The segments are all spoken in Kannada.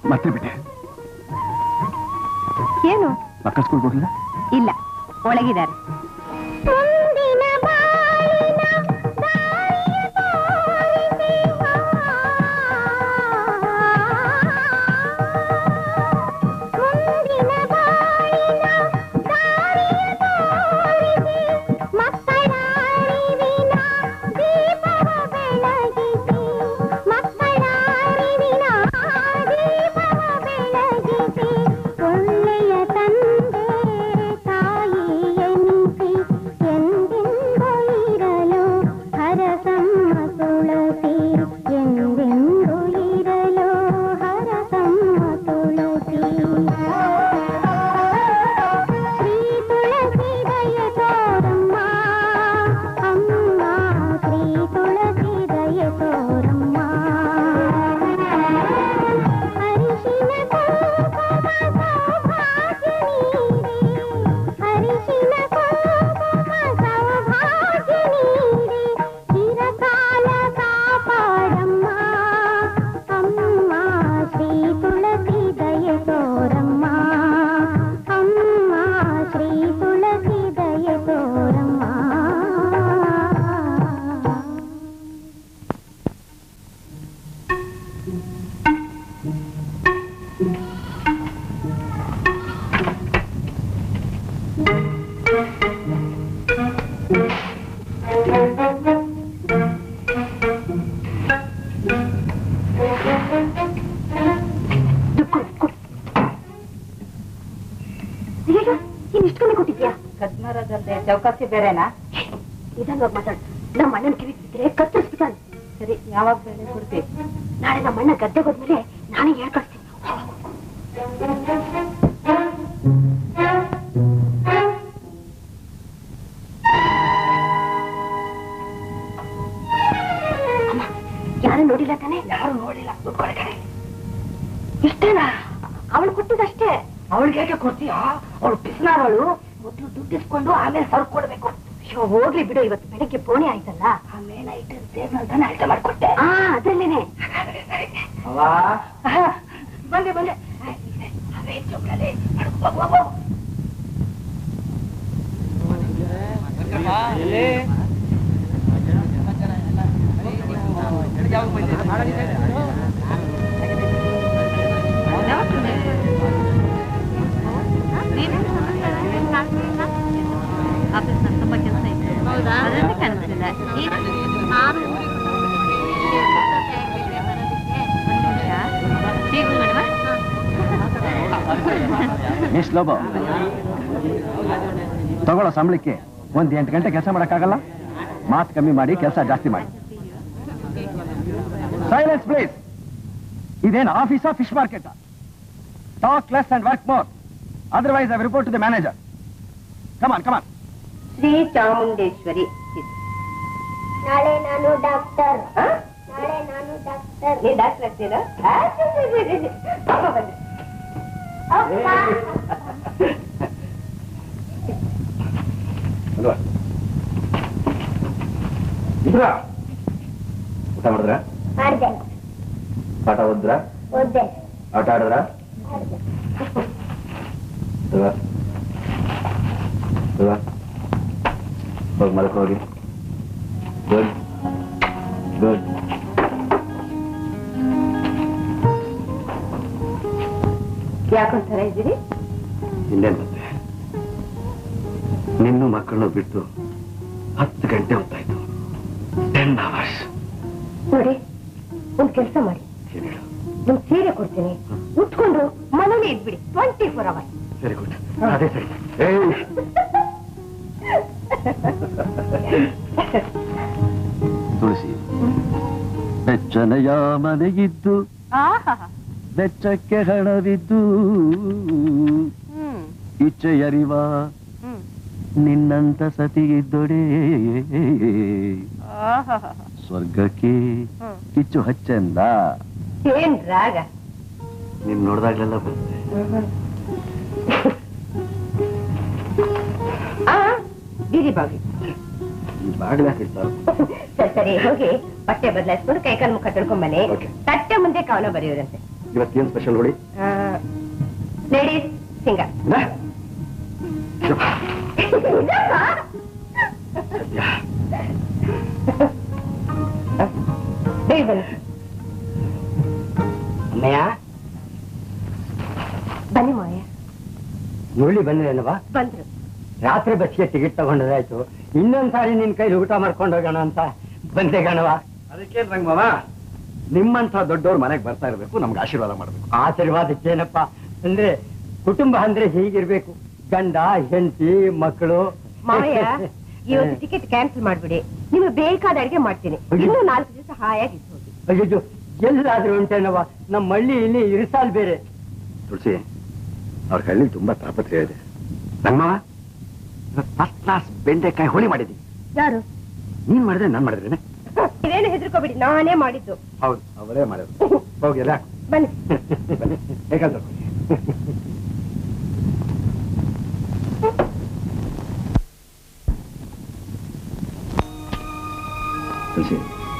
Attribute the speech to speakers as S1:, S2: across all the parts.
S1: ಮತ್ತೆ ಬಿಟ್ಟೆ
S2: ಏನು
S1: ಮಕ್ಕಳ ಸ್ಕೂಲ್ ಹೋಗಿಲ್ಲ
S2: ಇಲ್ಲ ಒಳಗಿದ್ದಾರೆ
S3: ಒಳ್ಳೆಯ ತಂದೆ ತಾಯಿ ಎನಿಸಿ ಎಂದೆಂದು ಇರಲು ಹರಸಮ್ಮ ತುಳಸಿ ಎಂದೆಂದು ಇರಲು ಹರಸಮ್ಮ ತುಳಸಿ ಶ್ರೀ ತುಳಸಿ ದಯ ತೋರಮ್ಮ ಅಮ್ಮ ಶ್ರೀ ತುಳಸಿ ದಯ ತೋರಮ್ಮ ಹರಿಶಿನ ಕುಂಕುಮ ಸೌಭಾಗ್ಯ ನೀಡಿ ಹರಿಶಿನ ಕುಂಕುಮ ಸೌಭಾಗ್ಯ ನೀಡಿ ಚಿರಕಾಲ ಕಾಪಾಡಮ್ಮ ಅಮ್ಮ ಶ್ರೀ ತುಳಸಿ ದಯ ತೋರಮ್ಮ ಅಮ್ಮ ಶ್ರೀ ತುಳಸಿ ದಯ ತೋರಮ್ಮ ಅಯ್ಯೋ ಇನ್ನಿಷ್ಟು ಕಮ್ಮಿ ಕೊಟ್ಟಿದ್ಯಾ
S2: ಕದ್ಮರದಲ್ಲದೆ ಚೌಕಾಸಿ ಬೇರೆನಾ
S3: ಇದಲ್ವಾಗ ಮಾತಾಡು ನಮ್ಮ ಅಣ್ಣನ ಕಿವಿ ಬಿದ್ದರೆ ಕತ್ತರಿಸ್ಬಿಟ್ಟಾನೆ
S2: ಸರಿ ಯಾವಾಗ ಬೇರೆ ಕೊಡ್ತೀವಿ
S3: ನಾಳೆ ನಮ್ಮ ಅಣ್ಣ ಗದ್ದೆಗೆ ಹೋದ್ಮೇಲೆ ನಾನೇ ಹೇಳ್ಕಳಿಸ್ತೀನಿ ಅಮ್ಮ, ಯಾರು ನೋಡಿಲ್ಲ ತಾನೆ ಯಾರು ನೋಡಿಲ್ಲ ಇಷ್ಟೇನಾ ಅವಳು ಕೊಟ್ಟದಷ್ಟೇ ಅವಳಿಗೆ ಹೇಗೆ ಕೊಡ್ತೀಯಾ ಅವಳು ಪಿಸ್ನಾರವಳು ಮೊದಲು ದುಡ್ಡಿಸ್ಕೊಂಡು ಆಮೇಲೆ ಸರ್ವ್ ಕೊಡ್ಬೇಕು ಅಯ್ಯೋ ಹೋಗ್ಲಿ ಬಿಡು ಇವತ್ತು ಬೆಳಗ್ಗೆ ಪೋಣಿ ಆಯ್ತಲ್ಲ ಆಮೇಲೆ ಐಟಮ್ ಸೇರ್ನಂತಾನೆ ಅಳತೆ ಮಾಡ್ಕೊಟ್ಟೆ ಹಾ ಅದ್ರಲ್ಲೇನೆ ಆಹಾ, ಬಂದೆ ಬಂದೆ ಅವೇ ಜೋಗ್ಲಲ್ಲಿ ಅಡ್ಕೊ, ಹೋಗು, ಹೋಗು, ಹೋಗು.
S2: ಆಫೀಸ್ನಲ್ಲಿ ತುಂಬಾ ಕೆಲಸ ಇದೆ ಅದರಿಂದ ಕಾಣಿಸ್ತಿಲ್ಲ ಈಗ ಒಂದು ನಿಮಿಷ ಟೀ ಮೇಡಮ್
S1: ಮಿಸ್ ಲೋಬೋ ತಗೊಳ್ಳೋ ಸಂಬಳಕ್ಕೆ ಒಂದ್ ಎಂಟು ಗಂಟೆ ಕೆಲಸ ಮಾಡಕ್ಕಾಗಲ್ಲ ಮಾತು ಕಮ್ಮಿ ಮಾಡಿ ಕೆಲಸ ಜಾಸ್ತಿ ಮಾಡಿ ಸೈಲೆನ್ಸ್ ಪ್ಲೀಸ್ ಇದೇನು ಆಫೀಸಾ fish market talk less and work more otherwise I report to the manager come on come on
S2: Shri Chamundeshwari
S3: ನಾಳೆ ನಾನು ಡಾಕ್ಟರ್ ನಾಳೆ ನಾನು ಡಾಕ್ಟರ್
S2: ನೀ ಡಾಕ್ಟರ್ ಆಗ್ತೀರಾ
S1: ಇದ್ರ ಊಟ ಮಾಡಿದ್ರ
S3: ಮಾಡಿದೆ
S1: ಪಾಠ ಓದ್ರ
S3: ಓದ್ದೆ
S1: ಆಟ ಆಡಿದ್ರ ಹೋಗಿ ಮಲಕ ಹೋಗಿ ಗುಡ್ ಗುಡ್
S2: ಯಾಕೊಂಥರ ಇದ್ದೀರಿ
S1: ಇನ್ನೇನ್ ಮತ್ತೆ ನಿನ್ನು ಮಕ್ಕಳನ್ನು ಬಿಟ್ಟು ಹತ್ತು ಗಂಟೆ ಹೊತ್ತಾಯ್ತು ಟೆನ್ ಅವರ್ಸ್
S3: ನೋಡಿ ಒಂದ್ ಕೆಲಸ ಮಾಡಿ
S1: ಏನ್ ಹೇಳು
S3: ನಿಮ್ ಸೀರೆ ಕೊಡ್ತೀನಿ ಉಟ್ಕೊಂಡು ಮನೇಲಿ ಇದ್ಬಿಡಿ twenty four hours
S1: very good ಅದೇ ಸರಿ ಏಯ್ ತುಳಸಿ ಬೆಚ್ಚನೆಯ ಮನೆಗಿದ್ದು ಬೆಚ್ಚಕ್ಕೆ ಹಣವಿದ್ದು ಇಚ್ಛೆಯರಿವ ನಿನ್ನಂತ ಸತಿಯಿದ್ದೊಡೆ ಸ್ವರ್ಗಕ್ಕೆ ಕಿಚ್ಚು ಹಚ್ಚೆಂದ
S2: ಏನ್ ರಾಗ
S1: ನೀನ್ ನೋಡ್ದಾಗ್ಲೆಲ್ಲ ಬರುತ್ತೆ
S2: ಆ ಬೀದಿ ಬಾಗಿ
S1: ಈ ಬಾಗಿಲು ಯಾಕೆ ಇಡ್ತಾರೆ
S2: ಸರಿ ಸರಿ ಹೋಗಿ ಬಟ್ಟೆ ಬದಲಾಯಿಸ್ಕೊಂಡು ಕೈಕಾಲು ಮುಖ ತೊಳ್ಕೊಂಡ್ ಬನ್ನಿ
S1: Okay.
S2: ತಟ್ಟೆ ಮುಂದೆ ಕವನ ಬರೆಯೋರಂತೆ
S1: ಇವತ್ತೇನ್ ಸ್ಪೆಷಲ್ ನೋಡಿ
S2: ಲೇಡೀಸ್ ಸಿಂಗರ್ ಬೇಗ ಬನ್ನಿ
S1: ಅಮ್ಮಯ್ಯ
S2: ಬನ್ನಿ ಮಾಯ
S1: ಮುರಳಿ ಬಂದ್ರೇನವಾ
S2: ಬಂದ್ರು
S1: ರಾತ್ರಿ ಬಸ್ಗೆ ಟಿಕೆಟ್ ತಗೊಂಡದಾಯ್ತು ಇನ್ನೊಂದ್ ಸಾರಿ ನಿನ್ ಕೈ ಊಟ ಮಾಡ್ಕೊಂಡು ಹೋಗೋಣ ಅಂತ ಬಂದೆ ಗಣವ ಅದಕ್ಕೆ ರಂಗಮ್ಮ ನಿಮ್ಮಂತ ದೊಡ್ಡವ್ರು ಮನೆಗೆ ಬರ್ತಾ ಇರ್ಬೇಕು ನಮ್ಗೆ ಆಶೀರ್ವಾದ ಮಾಡ್ಬೇಕು ಆಶೀರ್ವಾದಕ್ಕೇನಪ್ಪ ಅಂದ್ರೆ ಕುಟುಂಬ ಅಂದ್ರೆ ಹೀಗಿರ್ಬೇಕು ಗಂಡ ಹೆಂಡತಿ ಮಕ್ಕಳು
S2: ಮಾವಯ್ಯ ಇವತ್ತು ಟಿಕೆಟ್ ಕ್ಯಾನ್ಸಲ್ ಮಾಡ್ಬಿಡಿ ನಿಮ್ಗೆ ಬೇಕಾದ ಅಡಿಗೆ ಮಾಡ್ತೀನಿ ಇನ್ನೂ ನಾಲ್ಕು ದಿವಸ ಹಾಯಾಗಿ ಇದ್ದು ಹೋಗಿ
S1: ಅಯ್ಯೋ ಎಲ್ಲಾದ್ರೂ ಉಂಟೇನವ ನಮ್ಮ ಹಳ್ಳಿ ಇಲ್ಲಿ ಇರಿಸಾಲ್ ಬೇರೆ ತುಳಸಿ ಅವ್ರ ಹಳ್ಳಿ ತುಂಬಾ ತಾಪತ್ರೆ ಇದೆ ರಂಗಮ್ಮ ಫಸ್ಟ್ ಕ್ಲಾಸ್ ಬೆಂಡೆಕಾಯಿ ಹೋಳಿ ಮಾಡಿದ್ದೀನಿ
S2: ಯಾರು
S1: ನೀನ್ ಮಾಡಿದ್ರೆ ನಾನ್ ಮಾಡಿದ್ರೇನೆ
S2: ನೀವೇನು ಹೆದರ್ಕೋಬಿಡಿ ನಾನೇ ಮಾಡಿದ್ದು
S1: ಹೌದು ಅವರೇ ಮಾಡಿದ್ರು ಹೋಗಿ ಎಲ್ಲ
S2: ಬನ್ನಿ
S1: ಬೇಕಾದ್ರೆ ತುಳಸಿ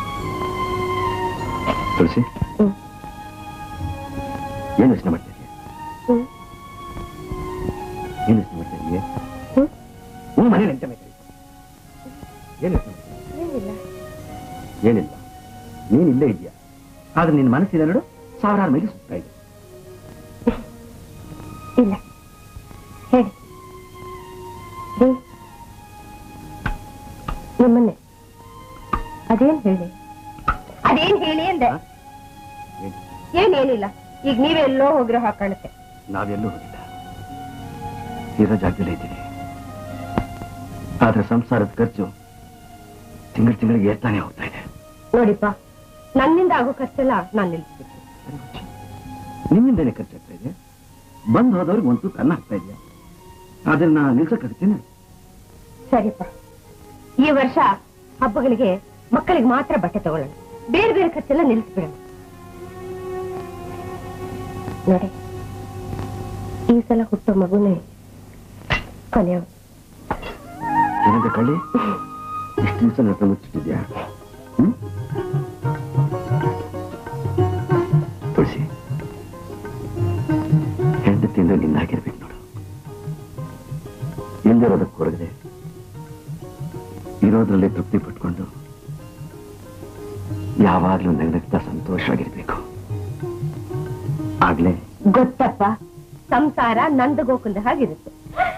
S1: ತುಳಸಿ
S2: ಹ್ಮ್.
S1: ಏನು ಯೋಚನೆ ಮಾಡ್ತಾ ಇದೀಯ
S2: ಹ್ಮ್.
S1: ಏನು ಯೋಚನೆ ಮಾಡ್ತಾ ಇದೀಯ
S2: ಹ್ಮ್.
S1: ಹ್ಞೂ ಮನೇಲಿ ಎಂತ ಬೇಕು ಏನು ಯೋಚನೆ ಮಾಡ್ತಾ ಇದೀಯ?
S2: ಏನಿಲ್ಲ
S1: ಏನಿಲ್ಲ ನೀನ್ ಇಲ್ಲೇ ಇದೆಯಾ ಆದ್ರೆ ನಿನ್ ಮನಸ್ಸಿದೆ ನೋಡು ಸಾವಿರಾರು ಮೈಲಿ ಸುತ್ತಾ ಇದೆ
S2: ಇಲ್ಲ ಹೇಳಿ ರೀ, ನಿಮ್ಮನ್ನೇ ಅದೇನ್ ಹೇಳಿ ಅದೇನ್ ಹೇಳಿ ಅಂದೆ
S1: ಏನ್?
S2: ಏನೇನಿಲ್ಲ ಈಗ ನೀವೆಲ್ಲೋ ಹೋಗಿರೋ ಹಾಗೆ ಕಾಣುತ್ತೆ
S1: ನಾವೆಲ್ಲೂ ಹೋಗಿಲ್ಲ ಇರೋ ಜಾಗದಲ್ಲೇ ಇದ್ದೀನಿ ಆದ್ರೆ ಸಂಸಾರದ ಖರ್ಚು ತಿಂಗಳ ತಿಂಗಳಿಗೆ ಏರ್ತಾನೆ ಹೋಗ್ತಾ ಇದೆ
S2: ನೋಡಿಪ್ಪ ನನ್ನಿಂದ ಆಗೋ ಖರ್ಚೆಲ್ಲ ನಾನು ನಿಲ್ಲಿಸ್ಬೇಕು
S1: ನಿಮ್ಮಿಂದಲೇ ಖರ್ಚಾಗ್ತಾ ಇದೆ ಬಂದು ಹೋದವ್ರಿಗೆ ಒಂದು ತೂಕ ಅನ್ನ ಹಾಕ್ತಾ ಇದೆಯಾ ಅದನ್ನ ನಿಲ್ಸಕ್ಕಾಗ್ತೀನಿ
S2: ಸರಿಪ್ಪ ಈ ವರ್ಷ ಹಬ್ಬಗಳಿಗೆ ಮಕ್ಕಳಿಗೆ ಮಾತ್ರ ಬಟ್ಟೆ ತಗೊಳ್ಳೋಣ ಬೇರೆ ಬೇರೆ ಖರ್ಚೆಲ್ಲ ನಿಲ್ಲಿಸ್ಬಿಡೋಣ ನೋಡಿ ಈ ಸಲ ಹುಟ್ಟೋ ಮಗುನೇ ಕೊನೆಯವ
S1: ಏನಂತ ಕಳ್ಳಿ ಇಷ್ಟು ದಿವಸ ನನ್ನ ಮುಚ್ಚಿಟ್ಟಿದ್ಯಾ ಹ್ಮ್ ತುಳಸಿ ಹೆಂಡತಿಯಿಂದ ನಿನ್ನಾಗಿರ್ಬೇಕು ನೋಡು ಇಲ್ದಿರೋದಕ್ಕೆ ಹೊರಗದೆ ಇರೋದ್ರಲ್ಲಿ ತೃಪ್ತಿ ಪಟ್ಕೊಂಡು ಯಾವಾಗ್ಲೂ ನಗನಗ್ತಾ ಸಂತೋಷವಾಗಿರ್ಬೇಕು ಆಗ್ಲೇ
S2: ಗೊತ್ತಪ್ಪ ಸಂಸಾರ ನಂದ ಗೋಕುಲದ ಹಾಗಿರುತ್ತೆ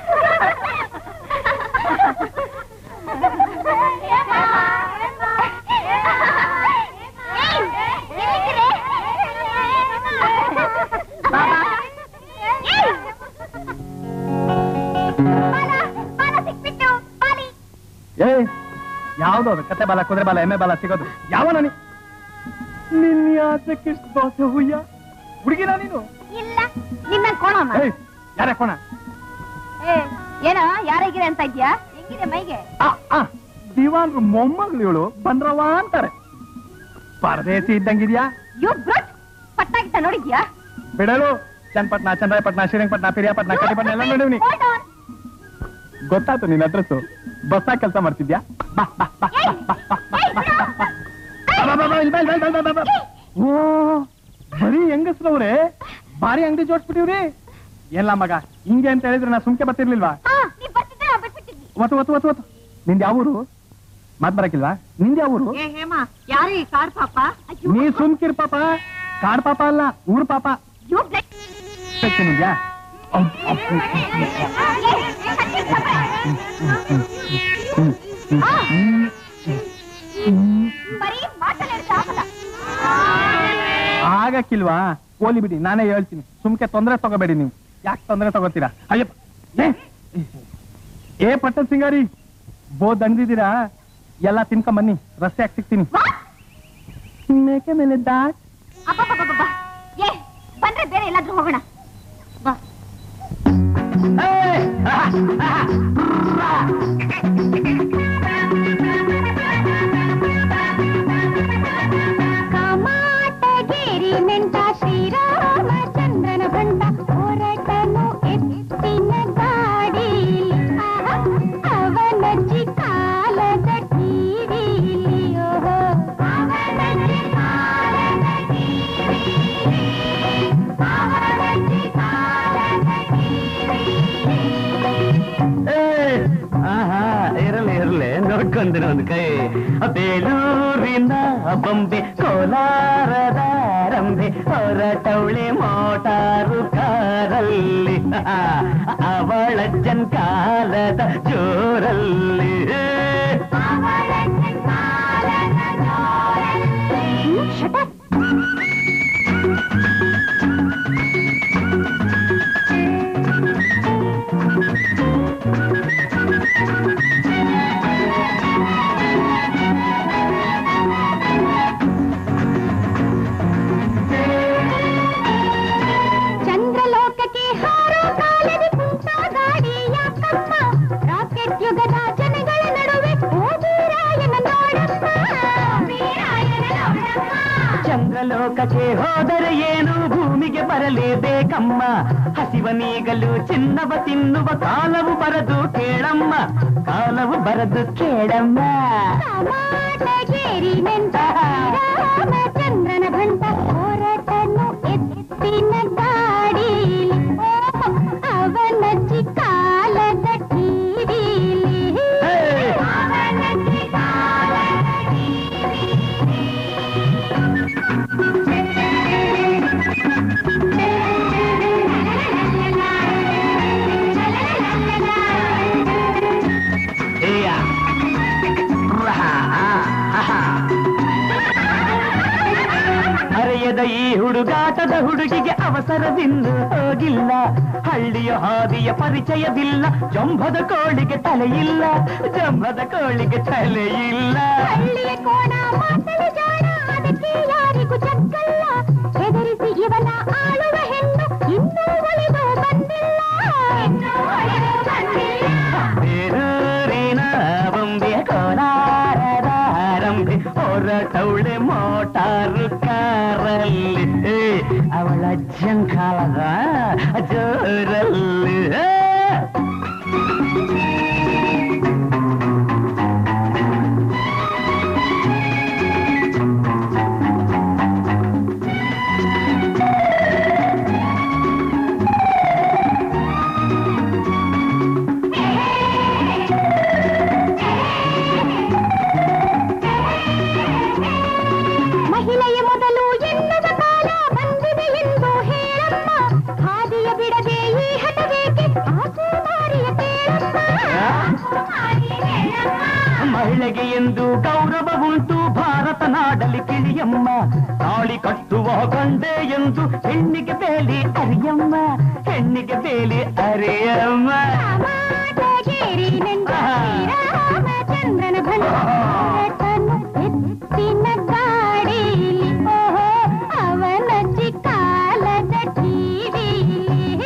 S4: ಏ ಯಾವ್ದು ಅದು ಕತೆ ಬಾಲ ಕುದುರೆ ಬಾಲ ಎಮ್ಮೆ ಬಾಲ ಸಿಗೋದು ಯಾವ ನೀ ನಿನ್ನ ಯಾತಕ್ಕೆ ಇಷ್ಟು ದೋಸೆ ಹುಯ್ಯ ಹುಡುಗಿನ ನೀನು
S3: ಇಲ್ಲ ನಿನ್ನ ಕೋಣಮ್ಮ
S4: ಏಯ್ ಯಾರೇ ಕೋಣ
S3: ಏ ಏನೋ ಯಾರಿಗಿದೆ ಅಂತ ಇದ್ಯಾ ಹೆಂಗಿದೆ ಮೈಗೆ
S4: ಆ, ಆ, ದಿವಾನ್ರು ಮೊಮ್ಮಗಳು ಇವಳು ಬಂದ್ರವ ಅಂತಾರೆ ಪರದೇಸಿ ಇದ್ದಂಗಿದ್ಯಾ
S3: ಯು ಬ್ರಟ್ ಪಟ್ಟಾಗಿತ್ತ ನೋಡಿದ್ಯಾ
S4: ಬಿಡಲು ಚನ್ನಪಟ್ನ ಚಂದ್ರಾಯಪಟ್ನ ಶ್ರೀರಂಗಪಟ್ನ ಪಿರಿಯಾಪಟ್ನ ಕಟಿಪಟ್ನ ಎಲ್ಲ ನೋಡಿವ್ನಿ
S3: Hold on.
S4: ಗೊತ್ತಾಯ್ತು ನಿನ್ನ ಅಡ್ರೆಸ್ ಬಸ್ಸಾಗ ಕೆಲಸ ಮಾಡ್ತಿದ್ಯಾ ಬಾ ಬಾ ಬಾ
S3: ಏಯ್, ಏಯ್, ಬಿಡು.
S4: ಬಾ, ಬಾ, ಬಾ, ಇಲ್ಲಿ ಬಾ, ಇಲ್ಲಿ ಬಾ, ಇಲ್ಲಿ ಬಾ, ಬಾ, ಬಾ. ಓ ಬರೀ ಹೆಂಗಸ್ರವ್ರೆ ಭಾರಿ ಅಂಗಡಿ ಜೋಡ್ಸ್ಬಿಟ್ಟಿವ್ರಿ ಎಲ್ಲ ಮಗ ಹಿಂಗೆ ಅಂತ ಹೇಳಿದ್ರೆ ನಾ ಸುಮ್ಕೆ ಬರ್ತಿರ್ಲಿಲ್ವಾ
S3: ಹಾ, ನೀವ್ ಬರ್ತಿದ್ರೆ ನಾವ್ ಬಿಟ್ಬಿಟ್ಟಿದ್ವಿ.
S4: ಒತ್ತು ಒತ್ತು ಒತ್ತು ಒತ್ತು ನಿಂದ ಯಾವ ಊರು ಮಾತ್ ಬರಕಿಲ್ವಾ ನಿಂದ ಯಾವ ಊರು
S3: ಏ ಹೇಮ ಯಾರು ಈ ಕಾರ್ ಪಾಪ ಅಯ್ಯೋ,
S4: ನೀ ಸುಮ್ಕಿರ್ ಪಾಪ ಕಾಡ್ ಪಾಪ ಅಲ್ಲ ಊರ್ ಪಾಪ
S3: you blood-
S4: ನಿದ್ಯಾ
S3: ಆ. ಬರೀ ಮಾತಲ್ಲಿ ಇರುತ್ತೆ, ಆಗಲ್ಲ.
S4: ಆಗಕ್ಕಿಲ್ವಾ ಹೋಲಿ ಬಿಡಿ ನಾನೇ ಹೇಳ್ತೀನಿ ಸುಮ್ಕೆ ತೊಂದ್ರೆ ತಗೋಬೇಡಿ ನೀವು ಯಾಕೆ ತೊಂದ್ರೆ ತಗೋತೀರಾ ಅಯ್ಯಪ್ಪ ಏ, ಏ ಪಟ್ಟದ ಸಿಂಗಾರಿ ಬೋ ದಂಡಿದ್ದೀರಾ ಎಲ್ಲ ತಿನ್ಕೊಂಬನ್ನಿ ರಸ್ತೆ ಹಾಕಿ ಸಿಗ್ತೀನಿ
S3: What?
S4: ಮೇಕೆ ಮೇಲೆ ದಾಟ್
S3: ಅಬ್ಬಬ್ಬಬ್ಬಬ್ಬ. ಏ ಬಂದ್ರೆ ಬೇರೆ ಎಲ್ಲಾದ್ರೂ ಹೋಗೋಣ ಬಾ
S5: ಕಾಮಾಟಗಿರಿ ಮೆಂಟ ಶ್ರೀರಾಮಚಂದ್ರನ ಬಂಡ ಹೊರಟನು ಎತ್ತಿನ ಗಾಡಿ ಅವನಜ್ಜಿ ಕಾಲದ ಟಿವಿಲಿ ಓಹೋ ಅವನಜ್ಜಿ ಕಾಲದ ಟಿವಿಲಿ
S1: ಕೊಂದನೊಂದು ಕೈ ಬೇಲೂರಿನ ಬೊಂಬೆ ಕೋಲಾರದ ರಂಬೆ ಹೊರಟವಳೆ ಮೋಟಾರು ಕಾರಲ್ಲಿ ಅವಳ ಜನ್ಕಾಲದ ಜೋರಲ್ಲಿ
S5: ಚಂದ್ರಲೋಕಕ್ಕೆ ಹಾರೋ ಕಾಲದ ಕುಂಟ ಗಾಡಿ ಯಾಕಮ್ಮ ರಾಕೆಟ್ ಯುಗದ ಜನಗಳ ನಡುವೆ ಓದಿರಾಯನ ನೋಡಮ್ಮ
S1: ಚಂದ್ರಲೋಕಕ್ಕೆ ಹೋದರೆ ಏನು ಭೂಮಿಗೆ ಬರಲೇಬೇಕಮ್ಮ ಹಸಿವ ನೀಗಲು ಚಿನ್ನವ ತಿನ್ನುವ ಕಾಲವು ಬರದು ಕೇಳಮ್ಮ ಕಾಲವು ಬರದು ಕೇಳಮ್ಮ
S5: ಟಮಾಟಗೇರಿ ನಿಂತ ರಾಮಚಂದ್ರನ ಭಂಟ ಹೊರಟನು ಎತ್ತಿನ ಗಾಡೀಲಿ ಓಹೋ, ಅವನಜ್ಜಿ ಕಾಲದ ಟಿವಿಲಿ
S1: ಹೇ!
S5: ಅವನಜ್ಜಿ ಕಾಲದ
S1: ಏಯ. ರಹ, ಆಹ. ಅರೆಯದ ಈ ಹುಡುಗಾಟದ ಹುಡುಗಿಗೆ ಅವಸರವಿನ್ನು ಹೋಗಿಲ್ಲ ಹಳ್ಳಿಯ ಹಾದಿಯ ಪರಿಚಯವಿಲ್ಲ ಜಂಭದ ಕೋಳಿಗೆ ತಲೆಯಿಲ್ಲ ಜಂಭದ ಕೋಳಿಗೆ ತಲೆಯಿಲ್ಲ
S5: ಹಳ್ಳಿಯ ಕೋಣ ಮಾತಲು ಜಾಣ ಅದಕ್ಕೆ ಯಾರಿಗೂ ಚಕ್ಕಲ್ಲ ಹೆದರಿಸಿ ಇವನ ಆಳುವ ಹೆಣ್ಣು ಇನ್ನೂ ಒಲಿದು ಬಂದಿಲ್ಲ
S1: ಬೇರೂರಿನ ಬೊಂಬೆಯ ಕೋಲಾರದ ರಂಬೆ ಹೊರಟವಳೆ ಮೋಟಾರು ಕಾರಲ್ಲಿ ಏ, ಅವಳ ಜಂಕಾಲದ ಜೋರಲ್ಲಿ ಏ.
S5: ಮಹಿಳೆಯ ಮೊದಲು ಎನ್ನುವ ಕಾಲ ಬಂದಿದೆ ಎಂದು ಹೇಳಮ್ಮ ಹಾದಿಯ ಬಿಡದೆ ಈ ಹಠವೇಕೆ ಆಸು ಮಾರಿಯ
S1: ಮಹಿಳೆಗೆ ಎಂದು ಗೌರವ ಉಂಟು ಭಾರತ ನಾಡಲಿ ಕಿಳಿಯಮ್ಮ ತಾಳಿ ಕಟ್ಟುವ ಗಂಡೆ ಎಂದು ಹೆಣ್ಣಿಗೆ ಬೇಲಿ ಅರಿಯಮ್ಮ ಹೆಣ್ಣಿಗೆ ಬೇಲಿ ಅರಿಯಮ್ಮ
S5: ಟಮಾಟಗೇರಿ ನಿಂತ ರಾಮಚಂದ್ರನ ಭಂಡ ಹೊರಟನು ಎತ್ತಿನ ಗಾಡೀಲಿ ಓಹೋ ಅವನಜ್ಜಿ ಕಾಲದ ಟಿವಿಲಿ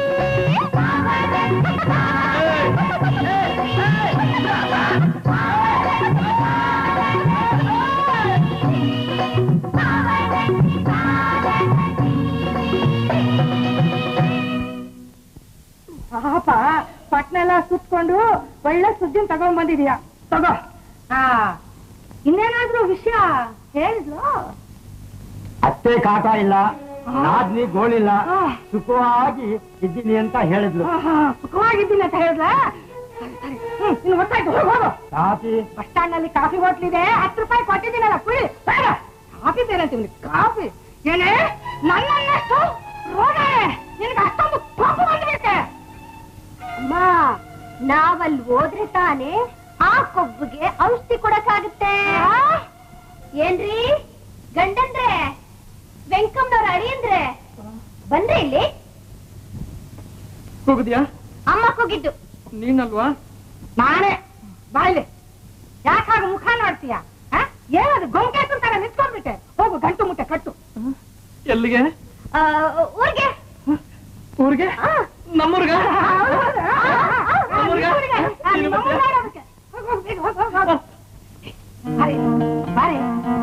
S3: ಪಾಪ ಪಟ್ನ ಎಲ್ಲ ಸುತ್ಕೊಂಡು ಒಳ್ಳೆ ಸುದ್ದಿನ ತಗೊಂಡ್ ಬಂದಿದೀಯ ತಗೋ ಆ ಇನ್ನೇನಾದ್ರೂ ವಿಷಯ ಹೇಳಿದ್ಲು
S1: ಅತ್ತೆ ಕಾಟ ಇಲ್ಲ ನಾದ್ನಿ ಗೋಳಿಲ್ಲ
S3: ಆ.
S1: ಸುಖವಾಗಿ ಇದ್ದೀನಿ ಅಂತ ಹೇಳಿದ್ಲು
S3: ಆಹಾ, ಸುಖವಾಗಿದ್ದೀನಿ ಅಂತ ಹೇಳಿದ್ಲ ಸರಿ ಸರಿ ಹ್ಮ್ ಇನ್ನು ಗೊತ್ತಾಯ್ತು ಹೋಗು ಹೋಗು
S1: ಕಾಫಿ
S3: ಬಸ್ ಸ್ಟ್ಯಾಂಡ್ ನಲ್ಲಿ ಕಾಫಿ ಹೋಟ್ಲಿದೆ ಹತ್ತು ರೂಪಾಯಿ ಕೊಟ್ಟಿದ್ದೀನಲ್ಲ ಕುಳಿ ಬೇಡ ಕಾಫಿ ಬೇರಂತೀವಿ ಕಾಫಿ ಏನೇ ನನ್ನನ್ನಷ್ಟು ರೋಗ ನಿನಗೆ ಅಷ್ಟೊಂದು ಕೋಪ ಬಂದ್ಬಿಟ್ಟೆ
S5: ಅಮ್ಮ ನಾವಲ್ಲಿ ಹೋದ್ರೆ ತಾನೇ ಆ ಕೊಬ್ಬಿಗೆ ಔಷಧಿ ಕೊಡಕ್ಕಾಗುತ್ತೆ ಏನ್ರಿ ಗಂಡಂದ್ರೆ ವೆಂಕಮ್ಮನವ್ರ ಅಳಿಯಂದ್ರೆ ಬಂದ್ರೆ ಇಲ್ಲಿ
S4: ಕೂಗುದ್ಯಾ
S5: ಅಮ್ಮ ಕೂಗಿದ್ದು
S4: ನೀನಲ್ವಾ
S3: ನಾನೇ ಬಾಯ್ಲಿ ಯಾಕಾಗ ಮುಖ ನೋಡ್ತೀಯ ಆ? ಏನದು ಗೊಂಕೇಸು ತರ ನಿಂತ್ಕೊಂಡ್ಬಿಟ್ಟೆ ಹೋಗು ಗಂಟು ಮುಟ್ಟೆ ಕಟ್ಟು
S4: ಎಲ್ಲಿಗೆ
S5: ಆ, ಊರ್ಗೆ
S4: ಊರಿಗೆ
S5: ಆ.
S4: ನಮ್ಮೂರ್ಗ
S3: ನಮ್ಮೂರ್ಗೆ? ಆ, ನಿಮ್ಮ ಊರ್ಗೆ ನೋಡೋದಕ್ಕೆ. ಹೋಗು, ಹೋಗು, ಬೇಗ ಹೋಗು, ಹೋಗು, ಹೋಗು. ಬಾರಿ, ಬಾರಿ.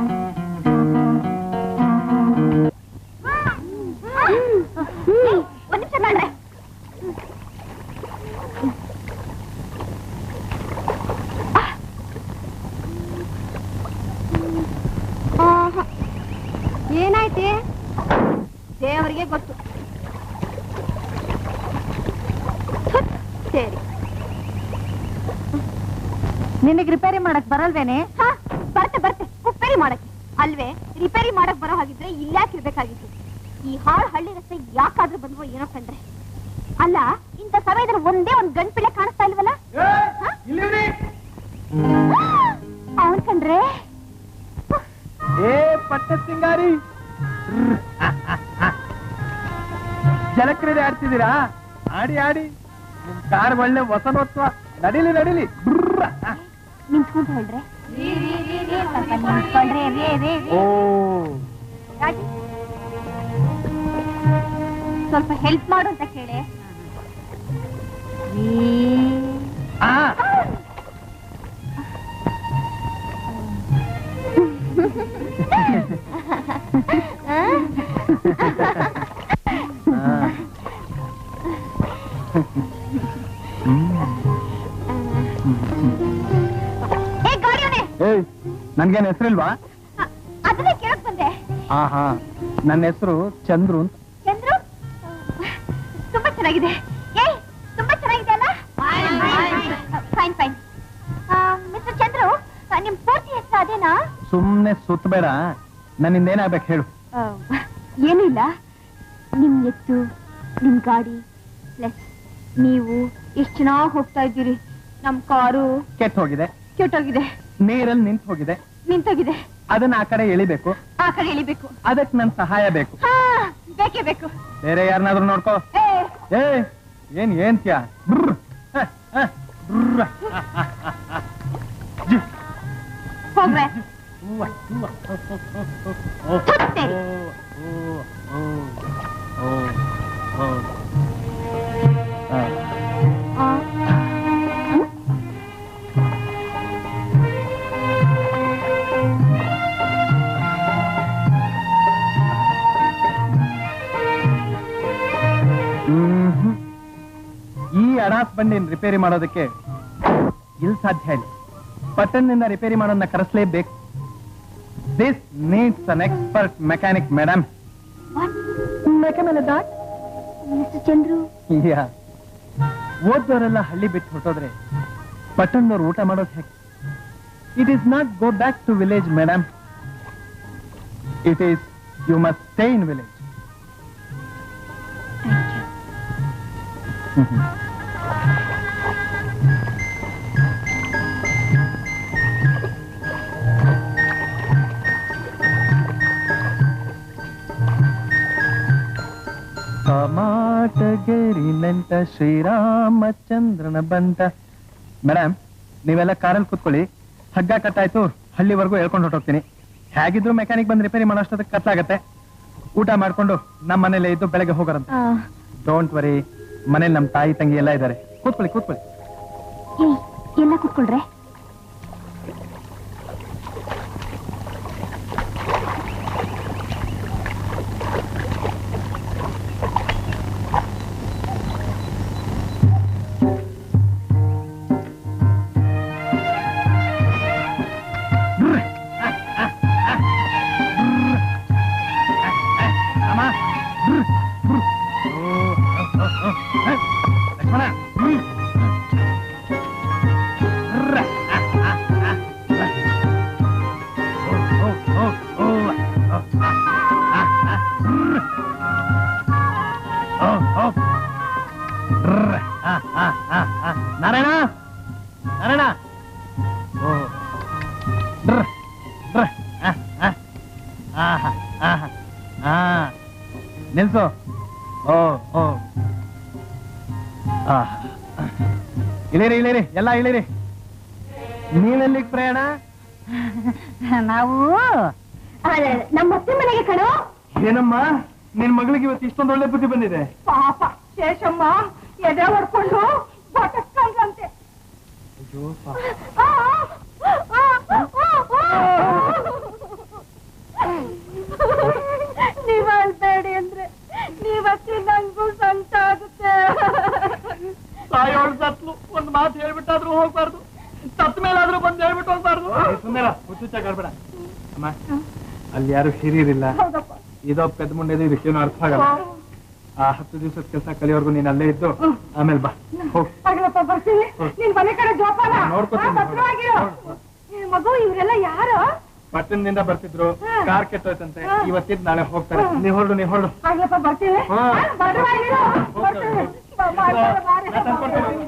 S5: ಒಂದ್ ನಿಮಿಷ ಮಾಡ್ರೆ ಏನಾಯ್ತೆ ದೇವರಿಗೆ ಗೊತ್ತು ಥುತ್, ಸರಿ
S2: ನಿನಗೆ ರಿಪೇರಿ ಮಾಡಕ್ ಬರಲ್ವೇನೆ
S3: ಹಾ ಬರ್ತೆ ಬರ್ತೆ ರಿಪೇರಿ ಮಾಡಕ್ಕೆ ಅಲ್ವೇ ರಿಪೇರಿ ಮಾಡಕ್ ಬರೋ ಹಾಗಿದ್ರೆ ಇಲ್ಯಾಕೆ ಇರ್ಬೇಕಾಗಿತ್ತು ಈ ಹಾಳ್ ಹಳ್ಳಿ ರಸ್ತೆ ಯಾಕಾದ್ರೂ ಬಂದ್ವೋ ಏನೋ ಕಂಡ್ರೆ ಅಲ್ಲ ಇಂಥ ಸಮಯದಲ್ಲಿ ಒಂದೇ ಒಂದ್ ಗಂಟ್ಪಿಳೆ ಕಾಣಿಸ್ತಾ ಇಲ್ವಲ್ಲ ಅವನ್ ಕಂಡ್ರೆ
S4: ಏ ಪಟ್ಟ ಸಿಂಗಾರಿ ಜಲಕ್ರೀಡೆ ಆಡ್ತಿದ್ದೀರಾ ಆಡಿ ಆಡಿ ನಿಮ್ ಕಾರ್ ಒಳ್ಳೆ ವಸನೋತ್ಸವ ನಡಿಲಿ ನಡಿಲಿ ಬ್ರ್ರ್.
S3: ನಿಂತ್ಕೊಂತ ಹೇಳ್ರೆ ಸ್ವಲ್ಪ ನಿಂತ್ಕೊಳ್ರಿ ರೇ ರೇ
S4: ಓ
S3: ರಾಜಿ ಸ್ವಲ್ಪ ಹೆಲ್ಪ್ ಮಾಡು ಅಂತ ಕೇಳೆ
S4: ಆ ಆ.
S3: ಏ ಗಾಡಿಯವನೇ
S4: ಏಯ್ ನನ್ಗೇನ್ ಹೆಸರಿಲ್ವಾ
S3: ಅದನ್ನೇ ಕೇಳಕ್ ಬಂದೆ
S4: ಹಾ ಹಾ ನನ್ನ ಹೆಸರು ಚಂದ್ರು ಅಂತ
S3: ಚಂದ್ರು ತುಂಬಾ ಚೆನ್ನಾಗಿದೆ ಏಯ್ ತುಂಬಾ ಚೆನ್ನಾಗಿದೆ ಅಲ್ಲ ಫೈನ್ ಫೈನ್ ಮಿಸ್ಟರ್ ಚಂದ್ರು ಆ, ನಿಮ್ ಪೂರ್ತಿ ಹೆಸರು ಅದೇನಾ
S4: ಸುಮ್ನೆ ಸುತ್ತಬೇಡ ನನ್ನಿಂದ ಏನಾಗ್ಬೇಕು ಹೇಳು
S3: ಏನೂ ಇಲ್ಲ ನಿಮ್ ಎತ್ತು ನಿಮ್ ಗಾಡಿ ಪ್ಲಸ್ ನೀವು ಎಷ್ಟು ಚೆನ್ನಾಗಿ ಹೋಗ್ತಾ ಇದ್ದೀರಿ ನಮ್ ಕಾರು
S4: ಕೆಟ್ಟ ಹೋಗಿದೆ
S3: ಕೆಟ್ಟೋಗಿದೆ
S4: ನೀರಲ್ಲಿ ನಿಂತು ಹೋಗಿದೆ
S3: ನಿಂತೋಗಿದೆ
S4: ಅದನ್ನ ಆ ಕಡೆ ಎಳಿಬೇಕು
S3: ಆ ಕಡೆ ಇಳಿಬೇಕು
S4: ಅದಕ್ಕೆ ನನ್ ಸಹಾಯ ಬೇಕು
S3: ಹಾ ಬೇಕೇ ಬೇಕು
S4: ಬೇರೆ ಯಾರನ್ನಾದ್ರೂ ನೋಡ್ಕೋ
S3: ಏ
S4: ಏ ಏನ್ ಏನ್ತ್ಯಾ ಬ್ರ್. ಹ, ಹ, ಬ್ರ್. ಜಿ.
S3: ಹೋಗ್ರೆ
S4: ಹೂವ, ಹೂವ. ಓ, ಓ,
S3: ಸುತ್ತೇರಿ.
S4: ಓ, ಓ, ಓ, ಓ. ಆ.
S3: ಆ. ಹ್ಮ್?
S4: ಮ್ಹ್ಮ್. ಈ ಅಡಾಸ್ ಬಂಡಿನ ರಿಪೇರಿ ಮಾಡೋದಕ್ಕೆ ಇಲ್ಲಿ ಸಾಧ್ಯ ಇಲ್ಲ ಪಟ್ಟಣದಿಂದ ರಿಪೇರಿ ಮಾಡೋದನ್ನ ಕರೆಸಲೇಬೇಕು this needs an expert mechanic madam
S3: mister Chandru
S4: ಓದ್ದವರೆಲ್ಲ ಹಳ್ಳಿ ಬಿಟ್ಟು ಹೊರಟೋದ್ರೆ ಪಟ್ಟಣದವ್ರು ಊಟ ಮಾಡೋದು ಹೇಗೆ it is not go back to village madam it is you must stay in village ಟಮಾಟಗೇರಿನಂತ ಶ್ರೀರಾಮಚಂದ್ರನ ಬಂಟ ಮೇಡಮ್ ನೀವೆಲ್ಲ ಕಾರಲ್ಲಿ ಕೂತ್ಕೊಳ್ಳಿ ಹಗ್ಗ ಕಟ್ಟಾಯ್ತು ಹಳ್ಳಿವರೆಗೂ ಹೇಳ್ಕೊಂಡು ಹೊರಟೋಗ್ತೀನಿ ಹೇಗಿದ್ರು ಮೆಕ್ಯಾನಿಕ್ ಬಂದು ರಿಪೇರಿ ಮಾಡೋಷ್ಟೊತ್ತಿಗೆ ಕತ್ಲಾಗತ್ತೆ ಊಟ ಮಾಡ್ಕೊಂಡು ನಮ್ಮ ಮನೇಲೆ ಇದ್ದು ಬೆಳಗ್ಗೆ ಹೋಗೋರಂತ ಡೋಂಟ್ ವರಿ ಮನೇಲಿ ನಮ್ಮ ತಾಯಿ ತಂಗಿ ಎಲ್ಲ ಇದ್ದಾರೆ ಕೂತ್ಕೊಳ್ಳಿ ಕೂತ್ಕೊಳ್ಳಿ
S3: ಏಯ್ ಎಲ್ಲ ಕೂತ್ಕೊಳ್ರೆ
S4: ಅಮ್ಮ ಬ್ರ್, ಬ್ರ್. ಓ, ಓ, ಓ, ಓ. ಹ, ಲಕ್ಷ್ಮಣ ಹ್ಮ್. ಬ್ರ್, ಆ, ಆ, ಆ. ಓ, ಓ, ಓ, ಓ, ಆ, ಆ, ಆ, ಬ್ರ್. ಓ, ಓ. ಬ್ರ್, ಆ, ಆ, ಆ, ಆ. ನಾರಾಯಣ ನಾರಾಯಣ ಓ ಬ್ರ್, ಬ್ರ್, ಆ, ಆ. ಆಹಾ, ಆಹಾ. ಆ ನಿಲ್ಸು ಓ ಓ ಆ. ಇಳಿರಿ ಇಳಿರಿ ಎಲ್ಲ ಇಳಿರಿ ನೀವೆಲ್ಲಿಗೆ ಪ್ರಯಾಣ
S2: ನಾವು
S3: ನಮ್ಮ ಅತ್ತೆ ಮನೆಗೆ ಕಣೋ
S4: ಏನಮ್ಮ ನಿನ್ ಮಗಳಿಗೆ ಇವತ್ತು ಇಷ್ಟೊಂದು ಒಳ್ಳೆ ಬುದ್ಧಿ ಬಂದಿದೆ
S2: ಪಾಪ ಶೇಷಮ್ಮ ಎದೆ ಹೊಡ್ಕೊಂಡು ಬಟಕ್ಕಂತೆ
S3: ನೀವ್ ಅಳ್ಬೇಡಿ ಅಂದ್ರೆ ನೀವತ್ತಿ ನಂಗೂ ಸಂತ ಆಗುತ್ತೆ
S4: ತಾಯೋಳು ಸತ್ಲು ಒಂದ್ ಮಾತು ಹೇಳ್ಬಿಟ್ಟಾದ್ರೂ ಹೋಗ್ಬಾರ್ದು ಸತ್ ಮೇಲಾದ್ರೂ ಬಂದು ಹೇಳ್ಬಿಟ್ಟು ಹೋಗ್ಬಾರ್ದು ಸುಂದರ ಹುಚ್ಚುಚ್ಚಾಗಬೇಡ ಅಮ್ಮ ಅಲ್ಲಿ ಯಾರು ಹಿರಿಯರಿಲ್ಲ ಇದೋ ಪೆದ್ ಮುಂಡೆದು ಇದಕ್ಕೇನು ಅರ್ಥ ಆಗಲ್ಲ ಆ ಹತ್ತು ದಿವಸದ ಕೆಲಸ ಕಲಿಯೋರ್ಗು ನೀನ್ ಅಲ್ಲೇ ಇದ್ದು ಆಮೇಲೆ ಬಾ ಹೋಗ್
S3: ಆಗ್ಲಪ್ಪ ಬರ್ತೀನಿ ನಿನ್ ಮನೆ ಕಡೆ ಜೋಪಾನ
S4: ನೋಡ್ಕೊತೀನಿ.
S3: ಹಾ, ಭದ್ರವಾಗಿರು. ಏ, ಮಗು ಇವರೆಲ್ಲ ಯಾರು
S4: ಪಟ್ಟಣದಿಂದ ಬರ್ತಿದ್ರು
S3: ಹಾ.
S4: ಕಾರ್ ಕೆಟ್ಟೋಯ್ತಂತೆ
S3: ಹಾ.
S4: ಇವತ್ತಿದ್ ನಾಳೆ ಹೋಗ್ತಾರೆ
S3: ಹಾ.
S4: ನೀ ಹೊರಡು ನೀ ಹೊರಡು
S3: ಆಗ್ಲಪ್ಪ ಬರ್ತೀನಿ
S4: ಹಾ.
S3: ಹಾ, ಭದ್ರವಾಗಿರು. ಬರ್ತೀನಿ. ಬಾ, ಬಾ, ಬಾ, ಬಾ,
S4: ನಾ ತಂದ್ಕೊಡ್ತೀನಿ.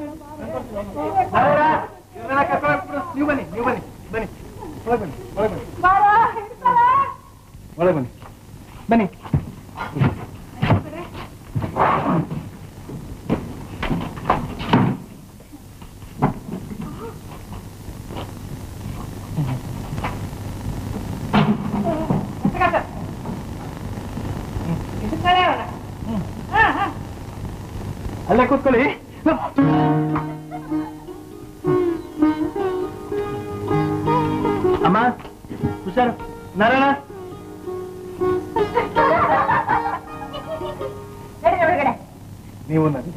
S4: ಇವ್ರನ್ನ ಕರ್ಕೊಂಡು ಹೋಗ್ಬಿಡು. ನೀವು ಬನ್ನಿ ನೀವು ಬನ್ನಿ ಬನ್ನಿ ಒಳಗೆ ಬನ್ನಿ ಒಳಗೆ ಬನ್ನಿ
S3: ಬಾರೋ, ಹಿಡ್ಕೊಳೋ.
S4: ಒಳಗೆ ಬನ್ನಿ ಬನ್ನಿ
S3: ಎತ್ಕೊಳ್ತ. ಹಿಡ್ಕೊಳೇ ಅವನ. ಹಾ, ಹಾ.
S4: ಅಲ್ಲೇ ಕೂತ್ಕೊಳ್ಳಿ ಅಮ್ಮ ಹುಷಾರು ನಾರಾಯಣ
S3: ನಡಿ ಒಳಗಡೆ
S4: ನೀವು ನಡಿ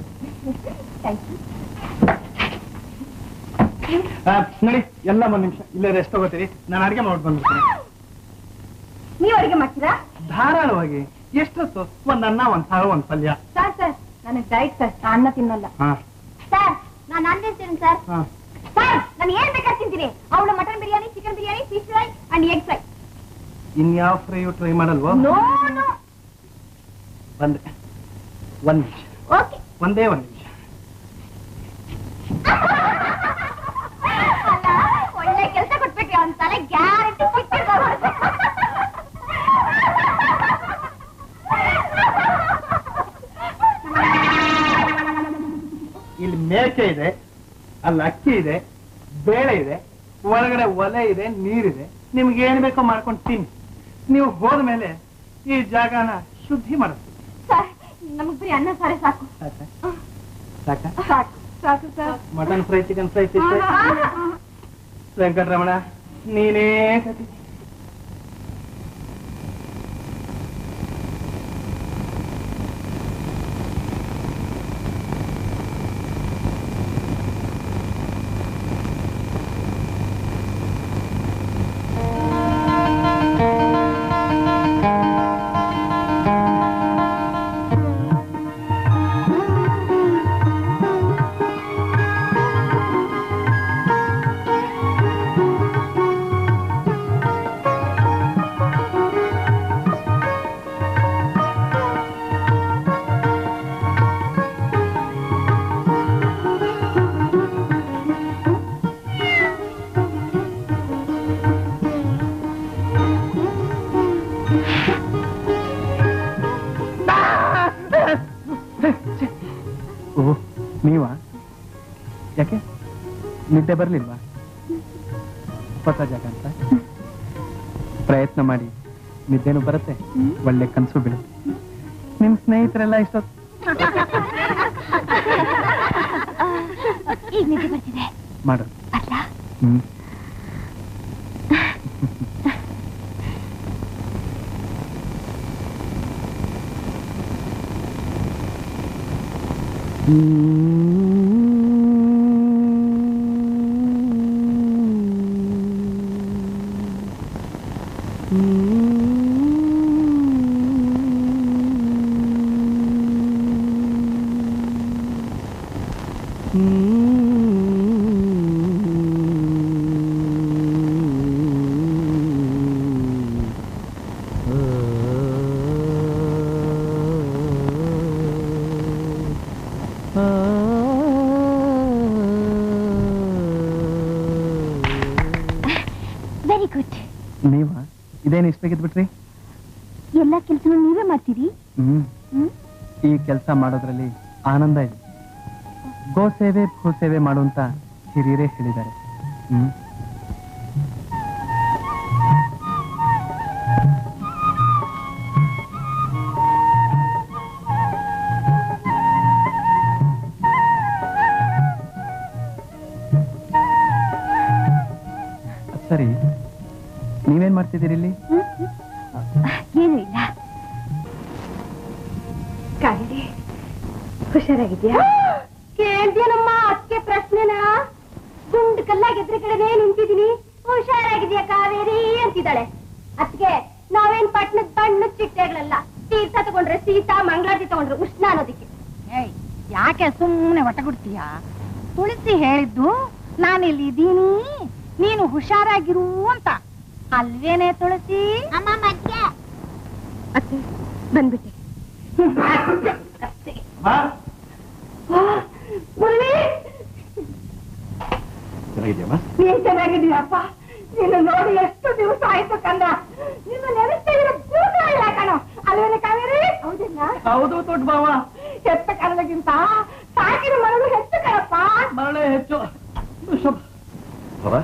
S4: ಆ, ನಡಿ ಎಲ್ಲ ಒಂದ್ ನಿಮಿಷ ಇಲ್ಲೇ ರೆಸ್ಟ್ ತಗೋತೀರಿ ನಾನು ಅಡಿಗೆ ಮಾಡ್ಬಿಟ್ಟು ಬಂದ್ಬಿಡ್ತೀನಿ
S3: ನೀವ್ ಅಡಿಗೆ ಮಾಡ್ತೀರಾ
S4: ಧಾರಾಳವಾಗಿ ಎಷ್ಟೊತ್ತು ಒಂದ್ ಅನ್ನ ಒಂದ್ ಸಾರು ಒಂದ್ ಪಲ್ಯ
S3: ಸರ್ ಸರ್ ನನಗೆ ಡೈಟ್ ಸರ್ ಅನ್ನ ತಿನ್ನಲ್ಲ
S4: ಹಾ
S5: ಸರ್ ನಾನು ನಾನ್ ತಿಂತೀನಿ ಸರ್
S4: ಹಾ
S5: ಸರ್ ನಾನು ಏನ್ ಬೇಕಾದ್ರೆ ತಿಂತೀನಿ ಅವಳು mutton biryani chicken biryani fish fry and egg fry
S4: ಇನ್ಯಾವ ಫ್ರೈಯು ಟ್ರೈ ಮಾಡಲ್ವೋ
S5: ನೋ ನೋ
S4: ಬಂದೆ ಒಂದ್ ನಿಮಿಷ
S5: ಓಕೆ
S4: ಒಂದೇ ಒಂದ್ ನಿಮಿಷ
S5: ಅಲ್ಲ ಒಳ್ಳೆ ಕೆಲಸ ಕೊಟ್ಬಿಟ್ರಿ ಅವ್ನ ತಲೆ ಗ್ಯಾರಂಟಿ
S4: ಇಲ್ಲಿ ಮೇಕೆ ಇದೆ ಅಲ್ಲಿ ಅಕ್ಕಿ ಇದೆ ಬೇಳೆ ಇದೆ ಒಳಗಡೆ ಒಲೆ ಇದೆ ನೀರಿದೆ ನಿಮ್ಗೆ ಏನ್ ಬೇಕೋ ಮಾಡ್ಕೊಂಡು ತಿನ್ನಿ ನೀವು ಹೋದ್ಮೇಲೆ ಈ ಜಾಗನ ಶುದ್ಧಿ ಮಾಡಿಸ್ತೀವಿ
S5: ಸರ್ ನಮಗ್ ಬರೀ ಅನ್ನ ಸಾರೇ ಸಾಕು
S4: ಸಾಕ ಸಾಕ
S3: ಸಾಕು ಸಾಕು sir
S4: mutton fry chicken fry fish Venkataramana ನೀನೇ ಕತಿ ಓ ನೀವಾ ಯಾಕೆ ನಿದ್ದೆ ಬರ್ಲಿಲ್ವಾ ಹೊಸ ಜಾಗ ಅಂತ ಪ್ರಯತ್ನ ಮಾಡಿ ನಿದ್ದೆನೂ ಬರುತ್ತೆ ಒಳ್ಳೆ ಕನಸು ಬೀಳುತ್ತೆ ನಿಮ್ ಸ್ನೇಹಿತರೆಲ್ಲ ಇಷ್ಟೊತ್ತು
S5: ಈಗ ನಿದ್ದೆ ಬರ್ತಿದೆ
S4: ಮಾಡೋದು
S5: ಅಲ್ಲ
S4: ಹ್ಮ್
S5: ವೆರಿ ಗುಡ್
S4: ನೀವಾ ಇದೇನು ಇಷ್ಟ ಬಿಟ್ರಿ
S5: ಎಲ್ಲ ಕೆಲಸನೂ ನೀವೇ ಮಾಡ್ತೀರಿ
S4: ಹ್ಮ್
S5: ಹ್ಮ್
S4: ಈ ಕೆಲಸ ಮಾಡೋದ್ರಲ್ಲಿ ಆನಂದ ಇದೆ ಗೋ ಸೇವೆ ಭೂ ಸೇವೆ ಮಾಡುವಂತ ಹಿರಿಯರೇ ಹೇಳಿದ್ದಾರೆ ಹ್ಮ್ ಸರಿ ನೀವೇನ್ ಮಾಡ್ತಿದ್ದೀರಿ ಇಲ್ಲಿ
S5: ಏನೂ ಇಲ್ಲ
S3: ಕಾವೇರಿ ಹುಷಾರಾಗಿದ್ಯಾ
S5: ಕೇಳ್ದೇನಮ್ಮ ಅದಕ್ಕೆ ಪ್ರಶ್ನೆನ ಗುಂಡು ಕಲ್ಲಾಗಿ ಎದುರುಗಡೆನೇ ನಿಂತಿದ್ದೀನಿ ಹುಷಾರಾಗಿದ್ಯಾ ಕಾವೇರಿ ಅಂತಿದ್ದಾಳೆ ಅದಕ್ಕೆ ನಾವೇನ್ ಪಟ್ನದ ಬಣ್ಣದ ಚಿಟ್ಟೆಗಳಲ್ಲ
S3: ತೀರ್ಥ ತಗೊಂಡ್ರೆ ಸೀತ ಮಂಗಳಾರತಿ ತಗೊಂಡ್ರೆ ಉಷ್ಣ ಅನ್ನೋದಕ್ಕೆ
S6: ಏಯ್ ಯಾಕೆ ಸುಮ್ಮನೆ ಒಟ್ಟ ಕೊಡ್ತೀಯ ತುಳಸಿ ಹೇಳಿದ್ದು ನಾನಿಲ್ಲಿ ಇದ್ದೀನಿ ನೀನು ಹುಷಾರಾಗಿರು ಅಂತ ಅಲ್ವೇನೆ ತುಳಸಿ
S3: ಅಮ್ಮ ಮಧ್ಯ
S2: ಅತ್ತೆ ಬಂದ್ಬಿಟ್ಟೆ
S3: ಮುರಳಿ
S1: ಚೆನ್ನಾಗಿದ್ಯಮ್ಮ
S3: ನೀನ್ ಚೆನ್ನಾಗಿದೀಯಪ್ಪ ನೀನು ನೋಡಿ ಎಷ್ಟು ದಿವಸ ಆಯ್ತು ಕಂದ ನಿನ್ನ ನೆನೆಸ್ತಿದ್ರೆ ಭೂತ ಇಲ್ಲ ಕಣೋ ಅಲ್ವೇನ ಕಾವೇರಿ ಹೌದಿಲ್ಲ
S4: ಹೌದು ದೊಡ್ಡ ಬಾವ
S3: ಹೆತ್ತ ಕನ್ನಡಗಿಂತ ಸಾಕಿನ ಮರಳು ಹೆಚ್ಚು ಕಣಪ್ಪ
S4: ಮರಳೆ ಹೆಚ್ಚು ಶುಭ
S1: ಬಾಬಾ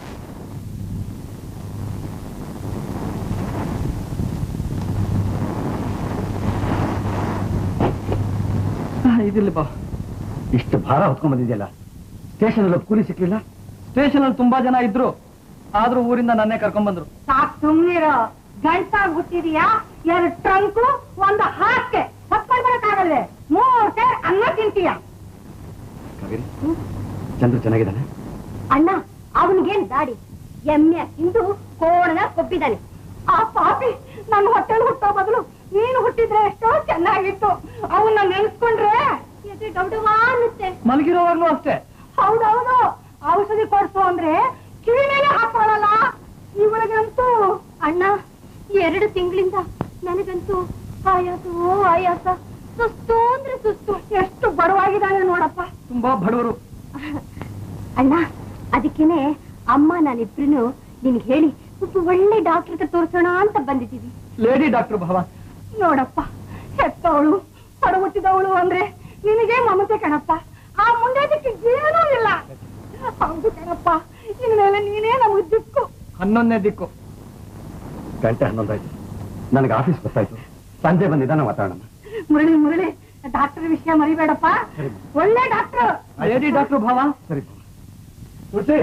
S4: ಇದಿರ್ಲಿ ಬಾ
S1: ಇಷ್ಟು ಭಾರ ಹೊತ್ಕೊಂಡ್ ಬಂದಿದ್ಯಲ್ಲ ಸ್ಟೇಷನ್ ಅಲ್ಲಿ ಕೂಲಿ ಸಿಕ್ಲಿಲ್ಲ
S4: ಸ್ಟೇಷನ್ ಅಲ್ಲಿ ತುಂಬಾ ಜನ ಇದ್ರು ಆದ್ರೂ ಊರಿಂದ ನನ್ನೇ ಕರ್ಕೊಂಡ್ ಬಂದ್ರು
S3: ಸಾಕ್ ಸುಮ್ನಿರೋ ಗಂಟ ಹುಟ್ಟಿದೀಯಾ ಎರಡು ಟ್ರಂಕು ಒಂದು ಹಾಸ್ಗೆ ಹೊತ್ಕೊಂಡ್ ಬರಕ್ಕಾಗಲ್ವೇ ಮೂರ್ ಸೇರ್ ಅನ್ನ ತಿಂತೀಯ
S1: ಕಾವೇರಿ ಚಂದ್ರ ಚೆನ್ನಾಗಿದ್ದಾನೆ
S3: ಅಣ್ಣ ಅವನಿಗೇನ್ ದಾಡಿ ಎಮ್ಮೆ ತಿಂದು ಕೋಣನ ಕೊಬ್ಬಿದ್ದಾನೆ ಆ ಪಾಪಿ ನನ್ನ ಹೊಟ್ಟೆಲ್ ಹುಟ್ಟೋ ಬದಲು ನೀನು ಹುಟ್ಟಿದ್ರೆ ಎಷ್ಟೋ ಚೆನ್ನಾಗಿತ್ತು ಅವನ್ನ ನೆನ್ಸ್ಕೊಂಡ್ರೆ ಎದೆ ಡೌಡವಾ ಅನ್ನುತ್ತೆ
S4: ಮಲಗಿರೋವಾಗ್ಲೂ ಅಷ್ಟೇ
S3: ಹೌದೌದು ಔಷಧಿ ಕೊಡ್ಸು ಅಂದ್ರೆ ಕಿವಿ ಮೇಲೆ ಹಾಕೊಳ್ಳಲ್ಲ ಇವಳಿಗಂತೂ ಅಣ್ಣ ಎರಡು ತಿಂಗಳಿಂದ ನನಗಂತೂ ಆಯಾಸೋ ಆಯಾಸ ಸುಸ್ತು ಅಂದ್ರೆ ಸುಸ್ತು ಎಷ್ಟು ಬಡವಾಗಿದ್ದಾನೆ ನೋಡಪ್ಪ
S4: ತುಂಬಾ ಬಡವರು
S3: ಅಣ್ಣ ಅದಕ್ಕೇನೆ ಅಮ್ಮ ನಾನಿಬ್ರು ನಿನ್ಗೆ ಹೇಳಿ ಒಬ್ಬ ಒಳ್ಳೆ ಡಾಕ್ಟರ್ ಹತ್ರ ತೋರ್ಸೋಣ ಅಂತ ಬಂದಿದ್ದೀವಿ
S4: ಲೇಡಿ ಡಾಕ್ಟರ್ ಭಾವ
S3: ನೋಡಪ್ಪ ಹೆತ್ತವಳು ಹೊಡಗುಟ್ಟಿದವಳು ಅಂದ್ರೆ ನಿನಗೆ ಮಮತೆ ಕಣಪ್ಪ ಆ ಮುಂದೆ ಅದಕ್ಕೆ ಏನೂ ಇಲ್ಲ ಹೌದು ಕಣಪ್ಪ ಇನ್ಮೇಲೆ ನೀನೇ ನಮಗೆ ದಿಕ್ಕು
S4: ಹನ್ನೊಂದನೇ ದಿಕ್ಕು
S1: ಗಂಟೆ ಹನ್ನೊಂದಾಯ್ತು ನನಗೆ ಆಫೀಸ್ ಗೊತ್ತಾಯ್ತು ಸಂಜೆ ಬಂದಿದ್ದಾನ ಮಾತಾಡೋಣ
S3: ಮುರಳಿ ಮುರಳಿ ಡಾಕ್ಟರ್ ವಿಷಯ ಮರಿಬೇಡಪ್ಪ ಒಳ್ಳೆ ಡಾಕ್ಟರ್
S4: ಲೇಡಿ ಡಾಕ್ಟರ್ ಭಾವ
S1: ಸರಿ ತುಳಸಿ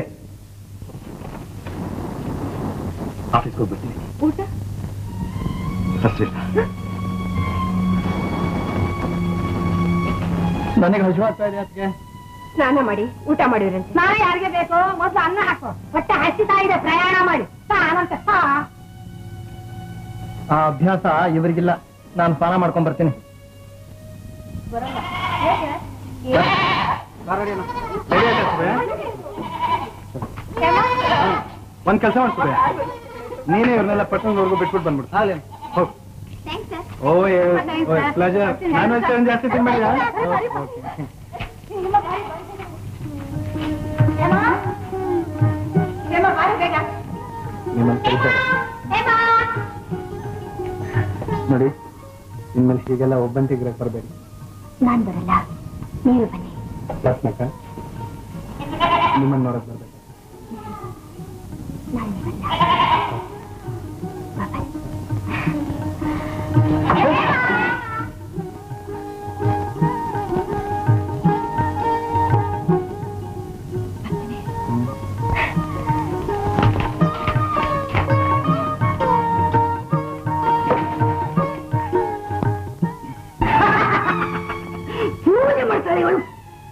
S1: ಆಫೀಸ್ಗೆ ಹೋಗ್ಬಿಡ್ತೀನಿ
S3: ಊಟ
S1: ಹಸಿಲ್ಲ
S4: ನನಗೆ ಹಸಿವಾಗ್ತಾ ಇದೆ ಅದಕ್ಕೆ
S2: ಸ್ನಾನ ಮಾಡಿ ಊಟ ಮಾಡಿದ್ರಂತೆ
S3: ಸ್ನಾನ ಯಾರಿಗೆ ಬೇಕು ಮೊದಲು ಅನ್ನ ಹಾಕು ಹೊಟ್ಟೆ ಹಸಿತಾ ಇದೆ ಪ್ರಯಾಣ ಮಾಡಿ ಸ್ನಾನಂತೆ ಹಾ
S4: ಆ ಅಭ್ಯಾಸ ಇವರಿಗಿಲ್ಲ ನಾನು ಸ್ನಾನ ಮಾಡ್ಕೊಂಡ್ ಬರ್ತೀನಿ ಒಂದ್ ಕೆಲಸ ಮಾಡ್ಕೊಬೇ ನೀನೇ ಇವ್ರನ್ನೆಲ್ಲ ಪಟ್ಟಣದವರೆಗೂ ಬಿಟ್ಬಿಟ್ಟು ಬಂದ್ಬಿಡು ಹಾಲೆ ಹೋಗ್ ಓ ಪ್ಲೆಜರ್ ನಾನು ವೆಜಿಟೇರಿಯನ್ ಜಾಸ್ತಿ ತಿನ್ಬೇಡಿ ನಿಮ್ಮನ್ನ ಕರೀತಾರೆ ನೋಡಿ ಇನ್ಮೇಲೆ ಹೀಗೆಲ್ಲ ಒಬ್ಬಂಟಿಗೆ ಬರಬೇಡಿ
S3: ನಾನ್ ಬರಲ್ಲ ನೀವು ಬನ್ನಿ
S4: ಲಕ್ಷ್ಮಕ್ಕ ನಿಮ್ಮನ್ನ ನೋಡಕ್ ಬರ್ಬೇಕು
S3: ನಾನು ಬರಲ್ಲ ಪೂಜೆ ಮಾಡ್ತಾರೆ ಇವಳು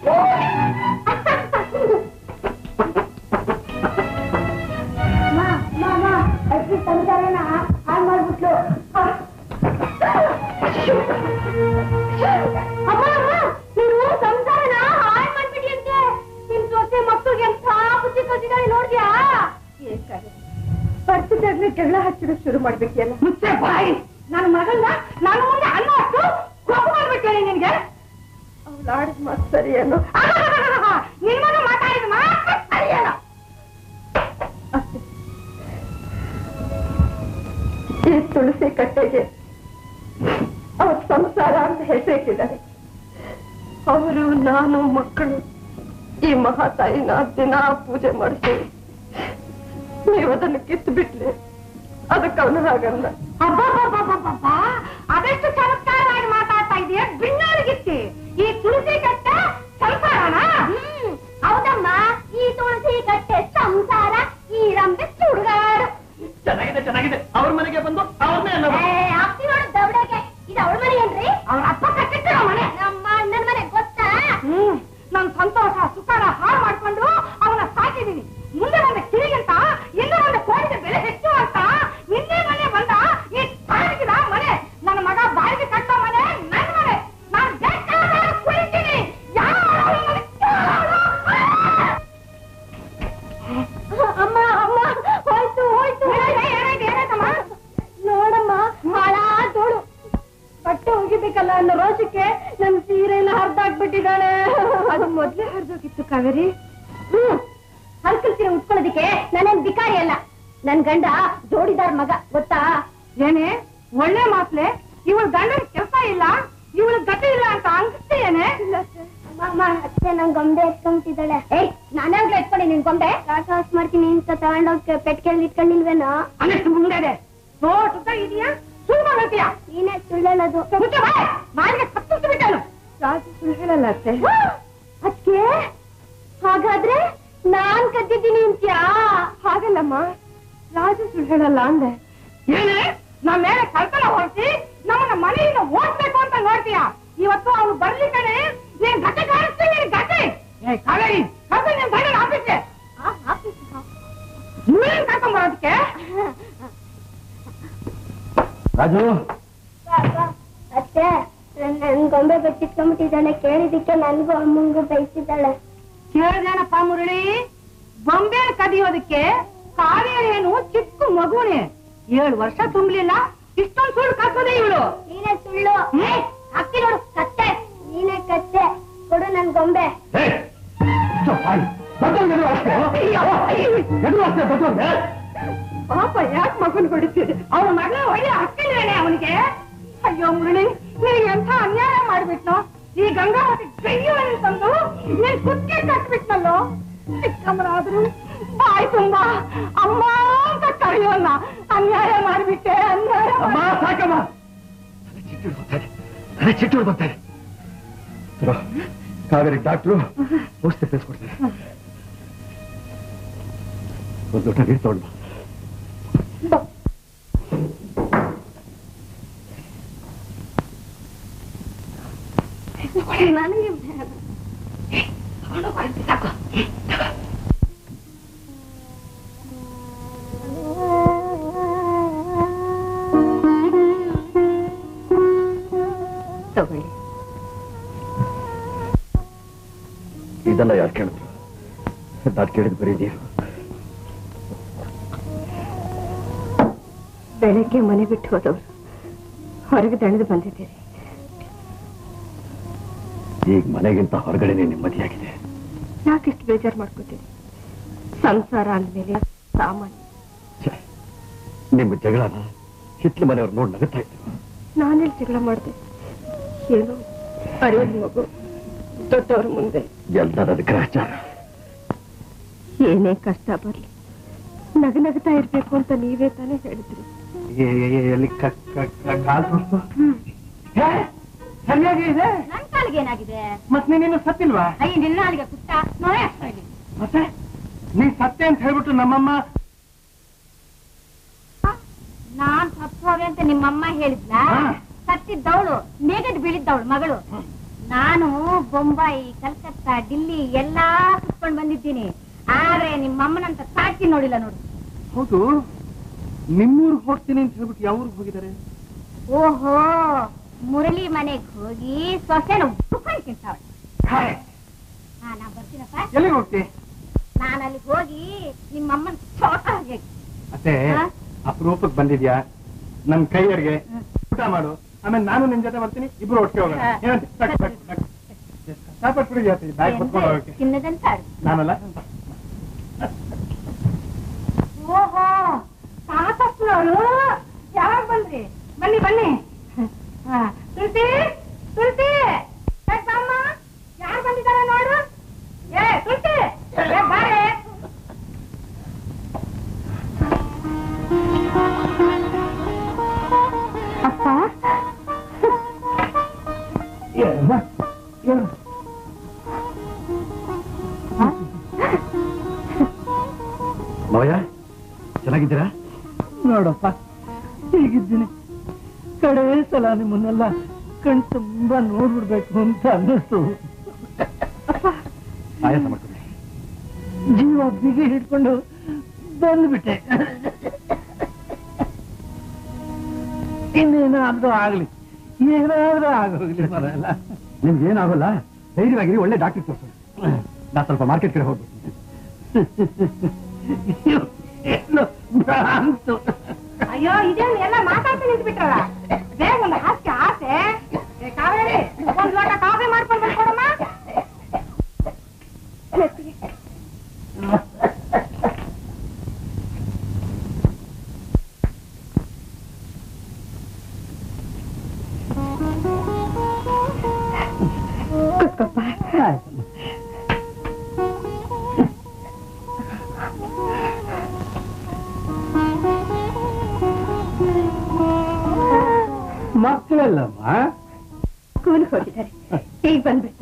S3: ಅಜ್ಜಿ ಸಂಸಾರನ ಹಾಳು ಮಾಡ್ಬಿಟ್ಲು ಅಮ್ಮ ಅಮ್ಮ ನೀನು ಸಂಸಾರನ ಹಾಳು ಮಾಡ್ಬಿಡಿ ಅಂತೆ ನಿಮ್ ಸೊಸೆ ಮಕ್ಕಳಿಗೆ ಎಂಥ ಬುದ್ಧಿ ಕಲಿಸಿದಾಳೆ ನೋಡ್ದ್ಯಾ ಬರ್ತಿದ್ದಾಗ್ಲೇ ಜಗಳ ಹಚ್ಚೋದಕ್ಕೆ ಶುರು ಮಾಡ್ಬೇಕಿಯಲ್ಲ ಮುಚ್ಚೆ ಬಾಯಿ ನನ್ನ ಮಗನ್ನ ನನ್ನ ಮುಂದೆ ಅನ್ನ ಹಾಕ್ತು ಕೋಪ ಮಾಡ್ಬಿಟ್ಟೇನೆ ನಿನ್ಗೆ ಅವ್ಳು ಆಡಿದ ಮಾತು ಸರಿಯೇನು ನಿನ್ ಮಗ ಮಾತಾಡಿದ ಮಾತು ಸರಿಯೇನು ಈ ತುಳಸಿ ಕಟ್ಟೆಗೆ ಅವ್ರ ಸಂಸಾರ ಅಂತ ಹೆಸರಿಟ್ಟಿದ್ದಾರೆ ಅವರು ನಾನು ಮಕ್ಕಳು ಈ ಮಹಾತಾಯಿನ ದಿನ ಪೂಜೆ ಮಾಡ್ತೀವಿ ನೀವು ಅದನ್ನು ಕಿತ್ತು ಬಿಟ್ಲೆ ಅದಕ್ಕೆ ಅವನು ಹಾಗಲ್ಲ ಅದೆಷ್ಟು ಚಮತ್ಕಾರವಾಗಿ ಮಾತಾಡ್ತಾ ಇದೆಯಾ ಬಿಣ್ಣಾರಿಗಿತ್ತಿ ಈ ತುಳಸಿ ಕಟ್ಟೆ ಸಂಸಾರನ ಹೌದಮ್ಮ ಈ ತುಳಸಿ ಕಟ್ಟೆ ಸಂಸಾರ ಈ ರಂಬೆ ಸುಡುಗಾಡು
S4: ಚೆನ್ನಾಗಿದೆ ಚೆನ್ನಾಗಿದೆ ಅವ್ರ ಮನೆಗೆ ಬಂದು ಅವ್ರನ್ನೇ ಎಲ್ಲ
S3: ಇದು ಅವಳ ಮನೆ ಏನ್ರಿ ಅವ್ರ ಅಪ್ಪ ಕಟ್ಟಿಟ್ಟಿರೋ ಮನೆ ನಮ್ಮ ಅಣ್ಣನ ಮನೆ ಗೊತ್ತಾ ಹ್ಮ್ ನನ್ ಸಂತೋಷ ಸುಖನ ಹಾಳು ಮಾಡ್ಕೊಂಡು ಅವನ ಸಾಕಿದೀನಿ ಮುಂದೆ ಬಂದ ಕಿರಿಗಂತ ಇನ್ನು ಒಂದು ಕೋಡಿಗೆ ಬೆಲೆ ಹೆಚ್ಚು ಅಂತ ನಿನ್ನೆ ಮನೆ ಬಂದ ಈ ತಾಯಿಗಿದ ಮನೆ ನನ್ನ ಮಗ ಬಾಯಿ ಹರ್ದಾಕ್ಬಿಟ್ಟಿದ್ದಾಳೆ
S2: ಅದು ಮೊದ್ಲೇ ಹರಿದೋಗಿತ್ತು ಕಾವೇರಿ
S3: ಹ್ಮ್ ಹಲ್ಕಲ್ ಸೀರೆ ಉಟ್ಕೊಳ್ಳೋದಿಕ್ಕೆ ನಾನೇನ್ ಬಿಕಾರಿ ಅಲ್ಲ ನನ್ ಗಂಡ ಜೋಡಿದಾರ್ ಮಗ ಗೊತ್ತಾ
S6: ಏನೇ ಒಳ್ಳೆ ಮಾತ್ಲೆ ಇವಳ ಗಂಡ ಕೆಲಸ ಇಲ್ಲ ಇವಳ ಗತಿ ಇಲ್ಲ ಅಂತ ಅನ್ಸುತ್ತೇನೆ
S3: ಅತ್ತೆ ನನ್ ಗೊಂಬೆ ಎತ್ಕೊಂಬಿಟ್ಟಿದ್ದಾಳೆ ಏಯ್ ನಾನಾಗ್ಲೂ ಎತ್ಕೊಂಡೆ ನಿನ್ ಗೊಂಬೆ ವಾಸ್ ಮಾಡ್ತೀನಿ ಅಂತ ತಗೊಂಡೋಗ್ ಪೆಟ್ಕೆಲ್ ಇಟ್ಕೊಂಡಿಲ್ವೇನೋ
S6: ಅನ್ನಷ್ಟು ಮುಂದೆ ತೋಟದ ಇದೆಯಾ ಸುಳ್ಳು ಹೇಳ್ತೀಯಾ
S3: ನೀನೇ ಸುಳ್ಳೇಳೋದು
S6: ಮುಚ್ಚೆ ಬಾಯ್ ಮಾಡಿಗೆ ಕತ್ತಿಸಿ ಬಿಟ್ಟನು
S2: ರಾಜು ಸುಳ್ಳು ಹೇಳಲ್ಲ ಅತ್ತೆ
S3: ಅದಕ್ಕೆ ಹಾಗಾದ್ರೆ ನಾನ್ ಕದ್ದಿದ್ದೀನಿ ಅಂತ್ಯಾ
S2: ಹಾಗಲ್ಲಮ್ಮ ರಾಜು ಸುಳ್ಳು ಹೇಳಲ್ಲ ಅಂದೆ
S6: ಏನೇ ನಮ್ಮ ಮೇಲೆ ಕಳ್ತನ ಹೊರಸಿ ನಮ್ಮನ್ನ ಮನೆಯಿಂದ ಓಡ್ಬೇಕು ಅಂತ ನೋಡ್ತೀಯಾ ಇವತ್ತು ಅವನು ಬರ್ಲಿ ಕಡೆ ನೀನ್ ಗಟ್ಟೆ ಕಾಣಿಸ್ತೀನಿ ನೀನ್ ಗಟ್ಟೆ ಏ ಕಾವೇರಿ ಕರ್ಕೊಂಡು ನಿನ್ ಗಂಡನ ಆಫೀಸ್ಗೆ ನೀನ್ ಕರ್ಕೊಂಡ್ ಬರೋದಕ್ಕೆ
S1: ರಾಜು
S3: ಅತ್ತೆ ನನ್ ಗೊಂಬೆ ಬಚ್ಚಿಟ್ಕೊಂಡ್ಬಿಟ್ಟಿದ್ದಾಳೆ ಕೇಳಿದಕ್ಕೆ ನನ್ಗೂ ಅಮ್ಮಂಗೂ ಬೈಸಿದ್ದಾಳೆ
S6: ಕೇಳ್ದೇನಪ್ಪ ಮುರಳಿ ಬೊಂಬೆ ಕದಿಯೋದಕ್ಕೆ ಕಾವೇರಿ ಏನು ಚಿಕ್ಕ ಮಗುನೇ ಏಳು ವರ್ಷ ತುಂಬಲಿಲ್ಲ ಇಷ್ಟೊಂದು ಸುಳ್ಳು ಕಲ್ಸೋದೆ ಇವಳು
S3: ನೀನೇ ಸುಳ್ಳು ಅಕ್ಕಿ ನೋಡು ಕತ್ತೆ ನೀನೇ ಕತ್ತೆ ಕೊಡು ನನ್ ಗೊಂಬೆ
S1: ಏಯ್! ಚುಪ್ ಆಗಿ. ದೊಡ್ಡವ್ನಿಗೆ ಎದುರು ಹಾಕ್ತೀಯ? ಎದುರು ಹಾಕ್ತೀಯ ದೊಡ್ಡವ್ನಿಗೆ?
S6: ಪಾಪ ಯಾಕೆ ಮಗನ್ ಹೊಡಿತೀರಿ ಅವನ ಮಗಳ ಒಳ್ಳೆ ಹಕ್ಕಿಲ್ವೇನೆ ಅವನಿಗೆ ಅಯ್ಯೋ ಮುರಳಿ ನಿನಗೆ ಎಂಥ ಅನ್ಯಾಯ ಮಾಡ್ಬಿಟ್ನೋ ಈ ಗಂಗಾವತಿ ಕೈಯೋ ಅಂತಂದು ನೀನ್ ಕುತ್ತಿಗೆ ಕಟ್ಬಿಟ್ನಲ್ಲೋ ಚಿಕ್ಕಮ್ಮನಾದ್ರು ಬಾಯ್ ತುಂಬಾ ಅಮ್ಮ ಅಂತ ಕರೆಯೋಲ್ಲ ಅನ್ಯಾಯ ಮಾಡ್ಬಿಟ್ಟೆ ಅನ್ಯಾಯ
S1: ಅಮ್ಮ
S6: ಮಾಡ್ಬಿಟ್ಟೆ.
S1: ಸಾಕಮ್ಮ ತಲೆ ಚಿಟ್ಟೂರು ಬರ್ತಾ ಇದೆ ತಗೋ, ಕಾವೇರಿ ಡಾಕ್ಟ್ರು ಔಷಧಿ ಕಳಿಸ್ಕೊಡ್ತಾರೆ ಒಂದು ಲೋಟ ನೀರು ತಗೊಂಡು ಬಾ.
S3: ನನಗೆ
S2: ತಗೊಳ್ಳಿ
S1: ಇದೆಲ್ಲ ಯಾರು ಕೇಳಿದ್ರು ನಾನು ಕೇಳಿದ್ ಬರೀ ನೀರು
S2: ಬೆಳಗ್ಗೆ ಮನೆ ಬಿಟ್ಟು ಹೋದವರು ಹೊರಗೆ ದಣದು ಬಂದಿದ್ದೀರಿ
S1: ಈಗ ಮನೆಗಿಂತ ಹೊರಗಡೆನೆ ನೆಮ್ಮದಿಯಾಗಿದೆ
S2: ಯಾಕಿಷ್ಟು ಬೇಜಾರು ಮಾಡ್ಕೋತೀರಿ ಸಂಸಾರ ಅಂದ್ಮೇಲೆ ಸಾಮಾನ್ಯ
S1: ಛೆ, ನಿಮ್ಮ ಜಗಳನ ಹಿತ್ಲ ಮನೆಯವ್ರು ನೋಡಿ ನಗುತ್ತಾ ಇದ್ರು
S2: ನಾನೆಲ್ಲಿ ಜಗಳ ಮಾಡಿದೆ ಏನು ಅರಿಯಲ್ ಮಗು ದೊಡ್ಡವ್ರ ಮುಂದೆ
S1: ಎಲ್ಲರದ ಗ್ರಹಚಾರ
S2: ಏನೇ ಕಷ್ಟ ಬರ್ಲಿ ನಗ ನಗ್ತಾ ಇರ್ಬೇಕು ಅಂತ ನೀವೇ ತಾನೇ ಹೇಳಿದ್ರಿ
S4: ಎಲ್ಲಿ ಕಾಲ್ ತೋರ್ಸು. ಹೇ, ಸರಿಯಾಗಿ ಇದೆ
S3: ನನ್ ಕಾಲಿಗೆ ಏನಾಗಿದೆ
S4: ಮತ್ ನೀನಿನ್ನು ಸತ್ತಿಲ್ವಾ
S3: ಅಯ್ಯ ನಿನ್ನ ಅಲ್ಲಿಗೆ ಕುತ್ತ ನೋಯೇ ಅಷ್ಟೇ
S4: ಮತ್ತೆ ನೀ ಸತ್ತೆ ಅಂತ ಹೇಳ್ಬಿಟ್ಟು ನಮ್ಮಮ್ಮ
S3: ನಾನ್ ಸತ್ತೋದೆ ಅಂತ ನಿಮ್ಮಮ್ಮ ಹೇಳಿದ್ಲಾ
S4: ಹಾ.
S3: ಸತ್ತಿದ್ದವಳು ನೆಗದ್ ಬೀಳಿದ್ದವಳು ಮಗಳು ನಾನು ಬೊಂಬಾಯಿ ಕಲ್ಕತ್ತಾ ಡಿಲ್ಲಿ ಎಲ್ಲಾ ಸುತ್ಕೊಂಡ್ ಬಂದಿದ್ದೀನಿ ಆದ್ರೆ ನಿಮ್ಮಮ್ಮನಂತ ಸಾಕ್ಷಿ ನೋಡಿಲ್ಲ ನೋಡು
S4: ಹೌದು ನಿಮ್ಮೂರ್ಗ್ ಹೋಗ್ತೀನಿ ಅಂತ ಹೇಳ್ಬಿಟ್ಟು ಯಾವ ಊರಿಗೆ ಹೋಗಿದ್ದಾರೆ
S3: ಓಹೋ ಮುರಳಿ ಮನೆಗ್ ಹೋಗಿ ಸೊಸೆನ ಉಳ್ಕೊಂಡ್ ತಿಂತಾವಳೆ
S4: ಹಾಯ್,
S3: ಹಾ ನಾ ಬರ್ತೀನಪ್ಪ
S4: ಎಲ್ಲಿಗೆ ಹೋಗ್ತಿ
S3: ನಾನು ಅಲ್ಲಿಗೆ ಹೋಗಿ ನಿಮ್ಮಮ್ಮನ ಚೋಟ ಹಾಗೆ
S4: ಮತ್ತೆ
S3: ಹಾ?
S4: ಅಪರೂಪಕ್ಕೆ ಬಂದಿದ್ಯಾ ನಮ್ ಕೈಯರ್ಗೆ
S3: ಹ್ಮ್.
S4: ಊಟ ಮಾಡು ಆಮೇಲೆ ನಾನು ನಿನ್ ಜೊತೆ ಬರ್ತೀನಿ ಇಬ್ರು ಒಟ್ಟಿಗೆ ಹೋಗೋಣ
S3: ಹಾ.
S4: ಏನಂತೆ? ಟಕ್, ಟಕ್, ಟಕ್. ಎಷ್ಟ್ ಕಷ್ಟಪಟ್ಬಿಡಿ ಜಾತಿ ಬ್ಯಾಗ್ ಹೊತ್ಕೊಂಡು ಹೋಗಕ್ಕೆ
S3: ತಿನ್ನದಂತ
S4: ನಾನಲ್ಲ
S6: ಓಹೋ ಸಾಕಷ್ಟು ಯಾವಾಗ ಬಂದ್ರಿ ಬನ್ನಿ ಬನ್ನಿ ಹಾ, ತುಳಸಿ ತುಳಸಿ ಅಮ್ಮ ಯಾರು ಬಂದಿದ್ದಾರೆ ನೋಡು ಏ ತುಳಸಿ ಏ, ಬಾರೆ
S2: ಅಪ್ಪ
S4: ಏನಮ್ಮ? ಏನು?
S1: ಮಾವಯ್ಯ ಚೆನ್ನಾಗಿದ್ದೀರಾ
S4: ನೋಡಪ್ಪ ಹೀಗಿದ್ದೀನಿ ಕಡೆ ಸಲ ನಿಮ್ಮನ್ನೆಲ್ಲ ಕಣ್ ತುಂಬಾ ನೋಡ್ಬಿಡ್ಬೇಕು ಅಂತ ಅನ್ನಿಸ್ತು
S1: ಆಯಾಸ ಮಾಡ್ಕೊಳ್ಳಿ
S4: ಜೀವ ಬಿಗಿ ಹಿಡ್ಕೊಂಡು ಬಂದ್ಬಿಟ್ಟೆ ಇನ್ನೇನಾದ್ರೂ ಆಗ್ಲಿ ಏನಾದ್ರೂ ಆಗೋಗ್ಲಿ ಬರಲ್ಲ
S1: ನಿಮ್ಗೆ ಏನಾಗಲ್ಲ ಧೈರ್ಯವಾಗಿರಿ ಒಳ್ಳೆ ಡಾಕ್ಟರ್ ತೋರಿಸೋಣ ನಾ ಸ್ವಲ್ಪ ಮಾರ್ಕೆಟ್ ಕಡೆ ಹೋಗ್ಬಿಡ್ತೀನಿ
S4: ಏನು ಭ್ರಾಂತು.
S6: ಅಯ್ಯೋ ಇದೇನು ಎಲ್ಲ ಮಾತಾಡ್ತಾ ನಿಂತ್ಬಿಟ್ರಲ್ಲ ಬೇಗ ಒಂದು ಹಾಸ್ಯ ಆಸೆ ಏ, ಕಾವೇರಿ ಒಂದ್ ಲೋಟ ಕಾಫಿ ಮಾಡ್ಕೊಂಡು ಬಂದ್ಕೊಡು
S1: ಆಯ್ತಮ್ಮ ಮಕ್ಕಳೆಲ್ಲಮ್ಮ
S2: ಸ್ಕೂಲ್ಗೆ ಹೋಗಿದ್ದಾರೆ ಈಗ ಬಂದ್ಬಿಡ್ತಾರೆ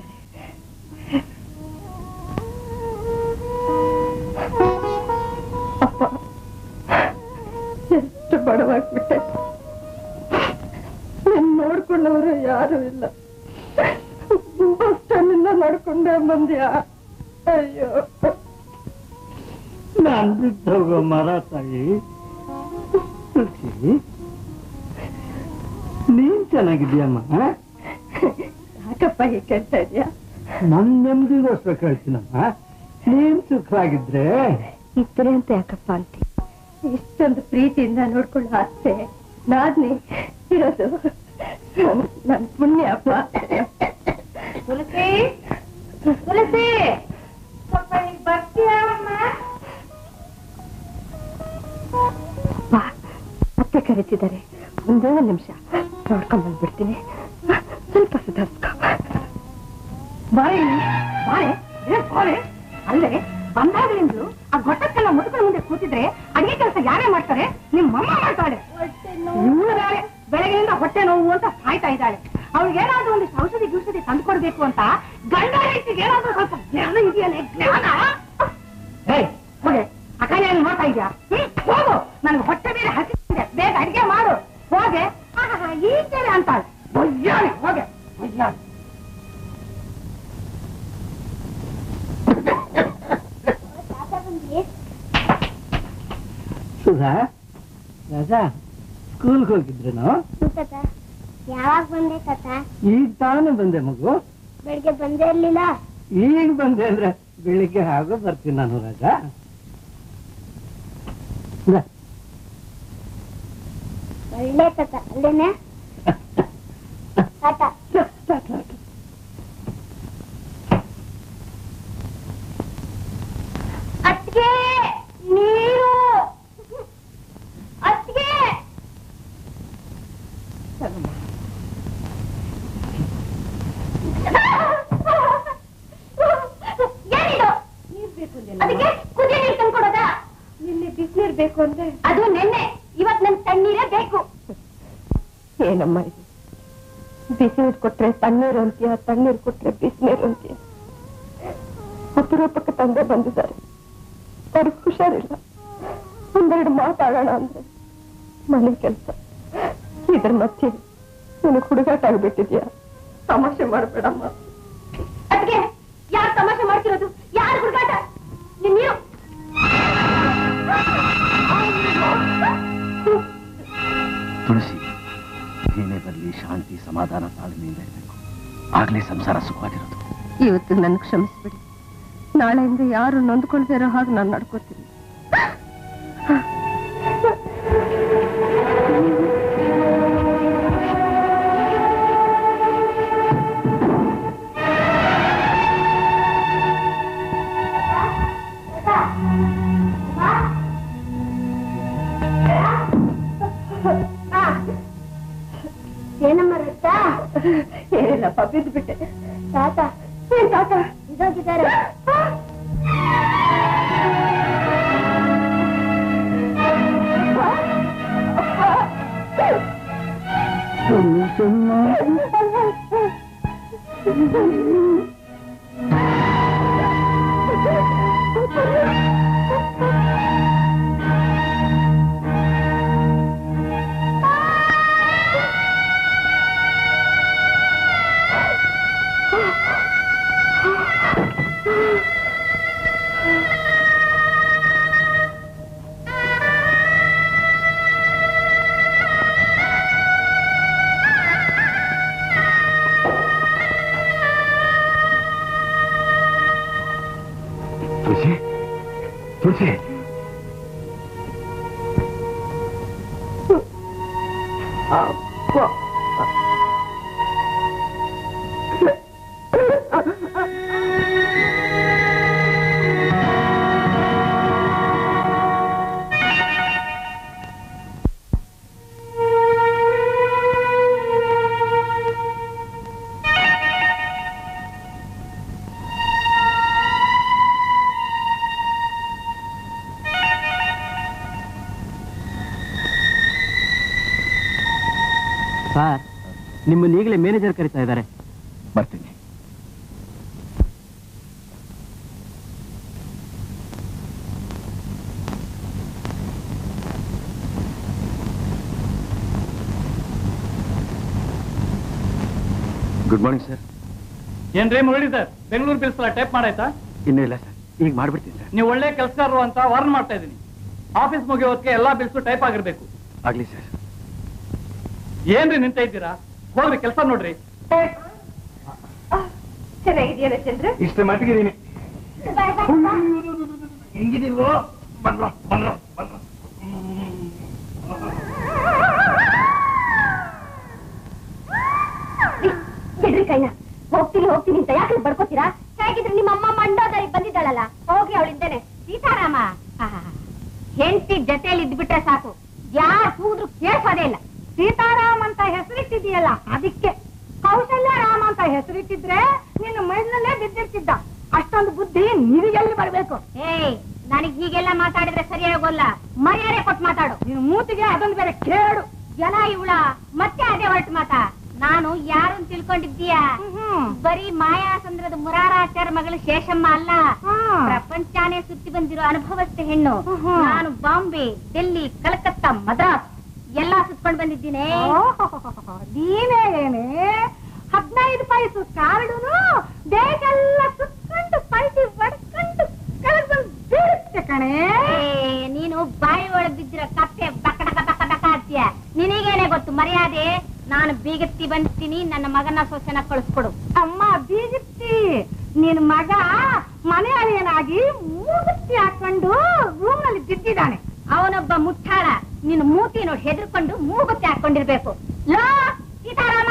S2: ಅಪ್ಪ ಎಷ್ಟು ಬಡವಾಗ್ಬಿಟ್ಟೆ ನಿನ್ ನೋಡ್ಕೊಂಡವರು ಯಾರು ಇಲ್ಲ ಅಷ್ಟನ್ನಿಂದ ನಡ್ಕೊಂಡೇ ಬಂದ್ಯಾ ಅಯ್ಯೋ
S1: ನಾನ್ ಬಿಟ್ಟು ಹೋಗೋ ಮರ ತಾಯಿ ತುಳಸಿ ನೀನ್ ಚೆನ್ನಾಗಿದ್ಯಮ್ಮ
S2: ಯಾಕಪ್ಪ ಹೀಗೆ ಕೇಳ್ತಾ ಇದೀಯಾ
S1: ನನ್ ನೆಮ್ಮದಿಗೋಸ್ಕರ ಕೇಳ್ತೀನಮ್ಮ ನೀನ್ ಸುಖವಾಗಿದ್ರೆ
S2: ಇದ್ರೆ ಅಂತ ಯಾಕಪ್ಪ ಅಂತ ಇಷ್ಟೊಂದು ಪ್ರೀತಿಯಿಂದ ನೋಡ್ಕೊಳ್ಳೋ ಆಸೆ ನಾದ್ನಿ ಇರೋದು ನನ್- ನನ್ ಪುಣ್ಯ ಅಪ್ಪ
S3: ತುಳಸಿ ತುಳಸಿ ಸ್ವಲ್ಪ ಇಲ್ಲಿ ಬರ್ತೀಯಾ ಅಮ್ಮ
S2: ಅಪ್ಪ ಮತ್ತೆ ಕರೀತಿದ್ದಾರೆ ಒಂದೇ ಒಂದು ನಿಮಿಷ ನೋಡ್ಕೊಂಡ್ ಬಂದ್ಬಿಡ್ತೀನಿ ಸ್ವಲ್ಪ ಸುಧಾರಿಸ್ಕೊ
S3: ಬಾರೆ ಬಾರೆ ಏ ಬಾರೆ ಅಲ್ಲೇ ಬಂದಾಗಲಿಂದಲೂ ಆ ಗೊಟ್ಟಕ್ಕೆಲ್ಲ ಮುಟ್ಕೊಂಡು ಮುಂದೆ ಕೂತಿದ್ರೆ ಅಡಿಗೆ ಕೆಲಸ ಯಾರೇ ಮಾಡ್ತಾರೆ ನಿಮ್ ಮಮ್ಮ ಮಾಡ್ತಾಳೆ ಇವಳು ಬೇರೆ ಬೆಳಗ್ಗೆಯಿಂದ ಹೊಟ್ಟೆ ನೋವು ಅಂತ ಸಾಯ್ತಾ ಇದ್ದಾಳೆ ಅವ್ಳಿಗೆ ಏನಾದ್ರೂ ಒಂದಿಷ್ಟು ಔಷಧಿ ಗಿಷಧಿ ತಂದ್ಕೊಡ್ಬೇಕು ಅಂತ ಗಂಡ ಹೆಂಡತಿಗೆ ಏನಾದ್ರೂ ಸ್ವಲ್ಪ ಜ್ಞಾನ ಇದೆಯಲ್ಲ ಜ್ಞಾನ ಏಯ್ ಹೋಗೆ ಅಕಾಲ ಏನು ಮಾಡ್ತಾ ಇದ್ಯಾ ಹ್ಮ್ ಹೋಗು ನನ್ಗೆ ಹೊಟ್ಟೆ ಬೇರೆ ಹಸಿದೆ ಬೇಗ ಅಡಿಗೆ ಮಾಡು ಹೋಗೆ ಆಹಾ ಈಗೇನೆ ಅಂತಾಳೆ ಒಯ್ಯಾಳೆ ಹೋಗೆ ಒಯ್ಯಾಳೆ
S1: ಸುಧಾ ರಾಜಾ ಸ್ಕೂಲ್ಗೆ ಹೋಗಿದ್ರೇನು
S5: ಯಾವಾಗ ಬಂದೆ ತಾತ
S1: ಈಗ ತಾನು ಬಂದೆ ಮಗು
S5: ಬೆಳಿಗ್ಗೆ ಬಂದೇ ಇರ್ಲಿಲ್ಲ
S1: ಈಗ ಬಂದೆ ಅಂದ್ರೆ ಬೆಳಿಗ್ಗೆ ಹಾಗೋ ಬರ್ತೀನಿ ನಾನು ರಾಜಾ ಇಂದ.
S5: ಒಳ್ಳೆ ತಾತ ಅಲ್ಲೇನೆ ತಾತ ಅತ್ತಿಗೆ ನೀರು ಅತ್ತಿಗೆ ಏನಿದು ಅದಕ್ಕೆ ಕುದಿಯ ನೀರು ತಂದ್ಕೊಡೋದಾ
S2: ನಿನ್ನೆ ಬಿಸಿನೀರ್ ಬೇಕು ಅಂದ್ರೆ
S5: ಅದು ನೆನ್ನೆ ಇವತ್ ನನ್ ತಣ್ಣೀರೇ ಬೇಕು
S2: ಏನಮ್ಮ ಇದು ಬಿಸಿನೀರು ಕೊಟ್ರೆ ತಣ್ಣೀರು ಅಂತೀಯ ತಣ್ಣೀರು ಕೊಟ್ರೆ ಬಿಸಿನೀರು ಅಂತೀಯ ಅಪರೂಪಕ್ಕೆ ತಂದೆ ಬಂದಿದ್ದಾರೆ ಅವ್ರಿಗೆ ಹುಷಾರಿಲ್ಲ ಒಂದೆರಡು ಮಾತಾಡೋಣ ಅಂದ್ರೆ ಮನೆ ಕೆಲಸ ಇದ್ರ ಮಧ್ಯೆ ನಿನಗೆ ಹುಡುಗಾಟ ಆಗ್ಬಿಟ್ಟಿದ್ಯಾ ತಮಾಷೆ ಮಾಡಬೇಡಮ್ಮ
S5: ಅದಕ್ಕೆ ಯಾರು ತಮಾಷೆ ಮಾಡ್ತಿರೋದು ಯಾರು ಹುಡುಗಾಟ ನೀನು
S7: ತುಳಸಿ ಏನೇ ಬರಲಿ ಶಾಂತಿ ಸಮಾಧಾನ ತಾಳ್ಮೆಯಿಂದ ಇರಬೇಕು ಆಗ್ಲೇ ಸಂಸಾರ ಸುಖವಾಗಿರೋದು
S2: ಇವತ್ತು ನನ್ ಕ್ಷಮಿಸ್ಬಿಡಿ ನಾಳೆಯಿಂದ ಯಾರು ನೊಂದ್ಕೊಳ್ದೇ ಇರೋ ಹಾಗೆ ನಾನು ನಡ್ಕೋತೀನಿ
S5: ಏನಮ್ಮ ರಕ್ತ
S2: ಏನಿಲ್ಲಪ್ಪ ಬಿದ್ದು ಬಿಟ್ಟೆ
S5: ತಾತ ಏನ್ ತಾತ ಇದಾಗಿದ್ದಾರೆ
S7: ತುಳಸಿ ತುಳಸಿ
S1: ನಿಮ್ಮನ್ನ ಈಗಲೇ ಮ್ಯಾನೇಜರ್ ಕರಿತಾ ಇದ್ದಾರೆ
S7: ಬರ್ತೀನಿ ಗುಡ್ ಮಾರ್ನಿಂಗ್ ಸರ್
S4: ಏನ್ರಿ Murali sir Bengaluru bills type ಮಾಡಾಯ್ತಾ
S7: ಇನ್ನೂ ಇಲ್ಲ ಸರ್ ಈಗ ಮಾಡ್ಬಿಡ್ತೀನಿ ಸರ್
S4: ನೀವು ಒಳ್ಳೆ ಕೆಲಸಗಾರರು ಅಂತ ವಾರ್ನ್ ಮಾಡ್ತಾ ಇದ್ದೀನಿ ಆಫೀಸ್ ಮುಗಿಯೋದಕ್ಕೆ ಎಲ್ಲಾ ಬಿಲ್ಸು ಟೈಪ್ ಆಗಿರ್ಬೇಕು
S7: ಆಗ್ಲಿ ಸರ್
S4: ಏನ್ರಿ ನಿಂತ ಇದ್ದೀರಾ ಹೋಗ್ರಿ ಕೆಲಸ ನೋಡ್ರಿ
S2: ಚೆನ್ನಾಗಿದೆಯಲ್ಲ ಚಂದ್ರ
S7: ಇಷ್ಟೇ ಮಟ್ಟಿಗಿದ್ದೀನಿ
S3: ಬಿಡ್ರಿ ಕೈನ ಹೋಗ್ತೀನಿ ಹೋಗ್ತೀನಿ ಅಂತ ಯಾಕೆ ಬಡ್ಕೋತೀರಾ ಹೇಗಿದ್ರೆ ನಿಮ್ಮ ಅಮ್ಮ ಮಂಡೋದರಿ ಬಂದಿದ್ದಾಳಲ್ಲ ಹೋಗಿ ಅವಳಿಂದೇನೆ ಸೀತಾರಾಮ ಹೆಂಡತಿ ಜೊತೆಯಲ್ಲಿ ಇದ್ಬಿಟ್ರೆ ಸಾಕು ಯಾರು ಕೂದ್ರು ಕೇಳಿಸೋದೇ ಇಲ್ಲ
S6: ಸೀತಾರಾಮ್ ಅಂತ ಹೆಸರಿಟ್ಟಿದೆಯಲ್ಲ ಅದಕ್ಕೆ ಕೌಶಲ್ಯ ರಾಮ ಅಂತ ಹೆಸರಿಟ್ಟಿದ್ರೆ ನಿನ್ನ ಮೈನಲ್ಲೇ ಬಿದ್ದಿರ್ತಿದ್ದ ಅಷ್ಟೊಂದು ಬುದ್ಧಿ ನಿನಗೆಲ್ಲಿ ಬರ್ಬೇಕು
S3: ಏಯ್ ನನಗ್ ಹೀಗೆಲ್ಲ ಮಾತಾಡಿದ್ರೆ ಸರಿಯಾಗೋಲ್ಲ ಮರ್ಯಾದೆ ಕೊಟ್ಟು ಮಾತಾಡು
S6: ನಿನ್ ಮೂತಿಗೆ ಅದೊಂದು ಬೇರೆ ಕೇಳು
S3: ಜನ ಇವಳ ಮತ್ತೆ ಅದೇ ಹೊರಟು ಮಾತಾ ನಾನು ಯಾರು ಅಂತ ತಿಳ್ಕೊಂಡಿದ್ದೀಯಾ
S6: ಹ್ಮ್.
S3: ಬರೀ ಮಾಯಾಸಂದ್ರದ ಮುರಾರಾಚಾರ ಮಗಳು ಶೇಷಮ್ಮ ಅಲ್ಲ
S6: ಹ್ಮ್.
S3: ಪ್ರಪಂಚಾನೇ ಸುತ್ತಿ ಬಂದಿರೋ ಅನುಭವಸ್ಥ ಹೆಣ್ಣು
S6: ಹ್ಮ್.
S3: ನಾನು ಬಾಂಬೆ ಡೆಲ್ಲಿ ಕಲ್ಕತ್ತಾ ಮದ್ರಾಸ್ ಎಲ್ಲಾ ಸುತ್ಕೊಂಡ್ ಬಂದಿದ್ದೀನಿ
S6: ಓಹೋಹೋಹೋಹೋ, ನೀನೇ ಏನೇ ಹದಿನೈದು ಪೈಸು ಕಾರ್ಡುನು ದೇಶ ಎಲ್ಲ ಸುತ್ಕೊಂಡು ಪೈಸಿ ಬಡ್ಕೊಂಡು ಕೆಳಗ್ ಬಂದ್ ಬೀಳುತ್ತೆ ಕಣೆ
S3: ಏ, ನೀನು ಬಾಯಿ ಒಳಗ್ ಬಿದ್ದಿರೋ ಕಪ್ಪೆ ಬಕ ಡಕ ಬಕ ಡಕ ಅಂತೀಯ ನಿನಗೇನೆ ಗೊತ್ತು ಮರ್ಯಾದೆ ನಾನು ಬೀಗತ್ತಿ ಬಂದ್ತೀನಿ ನನ್ನ ಮಗನ ಸೊಸೆನ ಕಳಿಸ್ಕೊಡು
S6: ಅಮ್ಮ ಬೀಗಿತ್ತಿ ನಿನ್ ಮಗ ಮನೆ ಅಳಿಯನಾಗಿ ಮೂಗುತ್ತಿ ಹಾಕೊಂಡು ರೂಮ್ ನಲ್ಲಿ ಬಿದ್ದಿದ್ದಾನೆ
S3: ಅವನೊಬ್ಬ ಮುಟ್ಟಾಳ ನಿನ್ನ ಮೂತಿ ನೋಡಿ ಹೆದರ್ಕೊಂಡು ಮೂಗುತ್ತಿ ಹಾಕೊಂಡಿರ್ಬೇಕು ಲೋ ಸೀತಾರಾಮ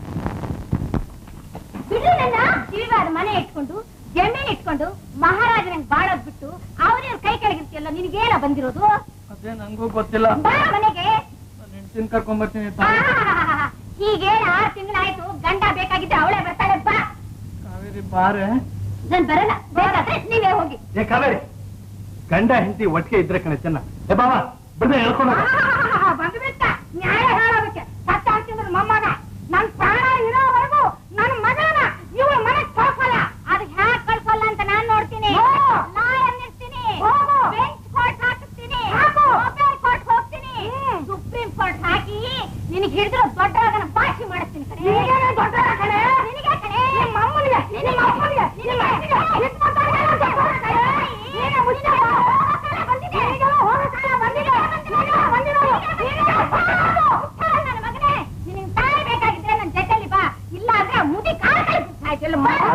S3: ಬಿಡು ನನ್ನ ಕಿವಿವಾದ ಮನೆ ಇಟ್ಕೊಂಡು ಜಮೀನ್ ಇಟ್ಕೊಂಡು ಮಹಾರಾಜನಂಗ್ ಬಾಳೋದ್ ಬಿಟ್ಟು ಅವನೇ ಕೈ ಕೆಳಗಿರ್ತಿಯಲ್ಲ ನಿನಗೇನ ಬಂದಿರೋದು
S4: ಅದೇ ನಂಗೂ ಗೊತ್ತಿಲ್ಲ
S3: ಬಾ ಮನೆಗೆ
S4: ಹೆಂಡತಿನ ಕರ್ಕೊಂಡ್ ಬರ್ತೀನಿ
S3: ಆಹಾಹಾಹಾ. ಹೀಗೇನ್ ಆರ್ ತಿಂಗಳಾಯ್ತು ಗಂಡ ಬೇಕಾಗಿದ್ದೆ ಅವಳೇ ಬರ್ತಾಳೆ ಬಾ
S4: ಕಾವೇರಿ ಬಾರೆ
S3: ನಾನ್ ಬರಲ್ಲ ಬೇಕಾದ್ರೆ ನೀವೇ ಹೋಗಿ
S7: ಏ ಕಾವೇರಿ ಗಂಡ ಹೆಂಡತಿ ಒಟ್ಟಿಗೆ ಇದ್ರೆ ಕಣೆ ಚೆನ್ನ ಏ ಬಾವ ಬಿಡ್ದೆ ಹೇಳ್ಕೊಂಡು
S6: ಆಹಾಹಾಹಾ, ಬಂದ್ಬಿಟ್ಟ ನ್ಯಾಯ ಹೇಳೋದಕ್ಕೆ ಸತ್ತ ಅಂತಿದ್ರು ಮೊಮ್ಮಗ ನನ್ ಪ್ರಾಣ ಇರೋವರೆಗೂ ನನ್ ಮಗನ ಇವಳ ಮನೆಗ್ ಕಳ್ಸಲ್ಲ
S3: ಅದಕ್ಕೆ ಹ್ಯಾಕ್ ಕಳ್ಸಲ್ಲ ಅಂತ ನಾನ್ ನೋಡ್ತೀನಿ
S6: ಹೋ.
S3: ಲಾಯರ್ ನಿಲ್ಸ್ತೀನಿ
S6: ಹೋಗು.
S3: ಬೆಂಚ್ ಕೋರ್ಟ್ ಹಾಕಿಸ್ತೀನಿ
S6: ಹಾಕು.
S3: ಮೊಬೈಲ್ ಕೋರ್ಟ್ ಹೋಗ್ತೀನಿ ಸುಪ್ರೀಂ ಕೋರ್ಟ್ ಹಾಕಿ ನಿನಗೆ ಹಿಡಿದ್ರು ದೊಡ್ಡವಾಗನ ಭಾಷೆ ಮಾಡಿಸ್ತೀನಿ ಕಣೆ.
S6: ನಿನಗೇನೆ ದೊಡ್ಡವ ಕಣೆ.
S3: ನಿನಗೆ ಕಣೆ.
S6: ನಿಮ್ಮ ಅಮ್ಮನಿಗೆ, ನಿಮ್ಮ ಅಪ್ಪನಿಗೆ, ನಿಮ್ಮ ಅಜ್ಜಿಗೆ, ಎಷ್ಟ್ ಮಾತಾಡ್ತೀರ ಅಂತ ಗೊತ್ತಾ ಕಣೆ? ನೀನೇ ಮುಚ್ಚಿದ. ನಿನಗೆಲ್ಲ ಹೋಗೋ ಕಾಲ ಬಂದಿದೆ. ನೀನೇ ಬಂದಿರೋದು. ನೀನೇ ಬಂದಿರೋದು.
S3: ಹುಟ್ಟಾಳ ನನ್ನ ಮಗನೇ ನಿನಗೆ ತಾಯಿ ಬೇಕಾಗಿದ್ರೆ ನನ್ನ ಜೊತೆಲಿ ಬಾ ಇಲ್ಲ ಅಂದ್ರೆ ಮುದಿ ಕಾಲ ಕಳಿಸ್ತಾಯ್ತು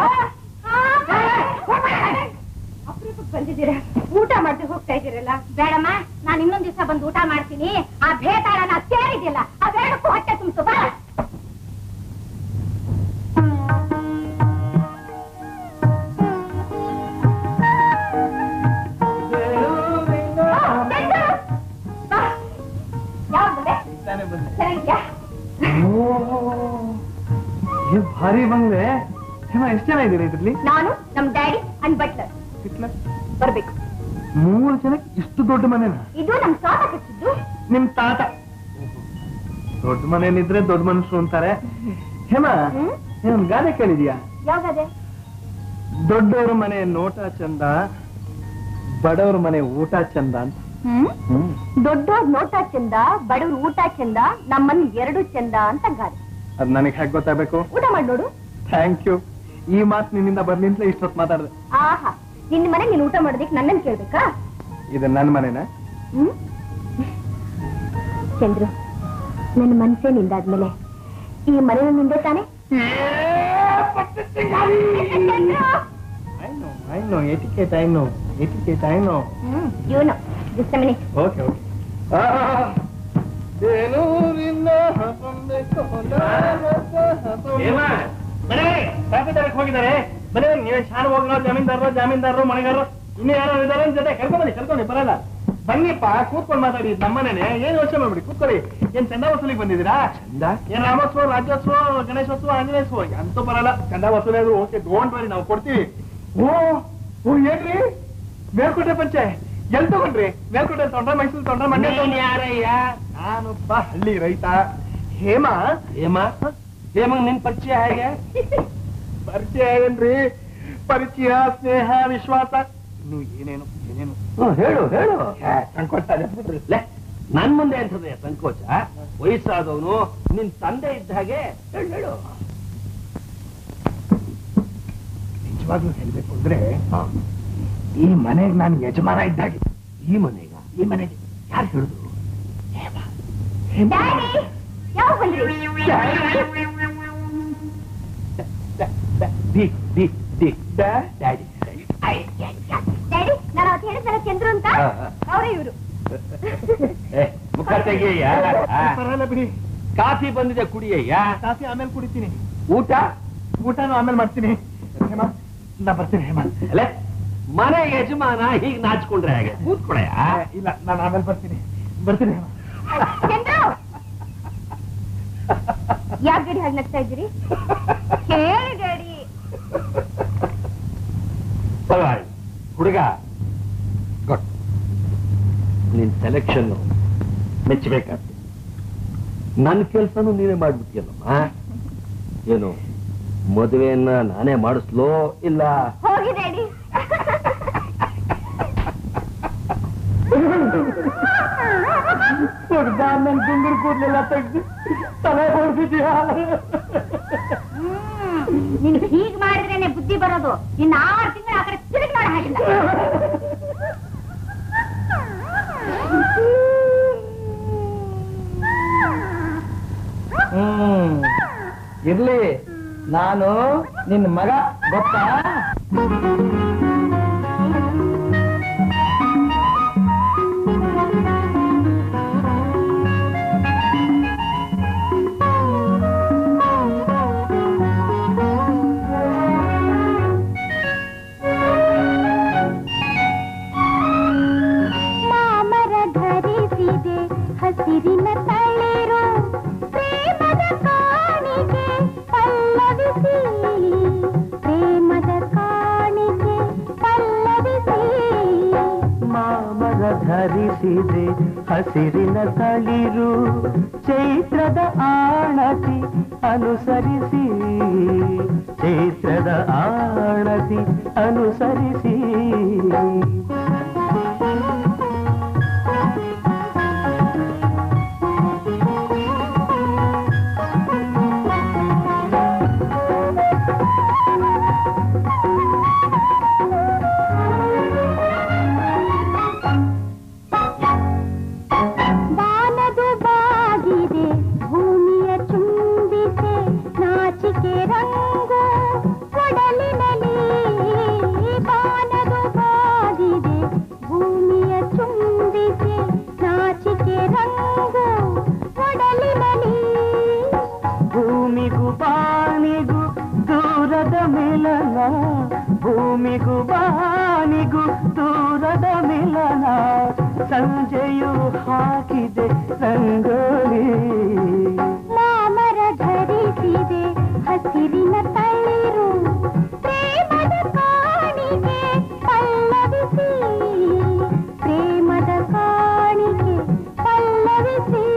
S2: ಅಪರೂಪಕ್ಕೆ ಬಂದಿದ್ದೀರಾ ಊಟ ಮಾಡ್ದೆ ಹೋಗ್ತಾ ಇದ್ದೀರಲ್ಲ
S3: ಬೇಡಮ್ಮ ನಾನು ಇನ್ನೊಂದ್ ದಿವಸ ಬಂದು ಊಟ ಮಾಡ್ತೀನಿ ಆ ಭೇತಾಳನ ಸೇರಿದ್ಯಲ್ಲ ಅವೆರಡಕ್ಕೂ ಹೊಟ್ಟೆ ತುಂಬಿಸು ಬಾ ಚೆನ್ನಾಗಿದ್ಯಾ
S7: ಭಾರಿ ಬಂಗ್ಲೆ ಹೇಮ ಎಷ್ಟು ಜನ ಇದ್ದೀರಿ ಇದ್ರಲ್ಲಿ
S3: ನಾನು ನಮ್ ಡ್ಯಾಡಿ ಅಂಡ್ ಬಟ್ಲರ್ ಬರ್ಬೇಕು
S7: ಮೂರು ಜನಕ್ಕೆ ಇಷ್ಟು ದೊಡ್ಡ ಮನೆನ
S3: ಇದು ನಮ್ ತಾತ ಕಟ್ಟಿದ್ದು
S7: ನಿಮ್ ತಾತ ದೊಡ್ಡ ಮನೇಲಿದ್ರೆ ದೊಡ್ಡ ಮನುಷ್ಯರು ಅಂತಾರೆ ಹೇಮ
S3: ಹ್ಮ್?
S7: ಒಂದ್ ಗಾದೆ ಕೇಳಿದ್ಯಾ
S3: ಯಾವ್ದದೆ
S7: ದೊಡ್ಡವ್ರ ಮನೆ ನೋಟ ಚಂದ ಬಡವ್ರ ಮನೆ ಊಟ ಚಂದ ಅಂತ
S3: ಹ್ಮ್
S7: ಹ್ಮ್
S3: ದೊಡ್ಡವ್ರ ನೋಟ ಚಂದ ಬಡವ್ರ ಊಟ ಚಂದ ನಮ್ಮನ್ ಎರಡು ಚಂದ ಅಂತ ಗಾದೆ
S7: ಅದ್ ನನಗೆ ಹೇಗೆ ಗೊತ್ತಾಗ್ಬೇಕು
S3: ಊಟ ಮಾಡಿ ನೋಡು
S7: ಥ್ಯಾಂಕ್ ಯು ಈ ಮಾತು ನಿನ್ನಿಂದ ಬರ್ಲಿಂತಲೇ ಇಷ್ಟೊತ್ತು ಮಾತಾಡ್ದೆ
S3: ಆಹಾ ನಿನ್ನ ಮನೆ ನೀನ್ ಊಟ ಮಾಡೋದಕ್ಕೆ ನನ್ನನ್ ಕೇಳ್ಬೇಕಾ
S7: ಇದು ನನ್ನ ಮನೆನ
S3: ಹ್ಮ್ ಚಂದ್ರು ನನ್ನ ಮನ್ಸೇ ನಿಂದಾದ್ಮೇಲೆ ಈ ಮನೆ ನಿಂದೆ ತಾನೆ
S7: I know I know etiquette I know etiquette I know
S3: hmm ಇವನು ಜಸ್ಟ್ ಮಿನಿಟ್
S7: ಓಕೆ ಓಕೆ ಹೋಗಿದ್ದಾರೆ ಬನ್ನಿ ನೀವೇ ಶಾನ್ ಹೋಗಿರೋ ಜಮೀನ್ದಾರರು ಜಾಮೀನ್ದಾರರು ಮನೆಗಾರರು ಇನ್ನು ಯಾರು ಇದಾರೆ ನಿಮ್ ಜೊತೆ ಕರ್ಕೊಂಡ್ ಬನ್ನಿ ಕರ್ಕೊಂಡಿ ಬರಲ್ಲ ಬನ್ನಿಪ್ಪ ಕೂತ್ಕೊಂಡು ಮಾತಾಡಿ ನಮ್ಮನೇನೆ ಏನ್ ಯೋಚನೆ ಮಾಡ್ಬಿಡಿ ಕೂತ್ಕೊಳ್ಳಿ ಏನ್ ಚಂದ ವಸೂಲಿಗೆ ಬಂದಿದ್ದೀರಾ ಚಂದ ಏನ್ ರಾಮೋತ್ಸವ ರಾಜ್ಯೋತ್ಸವ ಗಣೇಶೋತ್ಸವ ಆಂಜನೇಯೋತ್ಸವ ಅಂತೂ ಬರಲ್ಲ ಚಂದ ವಸೂಲಿ ಆದ್ರೂ ಓಕೆ ಡೋಂಟ್ ವರಿ ನಾವು ಕೊಡ್ತೀವಿ ಓ ಓ ಏನ್ರಿ ಮೇಲ್ಕೋಟೆ ಪಂಚೆ ಎಲ್ ತಗೊಂಡ್ರಿ ಮೇಲ್ಕೋಟೆ ತೊಂಡ್ರ ಮೈಸೂರು ತೊಂಡ್ರ ಮಂಡ್ಯ ಯಾರಯ್ಯ ನಾನೊಬ್ಬ ಹಳ್ಳಿ ರೈತ ಹೇಮ ಹೇಮ
S1: ಹೇಮಂಗ್ ನಿನ್ ಪರಿಚಯ ಹೇಗೆ
S7: ಪರಿಚಯ ಏನ್ರಿ ಪರಿಚಯ ಸ್ನೇಹ ವಿಶ್ವಾಸ ಇನ್ನು ಏನೇನು ಏನೇನು
S1: ಹ್ಮ್, ಹೇಳು ಹೇಳು
S7: ಸಂಕೋಚ ಬಿಡ್ರಿ
S1: ಲೇ, ನನ್ ಮುಂದೆ ಅಂತದೆ ಸಂಕೋಚ ವಯಸ್ಸಾದವನು ನಿನ್ ತಂದೆ ಇದ್ದ ಹಾಗೆ ಹೇಳು ಹೇಳು
S7: ನಿಜವಾಗ್ಲೂ ಹೇಳ್ಬೇಕು ಅಂದ್ರೆ ಈ ಮನೆಗೆ ನಾನು ಯಜಮಾನ ಇದ್ದಾಗೆ
S1: ಈ ಮನೆಗ
S7: ಈ ಮನೆಗೆ ಯಾರು ಹೇಳಿದ್ರು
S3: ಡ್ಯಾಡಿ ಯಾವ ಬಂದ್ರಿ
S1: ದಿ ದಿ ದಿ ಡ್ಯಾಡಿ
S3: ಡ್ಯಾಡಿ ನಾನು ಅವತ್ತು ಹೇಳಿದ್ನಲ್ಲ ಚಂದ್ರು ಅಂತ
S1: ಹಾ, ಹಾ.
S3: ಅವರೇ ಇವರು
S1: ಏ, ಮುಖ ತೆಗೆಯ
S7: ಪರವಾಗಿಲ್ಲ ಬಿಡಿ
S1: ಕಾಫಿ ಬಂದಿದೆ ಕುಡಿಯಯ್ಯ
S7: ಕಾಫಿ ಆಮೇಲೆ ಕುಡಿತೀನಿ
S1: ಊಟ
S7: ಊಟನೂ ಆಮೇಲೆ ಮಾಡ್ತೀನಿ ಹೇಮಾ ನಾ ಬರ್ತೀನಿ ಹೇಮಾ
S1: ಅಲ್ಲೇ ಮನೆ ಯಜಮಾನ ಹೀಗ್ ನಾಚ್ಕೊಂಡ್ರೆ ಹಾಗೆ ಕೂತ್ಕೊಳಯ್ಯ
S7: ಆ, ಇಲ್ಲ ನಾನು ಆಮೇಲೆ ಬರ್ತೀನಿ ಬರ್ತೀನಿ ಹೇಮಾ
S3: ಚಂದ್ರು ಯಾಕೆ ಡ್ಯಾಡಿ ಹಾಗೆ ನಗ್ತಾ ಇದ್ದೀರಿ ಹೇಳಿ ಡ್ಯಾಡಿ
S1: ಪರವಾಗಿಲ್ಲ ಹುಡುಗ ಗುಡ್ ನಿನ್ ಸೆಲೆಕ್ಷನ್ ಮೆಚ್ಚಬೇಕಾಗ್ತದೆ ನನ್ನ ಕೆಲ್ಸನೂ ನೀವೇ ಮಾಡ್ಬಿಟ್ಟಿಯಲ್ಲಮ್ಮ ಏನು ಮದುವೆಯನ್ನ ನಾನೇ ಮಾಡಿಸ್ಲೋ ಇಲ್ಲ
S3: ಹೋಗಿ ಡ್ಯಾಡಿ
S7: ನನ್ನ ಗುಂಗುರು ಕೂದಲೆಲ್ಲ ತೆಗ್ದು ತಲೆ ಹೊಡೆದಿದ್ಯಾ
S3: ನೀನು ಹೀಗ್ ಮಾಡಿದ್ರೇನೆ ಬುದ್ಧಿ ಬರೋದು ಇನ್ನು ಆರು ತಿಂಗಳು ಆ ಕಡೆ ತಿರುಗಿ ಮಾಡಿ ಹಾಕಿಲ್ಲ
S4: ಹ್ಮ್ ಇರ್ಲಿ ನಾನು ನಿನ್ನ ಮಗ ಗೊತ್ತಾ
S5: ಮಾಮರ ಧರಿಸಿದೆ ಹಸಿರಿನ ತಳಿರು ಪ್ರೇಮದ ಕಾಣಿಕೆ ಪಲ್ಲವಿಸಿ ಪ್ರೇಮದ ಕಾಣಿಕೆ ಪಲ್ಲವಿಸಿ
S8: ಮಾಮರ ಧರಿಸಿದೆ ಹಸಿರಿನ ತಳಿರು ಚೈತ್ರದ ಆಣತಿ ಅನುಸರಿಸಿ ಚೈತ್ರದ ಆಣತಿ ಅನುಸರಿಸಿ
S5: ಬಾನದು ಬಾಗಿದೆ ಭೂಮಿಯ ಚುಂಬಿಸೆ ನಾಚಿಕೆ ರಂಗು ಕೊಡಲಿನಲ್ಲಿ ಬಾನದು ಬಾಗಿದೆ ಭೂಮಿಯ ಚುಂಬಿಸೆ ನಾಚಿಕೆ ರಂಗು ಕೊಡಲಿನಲ್ಲಿ
S8: ಭೂಮಿಗೂ ಬಾನಿಗೂ ದೂರದ ಮಿಲನ ಭೂಮಿಗೂ ಬಾನಿಗೂ ದೂರದ ಮಿಲನ ಸಂಜೆಯು ಹಾಕಿದೆ ರಂಗೋಲಿ
S5: ಮಾಮರ ಧರಿಸಿದೆ ಹಸಿರಿನ ತಳಿರು ಪ್ರೇಮದ ಕಾಣಿಕೆ ಪಲ್ಲವಿಸಿ ಪ್ರೇಮದ ಕಾಣಿಕೆ ಪಲ್ಲವಿಸಿ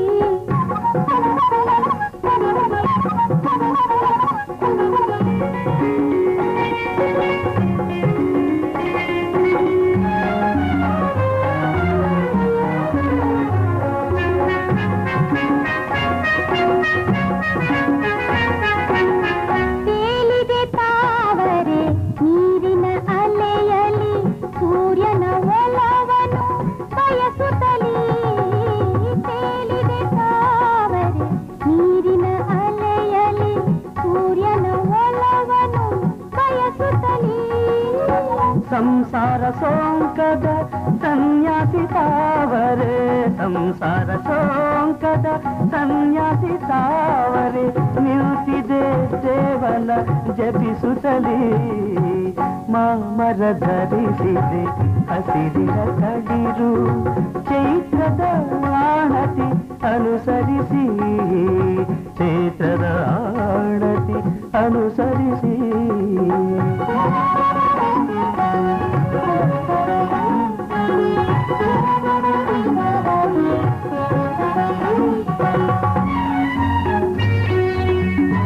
S5: ತೇಲಿದೆ ತಾವರೆ ನೀರಿನ ಅಲೆಯಲಿ ಸೂರ್ಯನ ಒಲವನು ಬಯಸುತ್ತಲೀ ತೇಲಿದೆ ತಾವರೆ ನೀರಿನ ಅಲೆಯಲಿ ಸೂರ್ಯನ ಒಲವನು ಬಯಸುತ್ತಲೀ
S8: ಸಂಸಾರ ಸೋಂಕದ ಸನ್ಯಾಸಿ ತಾವರೆ ಸಂಸಾರ ಸೋಂಕದ ಸನ್ಯಾಸಿ ತಾವರೆ ನಿಲ್ತಿದೆ ದೇವನ ಜಪಿಸುತ್ತಲೇ ಮಾಮರ ಧರಿಸಿದೆ ಹಸಿರಿನ ಕಡಿರು ಚೈತ್ರದ ಆಣತಿ ಅನುಸರಿಸಿ ಚೈತ್ರದ ಆಣತಿ ಅನುಸರಿಸಿ
S5: Thank you.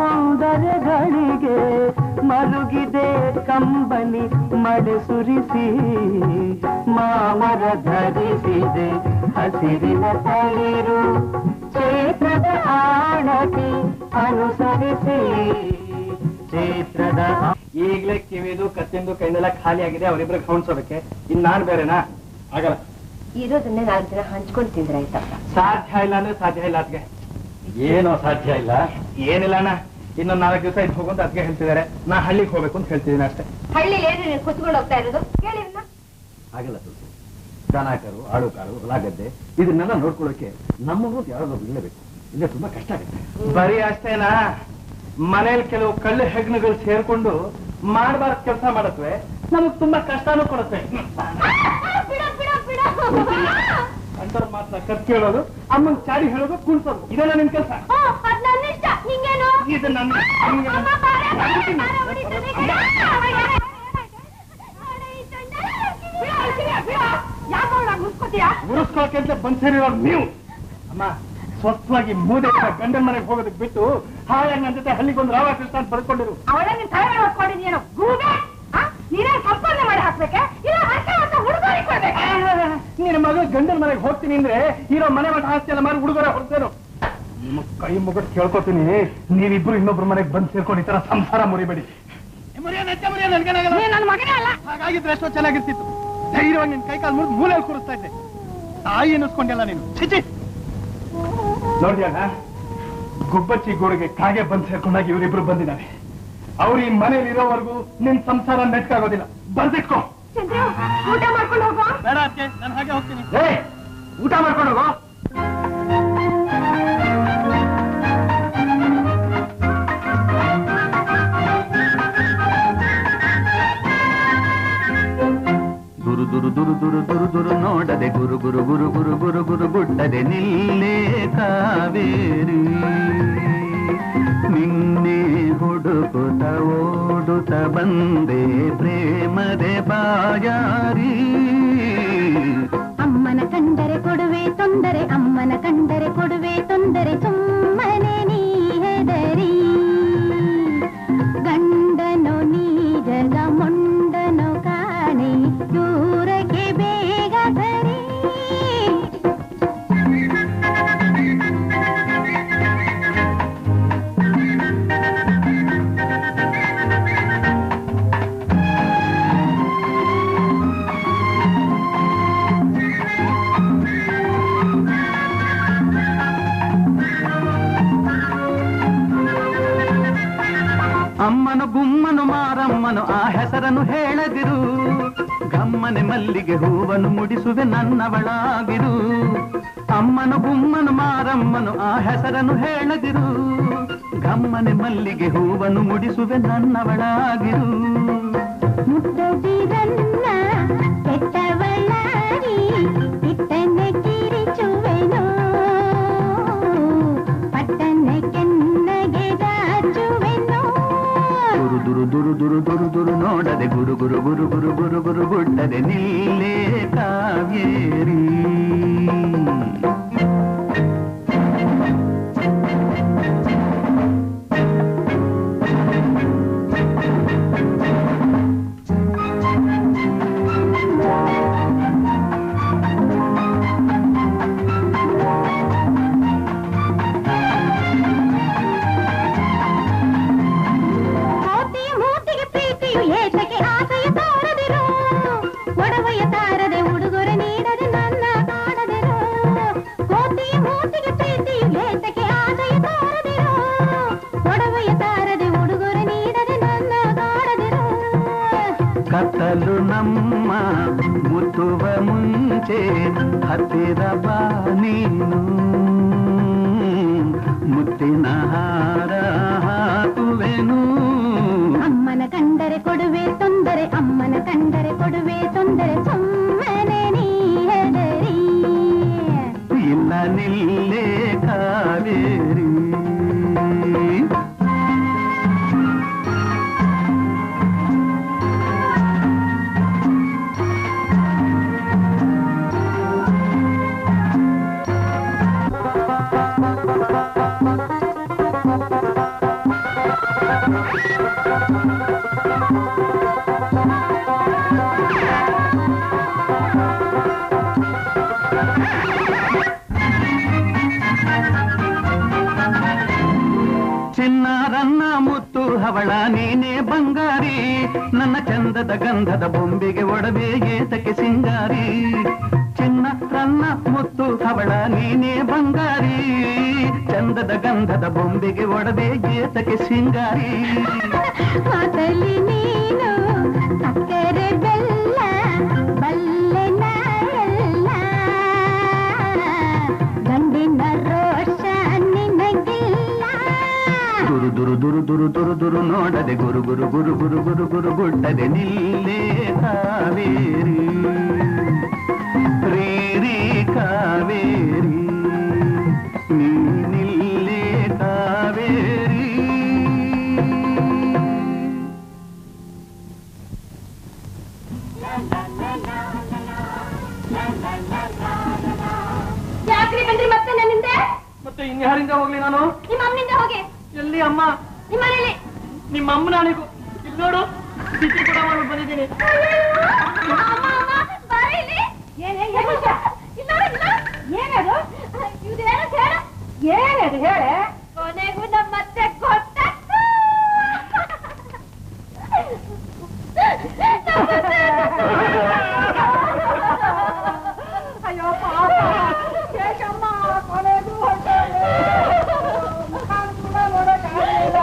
S8: ಸೌಂದರ್ಯಗಳಿಗೆ ಮರುಗಿದೆ ಕಂಬನಿ ಮಳೆ ಸುರಿಸಿ ಮಾಮರ ಧರಿಸಿದೆ ಹಸಿರಿನ ತಳಿರು ಚೇತ್ರದ ಆಣತಿ ಅನುಸರಿಸಿ ಚೇತ್ರದ ಆ-
S7: ಈಗ್ಲೇ ಕಿವಿದು ಕತ್ತಿಂದು ಕೈನೆಲ್ಲ ಖಾಲಿ ಆಗಿದೆ ಅವರಿಬ್ರಿಗೆ ಹೊಣ್ಸೋದಕ್ಕೆ ಇನ್ ನಾನ್ ಬೇರೆನಾ ಆಗಲ್ಲ
S2: ಇರೋದನ್ನೇ ನಾಲ್ಕು ದಿನ ಹಂಚ್ಕೊಂಡು ತಿಂದ್ರೆ ಆಯ್ತಪ್ಪ
S7: ಸಾಧ್ಯ ಇಲ್ಲ ಅಂದ್ರೆ ಸಾಧ್ಯ ಇಲ್ಲ ಅದ್ಗೆ
S1: ಏನೋ ಸಾಧ್ಯ ಇಲ್ಲ
S7: ಏನಿಲ್ಲ ಅಣ್ಣ ಇನ್ನೊಂದ್ ನಾಲ್ಕು ದಿವಸ ಇದು ಹೋಗು ಅಂತ ಅದಕ್ಕೆ ಹೇಳ್ತಿದ್ದಾರೆ ನಾ ಹಳ್ಳಿಗೆ ಹೋಗ್ಬೇಕು ಅಂತ ಹೇಳ್ತಿದ್ದೀನಿ ಅಷ್ಟೇ
S2: ಹಳ್ಳಿಲಿ ಏನು ನೀನು ಕುತ್ಕೊಂಡು ಹೋಗ್ತಾ ಇರೋದು ಕೇಳಿ
S1: ಆಗಲ್ಲ ತುಳಸಿ ದನಕರು ಆಳುಕಾರು ಹೊಲ ಗದ್ದೆ ಇದನ್ನೆಲ್ಲ ನೋಡ್ಕೊಳ್ಳೋಕೆ ನಮ್ಮವರು ಯಾರಾದ್ರೂ ಇರಲೇಬೇಕು ಇಲ್ಲ ತುಂಬಾ ಕಷ್ಟ ಆಗುತ್ತೆ
S7: ಬರೀ ಅಷ್ಟೇನಾ ಮನೇಲಿ ಕೆಲವು ಕಳ್ಳು ಹೆಗ್ಣಗಳು ಸೇರ್ಕೊಂಡು ಮಾಡಬಾರ್ದ ಕೆಲಸ ಮಾಡತ್ವೆ ನಮಗ್ ತುಂಬಾ ಕಷ್ಟನೂ ಕೊಡುತ್ತೆ ಅಂತವ್ರ ಮಾತ್ರ ಕತ್ ಕೇಳೋದು ಅಮ್ಮನ್ ಚಾಡಿ ಹೇಳೋದು ಕುಣಿಸೋದು ಇದೆಲ್ಲ ನಿಮ್ ಕೆಲಸ
S5: ಅದ್ ನನ್ನ ಇಷ್ಟ ನಿಂಗೇನು
S7: ಇದು ನನ್ನ
S5: ಅಮ್ಮ, ಬಾರೆ, ಬಾರೆ, ಬಾರೆ, ಹೊಡಿತದೆ.
S6: ಯಾಕೋ ಮುಸ್ಕೋತೀಯಾ
S7: ಉರಿಸ್ಕೊಳಕ್ಕೆ ಅಂತ ಬಂದ್ ಸೇರಿರೋರು ನೀವು ಅಮ್ಮ ಸ್ವಸ್ಥವಾಗಿ ಮೂದೆ ಗಂಡನ ಮನೆಗೆ ಹೋಗೋದಕ್ಕೆ ಬಿಟ್ಟು ಹಾಳಾಗಿ ನನ್ನ ಜೊತೆ ಹಳ್ಳಿಗೊಂದು ರಾವ ಕೃಷ್ಣ ಅಂತ ಬರ್ಕೊಂಡಿರು
S6: ಅವಳೇ ನಿನ್ ತಲೆ ಮೇಲೆ ಹೊತ್ಕೊಂಡಿದ್ಯೇನೋ ಗೂಬೆ ಆ? ನೀನೇ ಸಂಪಾದನೆ ಮಾಡಿ ಹಾಕ್ಬೇಕೆ ಇಲ್ಲ ವರ್ಷ ವರ್ಷ ಹುಡುಗರಿಗೆ ಕೊಡ್ಬೇಕು
S7: ನಿನ್ನ ಮಗ ಗಂಡನ ಮನೆಗೆ ಹೋಗ್ತೀನಿ ಅಂದ್ರೆ ಇರೋ ಮನೆ ಮಠ ಆಸ್ತಿ ಎಲ್ಲ ಮಾರಿ ಹುಡುಗರ ಹೊರತೇನು ನಿಮ್ಮ ಕೈ ಮುಗಿದ್ ಕೇಳ್ಕೊತೀನಿ ನೀವಿಬ್ರು ಇನ್ನೊಬ್ರ ಮನೆಗೆ ಬಂದ್ ಸೇರ್ಕೊಂಡು ಈ ತರ ಸಂಸಾರ ಮುರಿಬೇಡಿ
S6: ನನ್ನ ಮಗನೇ ಅಲ್ಲ
S7: ಹಾಗಾಗಿದ್ರೆ ಎಷ್ಟೋ ಚೆನ್ನಾಗಿರ್ತಿತ್ತು ಧೈರ್ಯವಾಗಿ ನಿನ್ ಕೈ ಕಾಲು ಮುರಿದು ಮೂಲೆಯಲ್ಲಿ ಕೂರಿಸ್ತಾ ಇದ್ದೆ ತಾಯಿ ಅನ್ನಿಸ್ಕೊಂಡೆಲ್ಲ ನೀನು ಚಿಚಿ ನೋಡ್ಯಾಗ ಗುಬ್ಬಚ್ಚಿ ಗೋಡೆಗೆ ಕಾಗೆ ಬಂದ್ ಸೇರ್ಕೊಂಡಾಗ ಇವರಿಬ್ರು ಬಂದಿದ್ದಾರೆ ಅವ್ರು ಈ ಮನೇಲಿ ಇರೋವರೆಗೂ ನಿನ್ ಸಂಸಾರ ನೆಟ್ಕಾಗೋದಿಲ್ಲ ಬಂದಿಟ್ಕೋ
S6: ಚಂದ್ರ ಊಟ ಮಾಡ್ಕೊಂಡು ಹೋಗೋ
S7: ಬೇಡ ಅದಕ್ಕೆ ನಾನು ಹಾಗೆ ಹೋಗ್ತೀನಿ
S1: ಏ ಊಟ ಮಾಡ್ಕೊಂಡು ಹೋಗೋ
S8: ದುರು ದುರು ದುರು ದುರು ದುರು ದುರು ನೋಡದೆ ಗುರು ಗುರು ಗುರು ಗುರು ಗುರು ಗುರು ಗುಡ್ಡದೆ ನಿಲ್ಲೇ ಕಾವೇರಿ ನಿನ್ನೆ ಹುಡುಕುತ್ತ ಓಡುತ್ತ ಬಂದೆ ಪ್ರೇಮದೆ ಬಾಯಾರಿ
S5: ಅಮ್ಮನ ಕಂಡರೆ ಕೊಡುವೆ ತೊಂದರೆ ಅಮ್ಮನ ಕಂಡರೆ ಕೊಡುವೆ ತೊಂದರೆ ಸುಮ್ಮನೆ ನೀ ಹೆದರಿ ಗಂಡನು ನೀಜಗ ಮೊಂಡನು ಕಾಣೆ ದೂರಕ್ಕೆ ಬೇಗ ಸರಿ
S8: ಅಮ್ಮನು ಗುಮ್ಮನು ಮಾರಮ್ಮನು ಆ ಹೆಸರನ್ನು ಹೇಳದಿರು ಗಮ್ಮನೆ ಮಲ್ಲಿಗೆ ಹೂವನ್ನು ಮುಡಿಸುವೆ ನನ್ನವಳಾಗಿರು ಅಮ್ಮನು ಗುಮ್ಮನು ಮಾರಮ್ಮನು ಆ ಹೆಸರನ್ನು ಹೇಳದಿರು ಗಮ್ಮನೆ ಮಲ್ಲಿಗೆ ಹೂವನ್ನು ಮುಡಿಸುವೆ ನನ್ನವಳಾಗಿರು
S5: ಮುಟ್ಟದಿರನ್ನ ಕೆಟ್ಟವಳಾರಿ ಇಟ್ಟನೆ ಕಿರಿಚುವೆನು ಪಟ್ಟಣ ಕೆನ್ನಗೆ ದಾಚುವೆನು
S8: ದುರು ದುರು ದುರು ದುರು ದುರು ದುರು ನೋಡದೆ ಗುರು ಗುರು ಗುರು ಗುರು ಗುರು ಗುರು ಗುಡ್ಡದೆ ನಿಲ್ಲೇ ಕಾವೇರಿ
S5: ಕೋತಿ ಮೂತಿಗೆ ಪ್ರೀತಿಯು ಏತಕ್ಕೆ ಆಸೆಯ ತೋರದಿರು ಒಡವೆಯ ತಾರದೆ ಉಡುಗೊರೆ ನೀಡದೆ ನನ್ನ ಕಾಣದಿರು ಕೋತಿಯ ಮೂತಿಗೆ ಪ್ರೀತಿಯು ಏತಕ್ಕೆ ಆಸೆಯ ತೋರದಿರು ಒಡವೆಯ ತಾರದೆ ಉಡುಗೊರೆ ನೀಡದೆ ನನ್ನ ಕಾಣದಿರು
S8: ಕತ್ತಲು ನಮ್ಮ ಮುತ್ತುವ ಮುಂಚೆ ಹತ್ತಿರ ಬಾ ನೀನು ಮುತ್ತಿನ ಹಾರ ಹಾಕುವೆನು
S5: ಅಮ್ಮನ ಕಂಡರೆ ಕೊಡುವೆ ತೊಂದರೆ ಅಮ್ಮನ ಕಂಡರೆ ಕೊಡುವೆ ತೊಂದರೆ ಸುಮ್ಮನೆ ನೀ ಹೆದರಿ
S8: ಇಲ್ಲ ನಿಲ್ಲೇ ಕಾವೇರಿ ಚಿನ್ನಾರನ್ನ ಮುತ್ತು ಹವಳ ನೀನೇ ಬಂಗಾರಿ ನನ್ನ ಚಂದದ ಗಂಧದ ಬೊಂಬೆಗೆ ಒಡವೆ ಏತಕ್ಕೆ ಸಿಂಗಾರಿ ಚಿನ್ನ ರನ್ನ ಮುತ್ತು ಹವಳ ನೀನೇ ಬಂಗಾರಿ ಚಂದದ ಗಂಧದ ಬೊಂಬೆಗೆ ಒಡವೆ ಏತಕ್ಕೆ ಸಿಂಗಾರಿ
S5: ಮೊದಲಿ ನೀನು ಸಕ್ಕರೆ ಬೆಲ್ಲ ಬಲ್ಲೆ ನಾಳೆಲ್ಲ ಗಂಡಿನ ರೋಷ ನಿನಗಿಲ್ಲ
S8: ದುರು ದುರು ದುರು ದುರು ದುರು ದುರು ನೋಡದೆ ಗುರು ಗುರು ಗುರು ಗುರು ಗುರು ಗುರು ಗುಡ್ಡದೆ ನಿಲ್ಲೇ ಕಾವೇರಿ ರೀ ರೀ ಕಾವೇರಿ ನೀ ನಿಲ್ಲೇ ಕಾವೇರಿ
S3: ಯಾಕ್ರಿ ಬಂದ್ರಿ ಮತ್ತೆ ನನ್ನಿಂದ
S7: ಮತ್ತೆ ಇನ್ಯಾರಿಂದ ಹೋಗ್ಲಿ ನಾನು
S3: ನಿಮ್ಮ ಅಮ್ಮನಿಂದ ಹೋಗಿ
S7: ಎಲ್ಲಿ ಅಮ್ಮ
S3: ನಿಮ್ಮ ಮನೇಲಿ
S7: ನಿಮ್ಮ ಅಮ್ಮನ ಅಣಿಗೂ ಇಲ್ಲಿ ನೋಡು ಬಿಸಿ ಕೂಡ ಮಾಡಿ ಬಂದಿದ್ದೀನಿ
S3: ಅಮ್ಮ, ಅಮ್ಮ, ಬಾರೆ ಇಲ್ಲಿ. ಏನೇ, ಏನು ವಿಷಯ? ಇಲ್ಲಿ ನೋಡು, ಇಲ್ಲಿ ನೋಡು. ಏನದು ಇದೇನು ಹೇಳು ಏನದು ಹೇಳೆ ಕೊನೆಗೂ ನಮ್ಮತ್ತೆ ಗೊತ್ತಾಯ್ತು ಅಯ್ಯೋ ಪಾಪ ಶೇಷಮ್ಮ ಕೊನೆಗೂ ಹೊರಟೋದೆ. ಮುಖಾನ ಕೂಡ ನೋಡಕ್ಕಾಗ್ಲಿಲ್ಲ.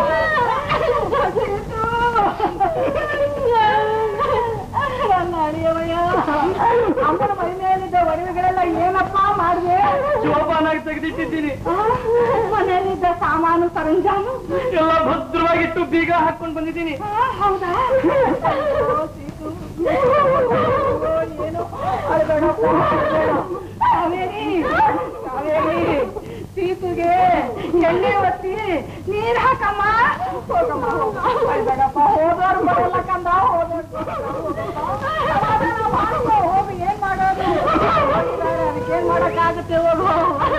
S3: ನನ್ನ ಅಡಿಯವಯ್ಯ. ಅಮ್ಮನ ಮೈ ಮೇಲಿದ್ದ ಒಡವೆಗಳೆಲ್ಲ ಏನಪ್ಪ ಮಾಡಿದೆ
S7: ಜೋಪಾನಾಗಿ ತೆಗೆದಿಟ್ಟಿದ್ದೀನಿ
S3: ಮನೆಯಲ್ಲಿದ್ದ ಸಾಮಾನು ಸರಂಜಾಮು
S7: ಎಲ್ಲ ಭದ್ರವಾಗಿಟ್ಟು ಬೀಗ ಹಾಕೊಂಡು ಬಂದಿದ್ದೀನಿ
S3: ಆ, ಹೌದಾ ಅಯ್ಯೋ, ಸೀತು. ಅಯ್ಯೋ, ಏನು ಅಳ್ಬೇಡಪ್ಪ, ಅಳ್ಬೇಡ. ಕಾವೇರಿ ಕಾವೇರಿ ಸೀತುಗೆ ಎಣ್ಣೆ ಒತ್ತಿ ನೀರ್ ಹಾಕಮ್ಮ ಹೋಗಮ್ಮ ಹೋಗು. ಅಳ್ಬೇಡಪ್ಪ ಹೋದವ್ರು ಬರಲ್ಲ ಕಂದ ಹೋದವ್ರು ಸಮಾಧಾನ ಮಾಡ್ಕೊ, ಹೋಗು ಏನ್ ಮಾಡೋದು ಹೋಗಿದ್ದಾರೆ, ಅದಕ್ಕೇನ್ ಮಾಡಕ್ಕಾಗುತ್ತೆ ಹೋಗು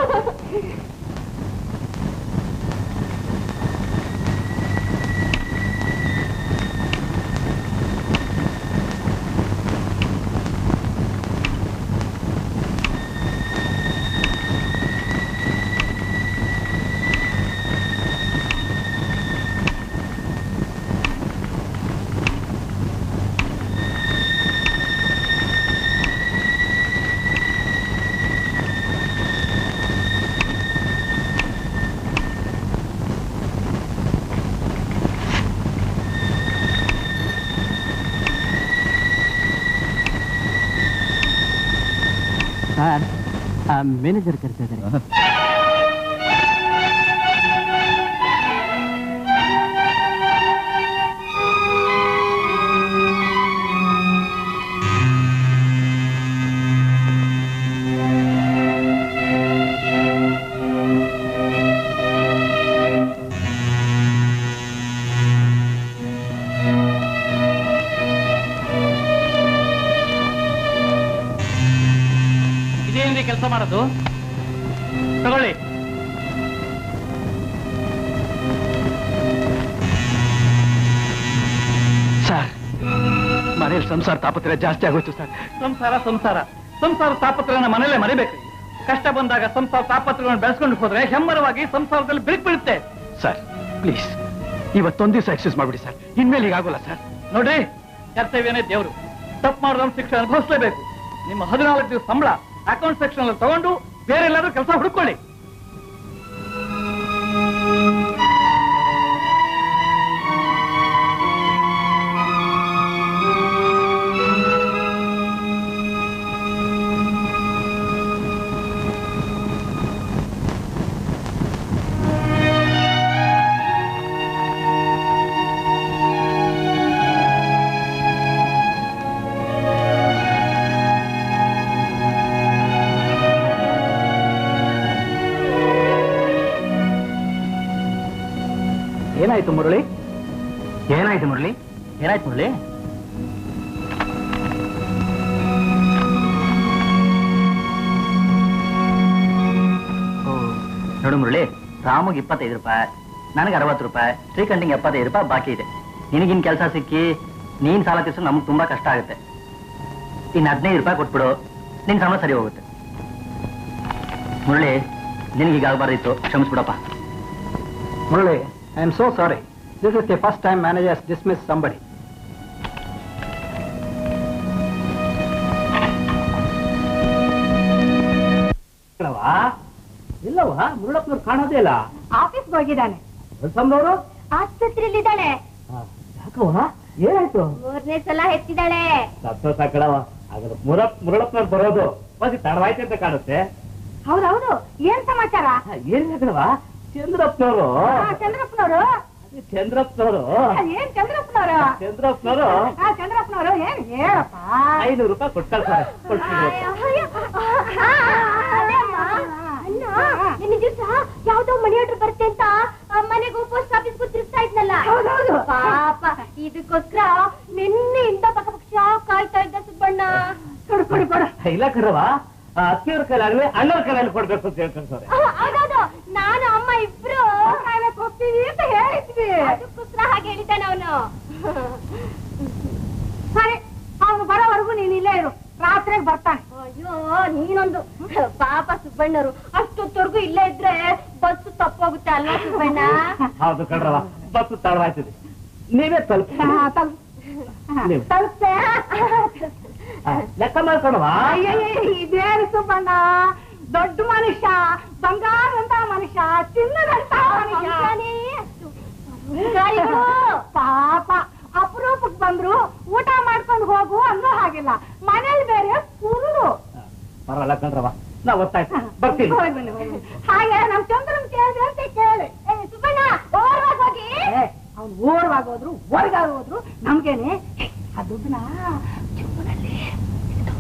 S1: ಸರ್ ಮ್ಯಾನೇಜರ್ ಕರಿತಾ ಇದ್ದಾರೆ
S7: ಇದೇನ್ರಿ ಕೆಲಸ ಮಾಡೋದು ತಗೊಳ್ಳಿ
S1: ಸರ್ ಮನೇಲಿ ಸಂಸಾರ ತಾಪತ್ರೆ ಜಾಸ್ತಿ ಆಗೋಯ್ತು ಸರ್
S7: ಸಂಸಾರ ಸಂಸಾರ ಸಂಸಾರ ತಾಪತ್ರನ ಮನೇಲೆ ಮರಿಬೇಕು ಕಷ್ಟ ಬಂದಾಗ ಸಂಸಾರ ತಾಪತ್ರಗಳನ್ನು ಬೆಳೆಸ್ಕೊಂಡು ಹೋದ್ರೆ ಹೆಮ್ಮರವಾಗಿ ಸಂಸಾರದಲ್ಲಿ ಬಿರುಕು ಬೀಳುತ್ತೆ
S1: ಸರ್ ಪ್ಲೀಸ್ ಇವತ್ತೊಂದು ದಿವಸ ಎಕ್ಸಸ್ ಮಾಡ್ಬಿಡಿ ಸರ್ ಇನ್ಮೇಲೆ ಈಗ ಆಗೋಲ್ಲ ಸರ್
S7: ನೋಡ್ರಿ ಕರ್ತವ್ಯನೇ ದೇವರು ತಪ್ಪು ಮಾಡಿದವನು ಶಿಕ್ಷೆ ಅನುಭವಿಸಲೇಬೇಕು ನಿಮ್ಮ ಹದಿನಾಲ್ಕು ದಿವಸ ಸಂಬಳ ಅಕೌಂಟ್ ಸೆಕ್ಷನ್ ಅಲ್ಲಿ ತಗೊಂಡು ಬೇರೆ ಎಲ್ಲಾದ್ರೂ ಕೆಲಸ ಹುಡುಕೊಳ್ಳಿ
S1: ಏನಾಯ್ತು ಮುರಳಿ ಏನಾಯ್ತು ಮುರಳಿ ಏನಾಯ್ತು ಮುರಳಿ
S9: ನೋಡು ಮುರಳಿ ರಾಮಗೆ ಇಪ್ಪತ್ತೈದು ರೂಪಾಯಿ
S1: ನನಗೆ ಅರವತ್ತು ರೂಪಾಯಿ ಶ್ರೀಕಂಠಿಗೆ ಎಪ್ಪತ್ತೈದು ರೂಪಾಯಿ ಬಾಕಿ ಇದೆ ನಿನಗಿನ್ ಕೆಲಸ ಸಿಕ್ಕಿ ನೀನ್ ಸಾಲ ತೀರ್ಸೋ ನಮ್ಗೆ ತುಂಬಾ ಕಷ್ಟ ಆಗುತ್ತೆ ಇನ್ನು ಹದಿನೈದು ರೂಪಾಯಿ ಕೊಟ್ಬಿಡು ನಿನ್ ಸಂಬಳ ಸರಿ ಹೋಗುತ್ತೆ ಮುರಳಿ ನಿನಗೀಗ ಆಗಬಾರ್ದಿತ್ತು ಕ್ಷಮಿಸ್ಬಿಡಪ್ಪ
S9: Murali I am so sorry this is the first time managers dismiss somebody
S1: ಇಲ್ಲವಾ ಮುರುಳಪ್ಪನವ್ರು ಕಾಣೋದೇ ಇಲ್ಲ
S6: ಆಫೀಸ್ಗೆ ಹೋಗಿದ್ದಾನೆ
S1: ಸಂಬಳವರು
S3: ಆಸ್ಪತ್ರೆಯಲ್ಲಿದ್ದಾಳೆ
S1: ಯಾಕವ್ವ ಏನಾಯ್ತು
S3: ಮೂರನೇ ಸಲ ಹೆತ್ತಿದ್ದಾಳೆ
S1: ಸಂತೋಷ ಕಣವ ಹಾಗಾದ್ರೆ ಮುರಪ್ ಮುರುಳಪ್ಪನವ್ರು ಬರೋದು ಮತ್ತೆ ತಡವಾಯ್ತು ಅಂತ ಕಾಣುತ್ತೆ
S6: ಹೌದೌದು ಏನ್ ಸಮಾಚಾರ
S1: ಏನ್ ಕಣವ ಚಂದ್ರಪ್ಪನವರು
S6: ಆ, ಚಂದ್ರಪ್ಪನವರು
S1: ಚಂದ್ರಪ್ಪನವರು
S6: ಏನ್ ಚಂದ್ರಪ್ಪನವರು
S1: ಚಂದ್ರಪ್ಪನವರು
S6: ಆ, ಚಂದ್ರಪ್ಪನವರು ಏನ್ ಹೇಳಪ್ಪ
S1: ಐನೂರು ರೂಪಾಯಿ ಕೊಟ್ಟು ಕಳ್ಸಾರೆ ಕೊಡ್ತೀನಿ
S3: ನಿನ್ನ ದಿವಸ ಯಾವ್ದೋ ಮನಿ ಆರ್ಡರ್ ಬರುತ್ತೆ ಅಂತ ಆ, ಮನೆಗೂ ಪೋಸ್ಟ್ ಆಫೀಸ್ಗೂ ತಿರ್ಗ್ತಾ ಇದ್ನಲ್ಲ
S6: ಹೌದೌದು.
S3: ಪಾಪ ಇದಕ್ಕೋಸ್ಕರ ನಿನ್ನೆಯಿಂದ ಪಕ್ಕ ಪಕ್ಷ ಕಾಯ್ತಾ ಇದ್ದ ಸುಬ್ಬಣ್ಣ
S6: ಕೊಡು ಕೊಡು ಕೊಡು
S1: ಇಲ್ಲ ಕಣವ ಅತ್ತಿಯವ್ರ ಕೈಲಾಗ್ಲಿ ಅಣ್ಣವ್ರ ಕೈಲಾಗ್ಲಿ ಕೊಡ್ಬೇಕು ಅಂತ ಹೇಳ್ತಾರೆ
S3: ಆ, ಹೌದೌದು ನಾನು ಅಮ್ಮ ಇಬ್ರು
S6: ಕಾಯ್ಬೇಕು ಹೋಗ್ತೀವಿ ಅಂತ ಹೇಳಿದ್ವಿ
S3: ಅದಕ್ಕೋಸ್ಕರ ಹಾಗೆ ಹೇಳಿದ್ದಾನೆ ಅವನು
S6: ಸರಿ ಅವನು ಬರೋವರೆಗೂ ನೀನ್ ಇಲ್ಲೇ ಇರು ರಾತ್ರಿಗೆ ಬರ್ತಾನೆ
S3: ಅಯ್ಯೋ ನೀನೊಂದು ಪಾಪ ಸುಬ್ಬಣ್ಣರು ಅಷ್ಟೊತ್ತವರೆಗೂ ಇಲ್ಲೇ ಇದ್ರೆ ಬಸ್ ತಪ್ಪೋಗುತ್ತೆ ಅಲ್ವಾ ಸುಬ್ಬಣ್ಣ
S1: ಹೌದು ಕಣ್ರವ ಬಸ್ಸು ತಡವಾಯ್ತದೆ ನೀವೇ ತಲುಪ
S6: ಹಾ, ತಲ್- ಹಾ,
S1: ನೀವು.
S6: ತಲುಪ್ತೆ
S1: ಲೆಕ್ಕ ಮಾಡ್ಕೊಣವ
S6: ಅಯ್ಯಯ್ಯ, ಇದೇನು ಸುಬ್ಬಣ್ಣ ದೊಡ್ಡ ಮನುಷ್ಯ ಬಂಗಾರಂತ ಮನುಷ್ಯ ಚಿನ್ನದಂತ ಮನುಷ್ಯ
S3: ಅಂತಾನೇ ಅಷ್ಟು ಗಾಳಿಗಳು.
S6: ಪಾಪ ಅಪರೂಪಕ್ಕೆ ಬಂದ್ರು ಊಟ ಮಾಡ್ಕೊಂಡು ಹೋಗು ಅನ್ನೋ ಹಾಗಿಲ್ಲ ಮನೇಲಿ ಬೇರೆ ಕುರುಡು
S1: ಪರವಾಗಿಲ್ಲ ಕಣ್ರವ ನಾ ಗೊತ್ತಾಯ್ತು ಬರ್ತೀನಿ
S6: ಹೋಗಿ ಬನ್ನಿ, ಹೋಗಿ ಬನ್ನಿ. ಹಾಗೆ ನಮ್ ಚಂದ್ರನ್ ಕೇಳಿದ್ರೆ ಅಂತ ಕೇಳಿ
S3: ಏ, ಸುಬ್ಬಣ್ಣ ಓರ್ವಾಗ್ ಹೋಗಿ
S6: ಅವ್ನು ಓರ್ವಾಗ ಹೋದ್ರು ಹೊರಗಾಗ ಹೋದ್ರು ನಮ್ಗೇನೆ ಆ ದುಡ್ಡನ್ನ ಜೋಬಲ್ಲಿ ಇಟ್ಟು.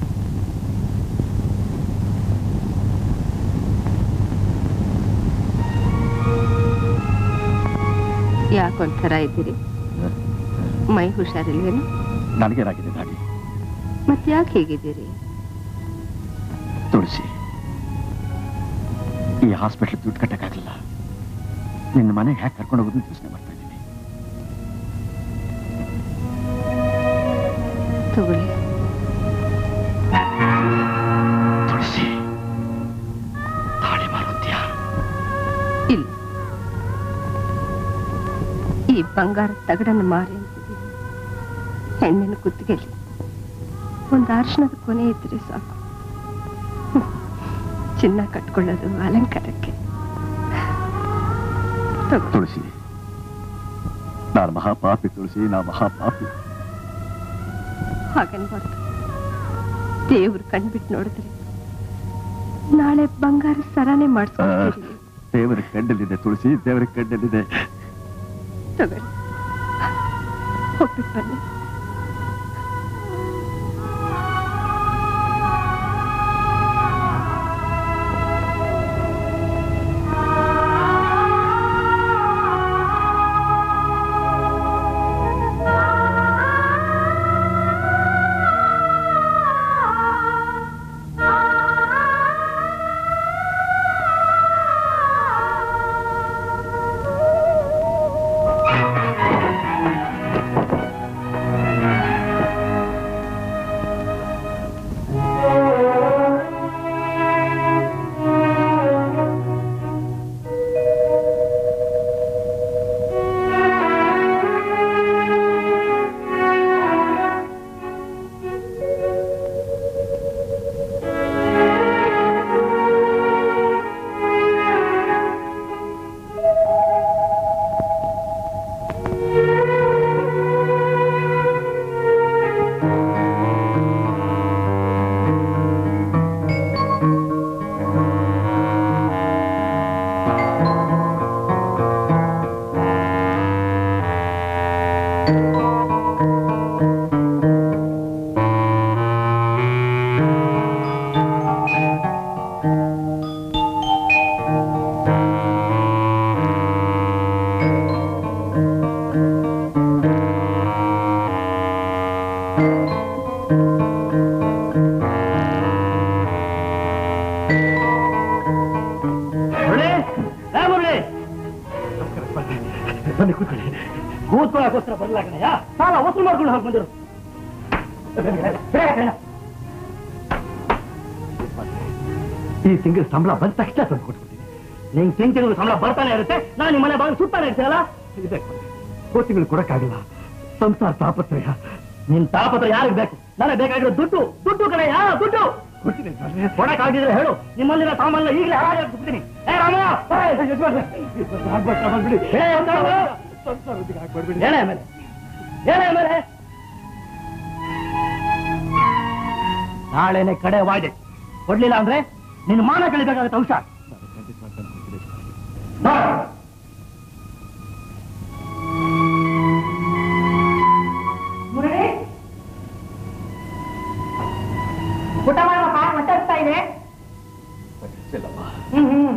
S2: ಯಾಕೊಂಥರ ಇದ್ದೀರಿ ಮೈ ಹುಷಾರಿಲ್ವೇನು
S8: ನನಗೇನಾಗಿದೆ ದಾಡಿ
S2: ಮತ್ತೆ ಯಾಕೆ ಹೇಗಿದ್ದೀರಿ
S8: ತುಳಸಿ ಈ ಹಾಸ್ಪಿಟ್ಲ್ ದುಡ್ಡು ಕಟ್ಟಕ್ಕಾಗಲ್ಲ ನಿನ್ನ ಮನೆಗೆ ಹ್ಯಾಕ್ ಕರ್ಕೊಂಡು ಹೋಗೋದು ಯೋಚನೆ ಮಾಡ್ತಾ ಇದ್ದೀನಿ
S2: ತಗೊಳ್ಳಿ
S8: ತುಳಸಿ ತಾಳಿ ಮಾರುತ್ತೀಯಾ
S2: ಇಲ್ಲ ಈ ಬಂಗಾರ ತಗಡನ್ನು ಮಾರಿ ಅಂತಿದ್ದೀನಿ ಹೆಣ್ಣಿನ ಕುತ್ತಿಗೆಲಿ ಒಂದು ಅರ್ಶನದ ಕೊನೆ ಇದ್ರೆ ಸಾಕು ಹ್ಮ್. ಚಿನ್ನ ಕಟ್ಕೊಳ್ಳೋದು ಅಲಂಕಾರಕ್ಕೆ ತಗೋ
S8: ತುಳಸಿ ನಾನು ಮಹಾಪಾಪಿ ತುಳಸಿ ನಾ ಮಹಾಪಾಪಿ
S2: ಹಾಗನ್ಬಾರ್ದು ದೇವ್ರು ಕಣ್ಬಿಟ್ಟು ನೋಡಿದ್ರೆ ನಾಳೆ ಬಂಗಾರ ಸರಾನೆ ಮಾಡಿಸ್ಕೊಡ್ತೀರಿ ನೀವು.
S8: ದೇವರ ಕಣ್ಣಲ್ಲಿದೆ ತುಳಸಿ ದೇವರ ಕಣ್ಣಲ್ಲಿದೆ
S2: ತಗೊಳ್ಳಿ ಹೋಗ್ಬಿಟ್ಟು ಬನ್ನಿ
S1: ಕೂತ್ಕೊಳ್ಳೋಕೋಸ್ಕರ ಬರಲ್ಲ ಕಣಯ್ಯ ಸಾಲ ವಸೂಲು ಮಾಡ್ಕೊಂಡು ಹೋಗಿ ಬಂದರು ಈ ತಿಂಗಳು ಸಂಬಳ ಬಂದ ತಕ್ಷಣ ತಂದು ಕೊಟ್ಬಿಡ್ತೀನಿ ನಿಂಗೆ ತಿಂಗ್ ತಿಂಗಳು ಸಂಬಳ ಬರ್ತಾನೆ ಇರುತ್ತೆ ನಾನು ನಿಮ್ಮ ಮನೆ ಬಾಗಿಲು ಸುತ್ತಾನೆ ಇರ್ತೀನಲ್ಲ ಇದೆ ಹೋದ ತಿಂಗಳು ಕೊಡಕ್ಕಾಗಿಲ್ಲ ಸಂಸಾರ ತಾಪತ್ರಯ ನಿನ್ ತಾಪತ್ರಯ ಯಾರಿಗೆ ಬೇಕು ನನಗೆ ಬೇಕಾಗಿರೋ ದುಡ್ಡು ದುಡ್ಡು ಕಣಯ್ಯ ದುಡ್ಡು ಕೊಡ್ತೀನಿ ಕೊಡಕ್ಕಾಗಿದ್ರೆ ಹೇಳು ನಿಮ್ಮಲ್ಲಿನ ಸಾಮಾನ್ಯ ಈಗಲೇ ಹಾಳಾಗಿ ಬಿಡ್ತೀನಿ ಏ ರಾಮ ಏ, ಯಜಮಾನ್ರೆ, ಆಗ್ಬಿಟ್ಟು ಬಂದ್ಬಿಡಿ. ಏ, ಒಂದು ರಾಮ, ಸಂಸಾರದೊಂದಿಗೆ ಆಗ್ಬಿಡ್ಬಿಡಿ. ಹೇಳೇ ಆಮೇಲೆ ಹೇಳೇ ಆಮೇಲೆ ನಾಳೆನೆ ಕಡೆ ವಾಯ್ದೆ ಕೊಡ್ಲಿಲ್ಲ ಅಂದ್ರೆ ನಿನ್ನ ಮಾನ ಕಳಿಬೇಕಾಗತ್ತೆ ಹುಷಾರ್ ಬಾ.
S6: ಮುರಳಿ ಊಟ ಮಾಡಪ್ಪ ಮಾತಾಡ್ತಾ ಇದೆ ಹ್ಮ್ ಹ್ಮ್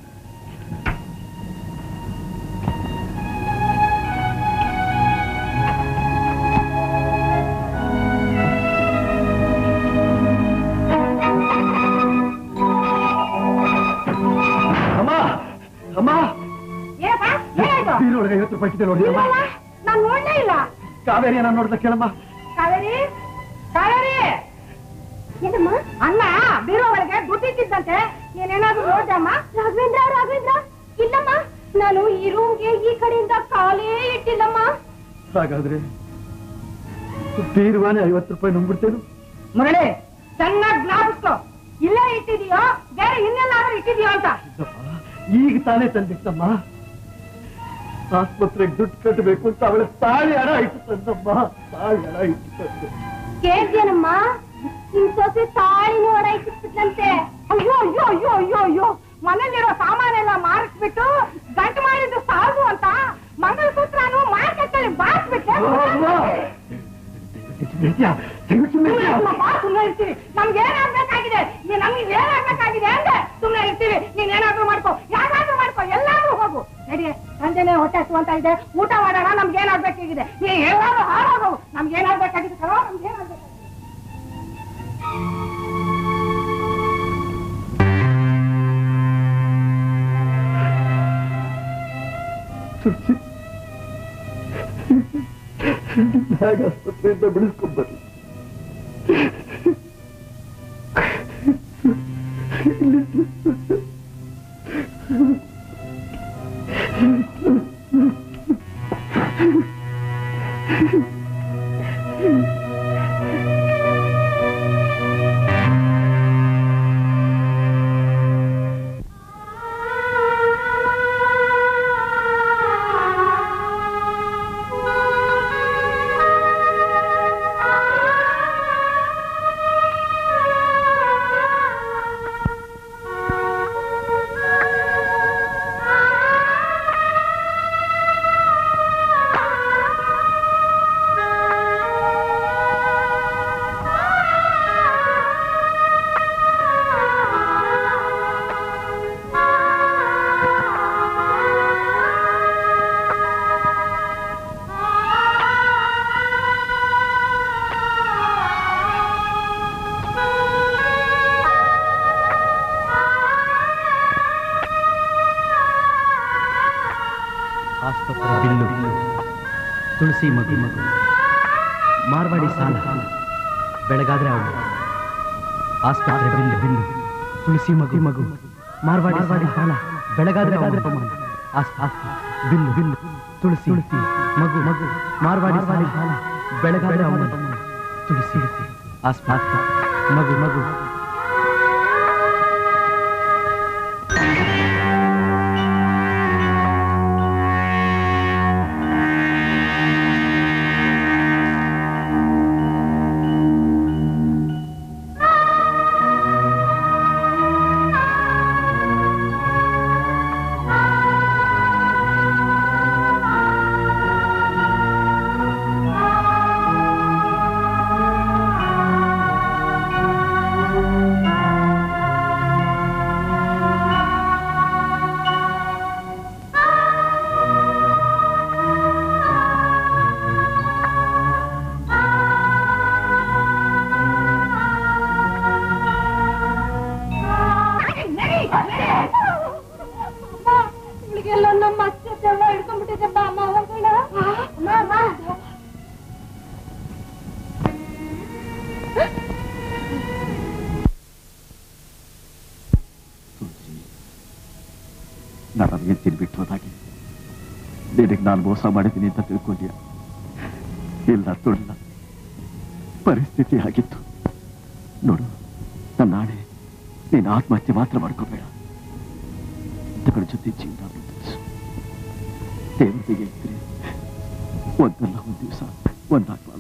S1: ಅಮ್ಮ ಅಮ್ಮ
S6: ಏನಪ್ಪ ಏನಾಯ್ತು
S1: ಬೀರೊಳಗೆ ಐವತ್ತು ರೂಪಾಯಿ ಇಟ್ಟಿದೆ ನೋಡಿ ಅಮ್ಮ
S6: ಇಲ್ಲಲ್ಲ ನಾನ್ ನೋಡ್ಲೇ ಇಲ್ಲ
S1: ಕಾವೇರಿ ನಾನು ನೋಡ್ದ ಕೇಳಮ್ಮ
S6: ಕಾವೇರಿ ಕಾವೇರಿ
S2: ಏನಮ್ಮ
S6: ಅಣ್ಣ ಬೀರೋ ಒಳಗೆ ದುಡ್ಡು ಇಟ್ಟಿದ್ದಂತೆ ನೀನೇನಾದ್ರೂ ನೋಡ್ದಮ್ಮ
S2: ರಾಘವೇಂದ್ರ ರಾಘವೇಂದ್ರ ಇಲ್ಲಮ್ಮ ನಾನು ಈ ರೂಮ್ಗೆ ಈ ಕಡೆಯಿಂದ ಕಾಲೇ ಇಟ್ಟಿಲ್ಲಮ್ಮ
S1: ಹಾಗಾದ್ರೆ ಬೀರುವಾನೆ ಐವತ್ತು ರೂಪಾಯಿ ನಂಬಿಡ್ತೇನು
S6: ಮುರಳಿ ಚೆನ್ನಾಗಿ ಜ್ಞಾಪಿಸ್ಕೊ ಇಲ್ಲೇ ಇಟ್ಟಿದೀಯೋ ಬೇರೆ ಇನ್ನೆಲ್ಲಾದ್ರೂ ಇಟ್ಟಿದೀಯೋ ಅಂತ
S1: ಈಗ ತಾನೇ ತಂದಿತ್ತಮ್ಮ ಆಸ್ಪತ್ರೆಗೆ ದುಡ್ಡು ಕಟ್ಟಬೇಕು ಅಂತ ಅವಳ ತಾಳಿ ಹಣ ಇಟ್ಟು ತಂದಮ್ಮ ತಾಳಿ ಹಣ ಇಟ್ಟು ತಂದೆ
S2: ಕೇಳ್ತೇನಮ್ಮ ನಿಮ್ ಸೊಸೆ ತಾಳಿ ನೋಡ ಇಟ್ಟಿದ್ಲಂತೆ
S6: ಅಯ್ಯೋ ಅಯ್ಯೋ ಅಯ್ಯೋ ಅಯ್ಯೋ ಅಯ್ಯೋ ಮನೇಲಿರೋ ಸಾಮಾನೆಲ್ಲ ಮಾರಿಸ್ಬಿಟ್ಟು ಗಂಟು ಮಾಡಿದ್ದು ಸಾಲದು ಅಂತ ಮಂಗಲಸೂತ್ರನು ಮಾರ್ಕೆಟ್ಟಲ್ಲಿ ಬಾರಿಸ್ಬಿಟ್ಟೆ ಸುಮ್ಮನೆ ಇರ್ತೀವಿ ನಮ್ಗೆ ಏನಾಗ್ಬೇಕಾಗಿದೆ ನೀ ನಮ್ಗೆ ಏನಾಗ್ಬೇಕಾಗಿದೆ ಅಂದ್ರೆ ಸುಮ್ಮನೆ ಇರ್ತೀವಿ ನೀನ್ ಏನಾದ್ರೂ ಮಾಡ್ಕೋ ಯಾವ್ದಾದ್ರೂ ಮಾಡ್ಕೋ ಎಲ್ಲಾದ್ರೂ ಹೋಗು ನಡಿ ಸಂಜೆನೆ ಹೊಟ್ಟೆ ಹಸುವಂತ ಇದೆ ಊಟ ಮಾಡೋಣ ನಮ್ಗೆ ಏನಾಗ್ಬೇಕಾಗಿದೆ ನೀ ಎಲ್ಲಾದ್ರೂ ಹಾಳಾಗು ನಮ್ಗೆ ಏನಾಗ್ಬೇಕಾಗಿದೆ ಕಣೋ ನಮ್ಗೆ ಏನಾಗ್ಬೇಕಾಗಿದೆ
S1: ಹೇಗೆ ಆಸ್ಪತ್ರೆಯಿಂದ ಬಿಡಿಸ್ಕೊಂಡ್ಬರ್ಲಿ
S8: ಆಸ್ಪತ್ರೆ ಬಿಲ್ಲು ತುಳಸಿ ಮಗು ಮಗು ಮಾರ್ವಾಡಿ ಸಾಲ ಬೆಳಗಾದ್ರೆ ಅವಳು ಆಸ್ಪತ್ರೆ ಬಿಲ್ಲು ಬಿಲ್ಲು ತುಳಸಿ ಮಗು ಮಗು ಮಾರ್ವಾಡಿ ಮಾರ್ವಾಡಿ ಸಾಲ ಬೆಳಗಾದ್ರೆ ಅವಮಾನ ಆಸ್ಪತ್ರೆ ಬಿಲ್ಲು ಬಿಲ್ಲು ತುಳಸಿ ತುಳಸಿ ಮಗು ಮಗು ಮಾರ್ವಾಡಿ ಸಾಲ ಬೆಳಗಾದ್ರೆ ಅವಮಾನ ತುಳಸಿ ಆಸ್ಪತ್ರೆ ಮಗು ಮಗು
S5: ಆ
S10: ನಾನು ಎತ್ತಿನ ಬಿಟ್ಟು ಹೋದಾಗೆ ನಿನಗೆ ನಾನು ಮೋಸ ಮಾಡಿದ್ದೀನಿ ಅಂತ ತಿಳ್ಕೊಂಡ್ಯ ಇಲ್ಲ ತುಳಿಲ್ಲ ಪರಿಸ್ಥಿತಿ ಆಗಿತ್ತು ನೋಡು ನನ್ನ ನಾಳೆ ನೀನು ಆತ್ಮಹತ್ಯೆ ಮಾತ್ರ ಮಾಡ್ಕೋಬೇಡ ತಗಳ ಜೊತೆ ಜೀವನ ರೂಪಿಸು ದೇವತೆಗೆ ಇದ್ರೆ ಒಂದಲ್ಲ ಒಂದು ದಿವಸ ಒಂದಾಗ್ಬಾರ್ದು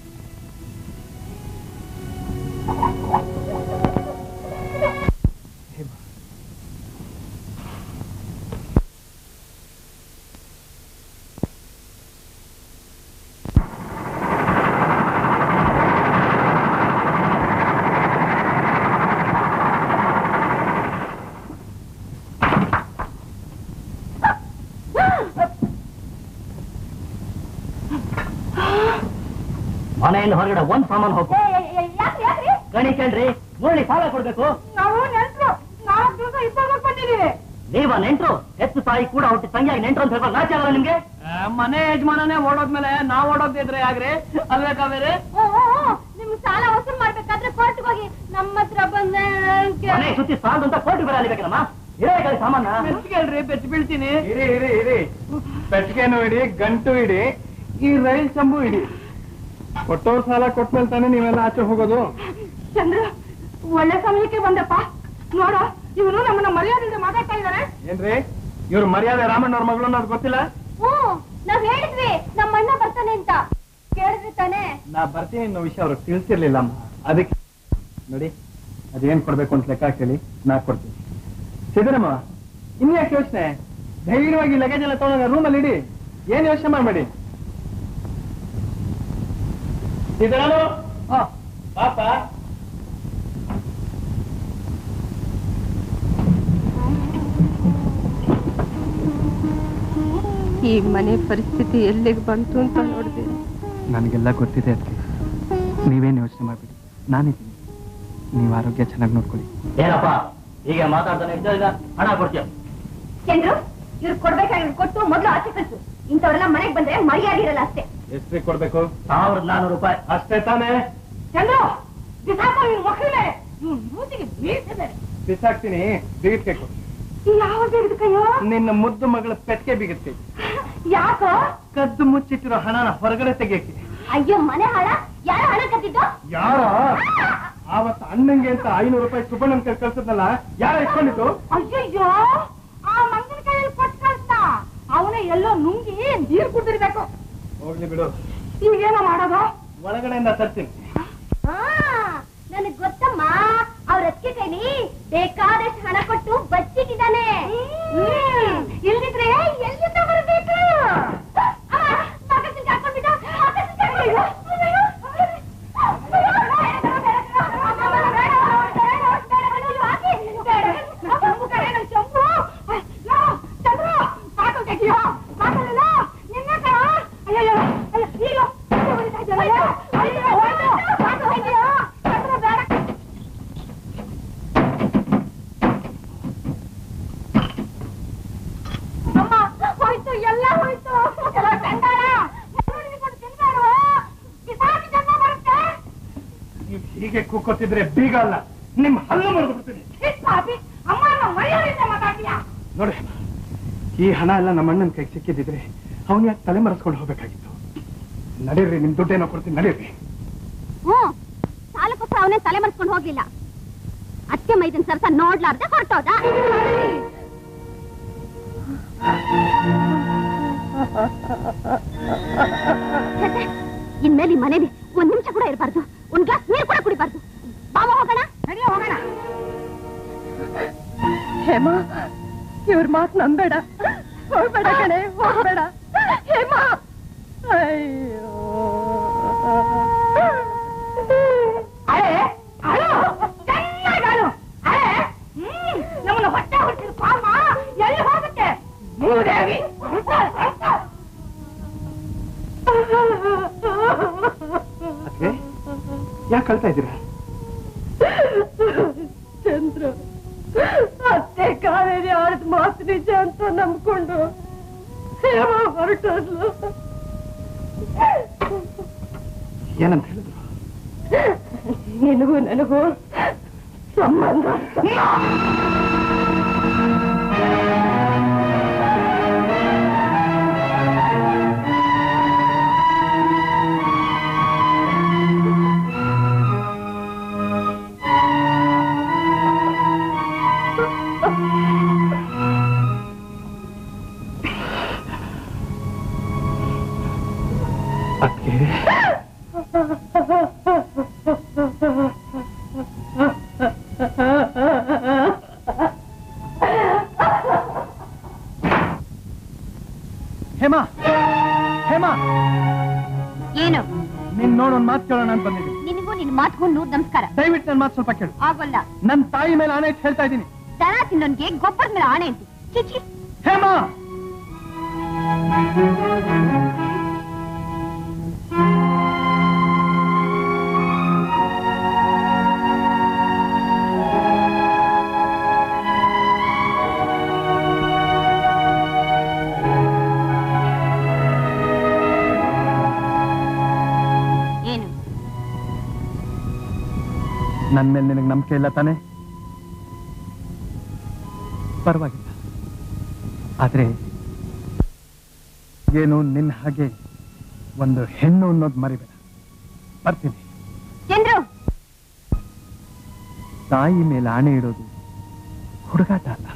S1: ಮನೆಯಿಂದ ಹೊರಗಡೆ ಒಂದ್ ಸಾಮಾನು ಹೋಗು
S3: ಯಾಕ್ರಿ ಯಾಕ್ರಿ
S1: ಗಣಿ ಕೇಳ್ರಿ ಮುರಳಿ ಸಾಲ ಕೊಡ್ಬೇಕು
S6: ನಾವು ನೆಂಟ್ರು ನಾಲ್ಕು ದಿವಸ ಇದ್ದಾಗ ಬಂದಿದ್ದೀವಿ
S1: ನೀವ ನೆಂಟ್ರು ಹೆಚ್ಚು ತಾಯಿ ಕೂಡ ಹುಟ್ಟಿ ತಂಗಿಯಾಗಿ ನೆಂಟ್ರು ಅಂತ ಹೇಳ್ಬಾರ್ದು ನಾಚೆ ಆಗಲ್ಲ ನಿಮ್ಗೆ
S8: ಮನೆ ಯಜಮಾನನೇ ಓಡೋದ್ಮೇಲೆ ನಾವ್ ಓಡೋದಿದ್ರೆ ಆಗ್ರಿ ಅಲ್ವೇ ಕಾವೇರಿ
S3: ಓ ಓ, ಓ, ನಿಮ್ಗ್ ಸಾಲ ವಸೂಲ್ ಮಾಡ್ಬೇಕಾದ್ರೆ ಕೋರ್ಟ್ಗೆ ಹೋಗಿ ನಮ್ಮ ಹತ್ರ ಬಂದ
S1: ಮನೆ ಸುತ್ತಿ ಸಾಲದು ಅಂತ ಕೋರ್ಟ್ ಬೇರೆ ಅಲಿಬೇಕಲ್ಲಮ್ಮ ಇರೇ ಕಡೆ ಸಾಮಾನ
S8: ಬೆಚ್ಕೇಳ್ರಿ ಬೆಚ್ಚ ಬೀಳ್ತೀನಿ
S7: ಇರಿ ಇರಿ ಇರಿ ಪೆಟ್ಟಿಗೆನೂ ಇಡಿ ಗಂಟು ಇಡಿ ಈ ರೈಲ್ ಚಂಬು ಇಡಿ ಕೊಟ್ಟೋರ್ ಸಾಲ ಕೊಟ್ಮೇಲೆ ತಾನೇ ನೀವೆಲ್ಲ ಆಚೆ ಹೋಗೋದು
S6: ಚಂದ್ರ ಒಳ್ಳೆ ಸಮಯಕ್ಕೆ ಬಂದಪ್ಪ ನೋಡು ಇವನು ನಮ್ಮನ್ನ ಮರ್ಯಾದೆಯಿಂದ ಮಾತಾಡ್ತಾ ಇದ್ದಾರೆ
S7: ಏನ್ರಿ ಇವ್ರು ಮರ್ಯಾದೆ ರಾಮಣ್ಣವ್ರ ಮಗಳು ಅನ್ನೋದು ಗೊತ್ತಿಲ್ಲ
S3: ಹ್ಞೂ ನಾವ್ ಹೇಳಿದ್ವಿ ನಮ್ಮ ಅಣ್ಣ ಬರ್ತಾನೆ ಅಂತ ಕೇಳಿದ್ವಿ ತಾನೇ
S7: ನಾ ಬರ್ತೀನಿ ಅನ್ನೋ ವಿಷಯ ಅವ್ರಿಗೆ ತಿಳಿಸಿರ್ಲಿಲ್ಲ ಅಮ್ಮ ಅದಕ್ಕೆ ನೋಡಿ ಅದೇನ್ ಕೊಡ್ಬೇಕು ಅಂತ ಲೆಕ್ಕ ಕೇಳಿ ನಾ ಕೊಡ್ತೀನಿ ಸಿದ್ದರಮ್ಮ ಇನ್ಯಾಕೆ ಯೋಚನೆ ಧೈರ್ಯವಾಗಿ ಲಗೇಜ್ ಎಲ್ಲ ತಗೊಂಡ ರೂಮಲ್ಲಿ ಇಡಿ ಏನ್ ಯೋಚನೆ ಮಾಡಬೇಡಿ ಸಿದ್ದರಾಮು ಪಾಪ
S2: ಈ ಮನೆ ಪರಿಸ್ಥಿತಿ ಎಲ್ಲಿಗೆ ಬಂತು ಅಂತ ನೋಡಿದೆ
S4: ನನಗೆಲ್ಲ ಗೊತ್ತಿದೆ ಅದಕ್ಕೆ ನೀವೇನು ಯೋಚನೆ ಮಾಡಬೇಡಿ ನಾನಿದ್ದೀನಿ ನೀವು ಆರೋಗ್ಯ ಚೆನ್ನಾಗಿ ನೋಡ್ಕೊಳ್ಳಿ
S1: ಏನಪ್ಪ ಈಗ ಮಾತಾಡ್ತಾನೆ ಇದ್ದ ಹಣ ಕೊಡ್ತೀಯ
S3: ಚಂದ್ರು ಇವ್ರು ಕೊಡ್ಬೇಕಾಗಿ ಕೊಟ್ಟು ಮೊದ್ಲು ಆಚೆ ಕಳ್ಸು ಇಂಥವ್ರೆಲ್ಲ ಮನೆಗ್ ಬಂದ್ರೆ ಮರ್ಯಾದೆ ಇರಲ್ಲ ಅಷ್ಟೇ
S7: ಎಷ್ಟ್ರಿ ಕೊಡ್ಬೇಕು
S1: ಸಾವಿರದ ನಾನೂರು ರೂಪಾಯಿ
S7: ಅಷ್ಟೇ ತಾನೇ
S6: ಚಂದ್ರು ಬಿಸಾಕ ನಿನ್ ಮಕ್ಕಳೇ ಇವ್ನ್ ಮೂತಿಗೆ ಬೀಳ್ತಿದ್ದಾರೆ
S7: ಬಿಸಾಕ್ತೀನಿ ಬಿಗಿಟ್ಕೆ ಕೊಡು
S6: ಯಾವ ಕೈಯೋ
S7: ನಿನ್ನ ಮುದ್ದು ಮಗಳ ಪೆಟ್ಟಿಗೆ ಬಿಗಿಟ್ಕೆ
S6: ಯಾಕೋ
S7: ಕದ್ದು ಮುಚ್ಚಿಟ್ಟಿರೋ ಹಣನ ಹೊರಗಡೆ ತೆಗಿಯಕ್ಕೆ
S3: ಅಯ್ಯೋ ಮನೆ ಹಾಳ ಯಾರ ಹಣ ಕದ್ದಿದ್ದು
S7: ಯಾರ ಆವತ್ತು ಅಣ್ಣಂಗೆ ಅಂತ ಐನೂರು ರೂಪಾಯಿ ಸುಬ್ಬಣ್ಣನ ಕೈ ಕಳ್ಸದ್ನಲ್ಲ ಯಾರ ಇಟ್ಕೊಂಡಿತ್ತು
S6: ಅಯ್ಯಯ್ಯೋ ಆ ಮಂಗನ ಕೈಯಲ್ಲಿ ಕೊಟ್ಟು ಕಳ್ಸ್ದ ಅವನೇ ಎಲ್ಲೋ ನುಂಗಿ ನೀರ್ ಕುಡಿದಿರ್ಬೇಕು
S7: ಹೋಗ್ಲಿ ಬಿಡು
S6: ಈಗೇನೋ ಮಾಡೋದು
S7: ಒಳಗಡೆಯಿಂದ ತರ್ತೀನಿ
S3: ಆ, ನನಗ್ ಗೊತ್ತಮ್ಮ ಅವ್ರ ಅತ್ತಿಗೆ ಕೈಲಿ ಬೇಕಾದಷ್ಟು ಹಣ ಕೊಟ್ಟು ಬಚ್ಚಿಟ್ಟಿದ್ದಾನೆ ಹ್ಮ್. ಇಲ್ದಿದ್ರೆ ಎಲ್ಲಿಂದ ಬರಬೇಕು
S6: ಅಮ್ಮ ಹೋಯ್ತು ಎಲ್ಲ ಹೋಯ್ತು ಎಲ್ಲ ಚಂಡಾಳ ಎಲ್ರಿಗೂ ತಿನ್ಬೇಡ ಬಿಸಾಕಿ ಜನ್ಮ ಬರುತ್ತೆ
S7: ನೀವು ಹೀಗೆ ಕೂಕೋತಿದ್ರೆ ಬೀಗ ಅಲ್ಲ ನಿಮ್ ಹಲ್ಲು ಮುರಿದು ಬಿಡ್ತೀನಿ
S6: ಛೀ, ಪಾಪಿ ಅಮ್ಮ ನಾವು ಮರ್ಯಾದೆಯಿಂದ ಮಾತಾಡ್ತೀಯಾ
S7: ನೋಡಿ ಈ ಹಣ ಎಲ್ಲ ನಮ್ಮ ಅಣ್ಣನ ಕೈಗೆ ಸಿಕ್ಕಿದ್ರೆ ಅವನ್ ಯಾಕೆ ತಲೆ ಮರೆಸ್ಕೊಂಡು ಹೋಗ್ಬೇಕಾಗಿತ್ತು ನಡೀರಿ ನಿಮ್ ದುಡ್ಡೇನೋ ಕೊಡ್ತೀನಿ ನಡೀರಿ
S3: ಹ್ಮ್ ಸಾಲಕ್ಕೋಸ್ಕರ ಅವನೇ ತಲೆ ಮರೆಸ್ಕೊಂಡು ಹೋಗ್ಲಿಲ್ಲ ಅತ್ತೆ ಮೈದನ್ ಸರ್ಸ ನೋಡ್ಲಾರ್ದೆ ಹೊರಟೋದ ಇನ್ಮೇಲೆ ಈ ಮನೇಲಿ ಒಂದ್ ನಿಮಿಷ ಕೂಡ ಇರಬಾರ್ದು ಒಂದ್ ಗ್ಲಾಸ್ ನೀರು ಕೂಡ ಕುಡಿಬಾರ್ದು ಬಾವ ಹೋಗೋಣ
S6: ನಡಿಯೋ ಹೋಗೋಣ
S2: ಹೇಮ ಇವ್ರ ಮಾತು ನಂಬೇಡ ಹೋಗ್ಬೇಡ ಕಣೆ ಹೋಗ್ಬೇಡ ಹೇಮ ಅಯ್ಯೋ
S6: ಅಳೆ ಅಳು ಚೆನ್ನಾಗಿ ಅಳು ಅಳೆ ಹ್ಮ್ ನಮ್ಮನ್ನ ಹೊಟ್ಟೆ ಹೊಟ್ಟಿದ ಪಾಮ ಎಲ್ಲಿ ಹೋಗುತ್ತೆ ಮೂದೇವಿ
S7: ಅದ್ಕೆ ಯಾಕೆ ಕಳ್ತಾ ಇದ್ದೀರಾ
S2: ಚಂದ್ರ ಅತ್ತೆ ಕಾವೇರಿ ಆಡಿದ ಮಾತು ನಿಜ ಅಂತ ನಂಬ್ಕೊಂಡು ಹೇಮ ಹೊರಟೋದ್ಲು
S7: ಏನಂತ ಹೇಳಿದ್ರು
S2: ನಿನಗೂ ನನಗೂ ಸಂಬಂಧ
S4: ಹೇಮಾ ಹೇಮಾ
S3: ಏನು
S4: ನೀನ್ ನೋಡ್ ಒಂದ್ ಮಾತು ಕೇಳೋಣ ಅಂತ ಬಂದಿದ್ದೀನಿ
S3: ನಿನಗೂ ನಿನ್ ಮಾತ್ಗೂ ನೂರ್ ನಮಸ್ಕಾರ
S4: ದಯವಿಟ್ಟು ನನ್ನ ಮಾತು ಸ್ವಲ್ಪ ಕೇಳು
S3: ಆಗೋಲ್ಲ
S4: ನನ್ನ ತಾಯಿ ಮೇಲೆ ಆಣೆ ಇಟ್ಟು ಹೇಳ್ತಾ ಇದ್ದೀನಿ
S3: ದನ ತಿನ್ನೋನ್ಗೆ ಗೊಬ್ಬರದ ಮೇಲೆ ಆಣೆ ಅಂತಿ ಚಿಚಿ
S4: ಹೇಮಾ
S3: ಏನು
S4: ನನ್ ಮೇಲೆ ನಿನಗೆ ನಂಬಿಕೆ ಇಲ್ಲ ತಾನೆ ಪರವಾಗಿಲ್ಲ ಆದ್ರೆ ಏನು ನಿನ್ನ ಹಾಗೆ ಒಂದು ಹೆಣ್ಣು ಅನ್ನೋದು ಮರಿಬೇಡ ಬರ್ತೀನಿ
S3: ಚಂದ್ರು
S4: ತಾಯಿ ಮೇಲೆ ಆಣೆ ಇಡೋದು ಹುಡುಗಾಟ ಅಲ್ಲ